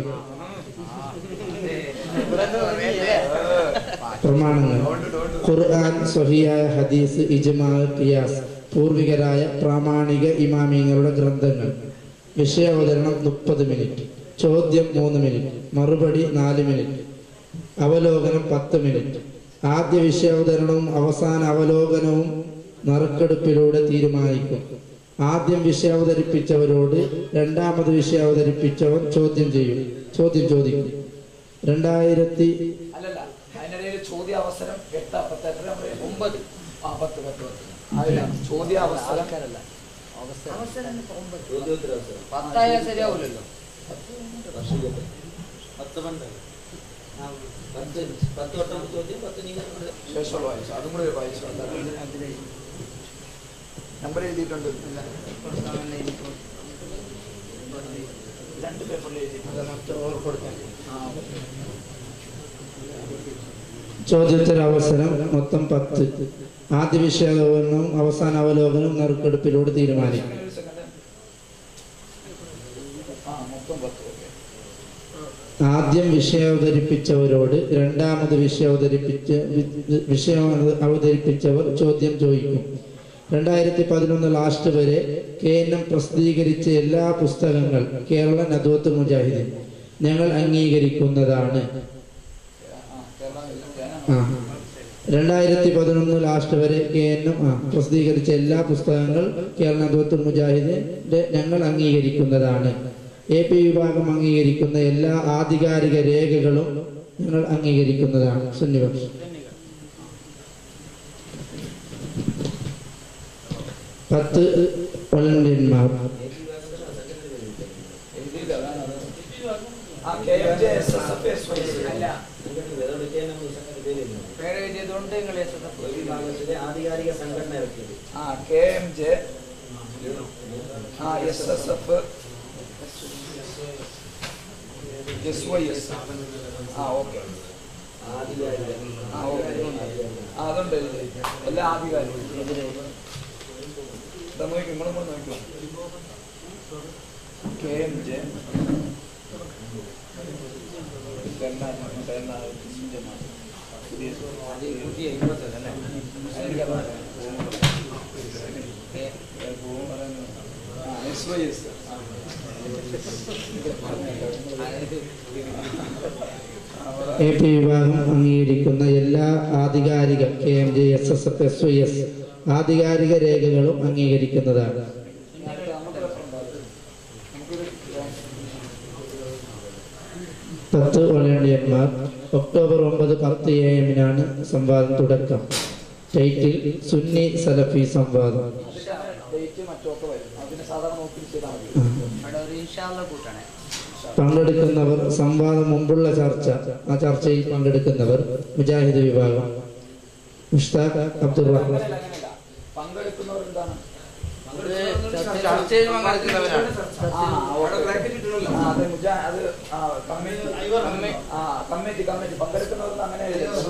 പ്രമാണങ്ങൾ ഖുർആൻ സ്വഹിയായ ഹദീസ് ഇജ്മാ ഖിയാസ് പൂർവികരായ പ്രാമാണിക ഇമാമിങ്ങളുടെ ഗ്രന്ഥങ്ങൾ വിഷയാവതരണം മുപ്പത് മിനിറ്റ് ചോദ്യം മൂന്ന് മിനിറ്റ് മറുപടി നാല് മിനിറ്റ് അവലോകനം പത്ത് മിനിറ്റ് ആദ്യ വിഷയാവതരണവും അവസാന അവലോകനവും നറുക്കെടുപ്പിലൂടെ തീരുമാനിക്കും ആദ്യം വിഷയം അവതരിപ്പിച്ചവരോട് രണ്ടാമത് വിഷയം അവതരിപ്പിച്ചവർ ചോദ്യം ചെയ്യും ചോദ്യം ചോദിക്കും രണ്ടായിരത്തി അല്ലല്ല അതിനിടയിൽ ചോദ്യാവസരം എട്ട് പത്തെട്ടര ഒമ്പത് ആ പത്ത് പത്ത് പത്ത് അതില്ല ചോദ്യാവസരം പത്തായാൽ ശരിയാവൂലല്ലോ ശേഷമുള്ള വായിച്ചു അതും കൂടെ വായിച്ചു നമ്പർ എഴുതിയിട്ടുണ്ട് രണ്ട് പേപ്പറിൽ എഴുതിയിട്ടുണ്ട് മറ്റേ കൊടുക്കാൻ ചോദ്യോത്തര അവസരം മൊത്തം പത്ത് ആദ്യ വിഷയാവതരണവും അവസാന അവലോകനവും നറുക്കെടുപ്പിലൂടെ തീരുമാനിക്കും ആ മൊത്തം പത്ത് ഓക്കെ ആദ്യം വിഷയം അവതരിപ്പിച്ചവരോട് രണ്ടാമത് വിഷയം അവതരിപ്പിച്ച വി- വിഷയം അവതരിപ്പിച്ചവർ ചോദ്യം ചോദിക്കും രണ്ടായിരത്തി പതിനൊന്ന് ലാസ്റ്റ് വരെ കെ എൻ എം പ്രസിദ്ധീകരിച്ച എല്ലാ പുസ്തകങ്ങൾ കേരള നദുവത്ത് മുജാഹിദീൻ ഞങ്ങൾ അംഗീകരിക്കുന്നതാണ് ആ രണ്ടായിരത്തി പതിനൊന്ന് ലാസ്റ്റ് വരെ കെ എൻ എം ആ പ്രസിദ്ധീകരിച്ച എല്ലാ പുസ്തകങ്ങൾ കേരള നദുവത്ത് മുജാഹിദിന്റെ ഞങ്ങൾ അംഗീകരിക്കുന്നതാണ് എ പി വിഭാഗം അംഗീകരിക്കുന്ന എല്ലാ ആധികാരിക രേഖകളും ഞങ്ങൾ അംഗീകരിക്കുന്നതാണ് സുന്നിപക്ഷം പത്ത് വോളണ്ടിയന്മാർ ആ K M J S S F S Y അല്ല പേര് എഴുതിയതുകൊണ്ട് നിങ്ങൾ ആധികാരിക സംഘടന ഇറക്കിയത് ആ കെ എം ജെ ആ S S F S Y S ആ ഓക്കെ ആ ഓക്കെ ആ അതുണ്ട് ഇതില്. എല്ലാ ആധികാരികളും ഇതാ നോക്കി നിങ്ങളും കൂടെ നോക്കിക്കോ K M J S Y S A P വിഭാഗം അംഗീകരിക്കുന്ന എല്ലാ ആധികാരിക K M J S S F S Y S ആധികാരിക രേഖകളും അംഗീകരിക്കുന്നതാണ് പത്ത് വോളണ്ടിയന്മാർ ഒക്ടോബർ ഒമ്പത് പത്ത് എ എമ്മിനാണ് സംവാദം തുടക്കം ടൈറ്റിൽ സുന്നി സലഫി സംവാദം ഡേറ്റ് മറ്റൊക്കെ വരും അതിന് സാധാരണ നോക്കി ചെയ്താൽ മതി അവിടെ ഒരു ഇൻഷാല്ല കൂട്ടണേ പങ്കെടുക്കുന്നവർ സംവാദം മുമ്പുള്ള ചർച്ച ആ ചർച്ചയിൽ പങ്കെടുക്കുന്നവർ മുജാഹിദ് വിഭാഗം മുഷ്താഖ് അബ്ദുൾ റഹ്മാൻ പങ്കെടുക്കുന്നവർ എന്താണ് ചർച്ചയിൽ പങ്കെടുക്കുന്നവരാണ് ആ, ഓക്കെ. ആ, അത് മുജാ- അത് ആ, കമ്മിറ്റി ആ, കമ്മിറ്റി കമ്മിറ്റി പങ്കെടുക്കുന്നവർക്ക് അങ്ങനെ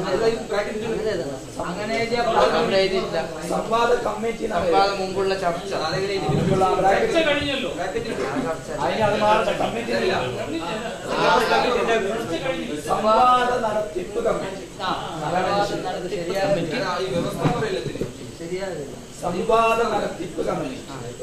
അങ്ങനെ എഴുതിയാ അവിടെ എഴുതിയിട്ടില്ല. സംവാദ കമ്മിറ്റി എന്നാണ് സംവാദം മുമ്പുള്ള ചർച്ച മുമ്പുള്ള ആ bracket- ചർച്ച കഴിഞ്ഞല്ലോ അതിന് അത് മാറട്ടെ കമ്മിറ്റി ഇല്ല സംവാദ നടത്തിപ്പ് കമ്മിറ്റി സംവാദ നടത്തിപ്പ് കമ്മിറ്റി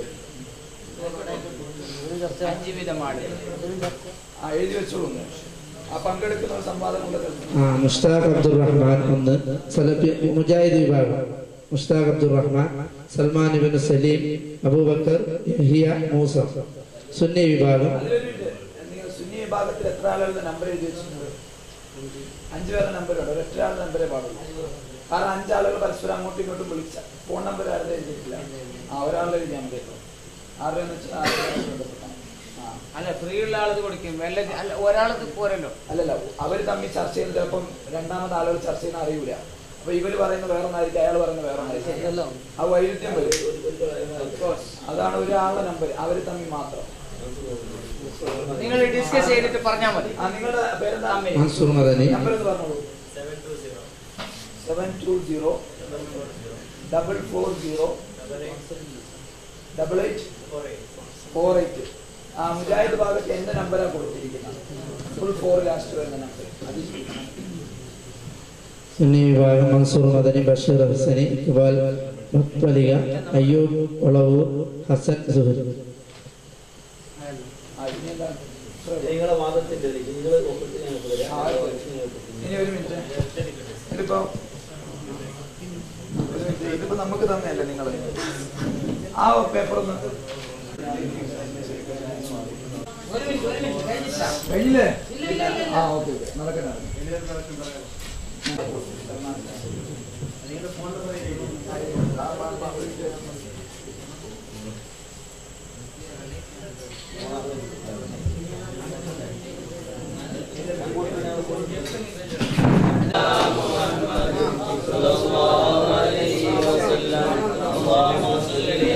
അഞ്ച് വീതമാണ് ആ എഴുതി വെച്ചോളൂ ഒന്ന്. ആ പങ്കെടുക്കുന്നവർ സംവാദം കൊണ്ട് ആ മുഷ്താഖ് അബ്ദുൾ റഹ്മാൻ ഒന്ന് സലഫി മുജാഹിദ് വിഭാഗം മുഷ്താഖ് അബ്ദുറഹ്മാൻ സൽമാൻ ഇബിൻ സലീം അബൂബക്കർ യഹിയ മൂസ സുന്നി വിഭാഗം അതിലൊരു ഇത്. നിങ്ങൾ സുന്നി വിഭാഗത്തിൽ എത്ര ആളുകളുടെ നമ്പർ എഴുതി വെച്ചിട്ടുണ്ട് അഞ്ചു പേരുടെ നമ്പറുണ്ട് ഒരൊറ്റ ആളുടെ നമ്പറേ പാടുള്ളൂ കാരണം അഞ്ചാളുകൾ പരസ്പരം അങ്ങോട്ടും ഇങ്ങോട്ടും വിളിച്ച ഫോൺ നമ്പർ ആരുടെ എഴുതിയിട്ടില്ല ആ ഒരാളുടെ എഴുതിയാൽ മതി ആരുടെ വെച്ചാൽ ആരുടെ ബന്ധപ്പെട്ടാൽ ആ അല്ല ഫ്രീ ഉള്ള ആളത് കൊടുക്കും വല്ല അല്ല ഒരാളത് പോരല്ലോ അല്ലല്ല അവര് തമ്മിൽ ചർച്ച ചെയ്യുന്നത് ചിലപ്പം രണ്ടാമത് ആളുകൾ ചർച്ച ചെയ്യുന്ന അറിയൂല അപ്പൊ ഇവര് പറയുന്നത് വേറെ ഒന്നായിരിക്കും അയാൾ പറയുന്നത് വേറെ ഒന്നായിരിക്കും ആ വൈരുദ്ധ്യം വരും അതാണ് ഒരാളുടെ നമ്പർ അവര് തമ്മിൽ മാത്രം നിങ്ങൾ ഡിസ്കസ് ചെയ്തിട്ട് പറഞ്ഞാൽ മതി ആ നിങ്ങളുടെ പേരെന്താ മൻസൂർ മദനി നമ്പർ എന്ന് പറഞ്ഞോളൂ seven two zero double four zero double eight four eight ആ മുജാഹിദ് ഭാഗത്ത് എന്റെ നമ്പറാണ് കൊടുത്തിരിക്കുന്നത് ഫുൾ ഫോർ ലാസ്റ്റ് വരുന്ന നമ്പർ അത് സുന്നി വിഭാഗം മൻസൂർ മദനി ബഷീർ ഹസനി ഇക്ബാൽ മുത്തലിക അയ്യൂബ് ഒളവൂർ ഹസൻ സുഹർ ആ, ഇനി എന്താണ്? നിങ്ങളെ വാദത്തിന്റെ നിങ്ങൾ ആ, ഇനി ഒരു മിനിറ്റ് ഇതിപ്പോ ഒരു മിനിറ്റ് ഇതിപ്പോ നമുക്ക് തന്നെയല്ലേ നിങ്ങൾ ആ പേപ്പർ ഒന്ന് കഴിഞ്ഞില്ലേ ആ ഓക്കെ ഓക്കെ നടക്കണ اللهم صل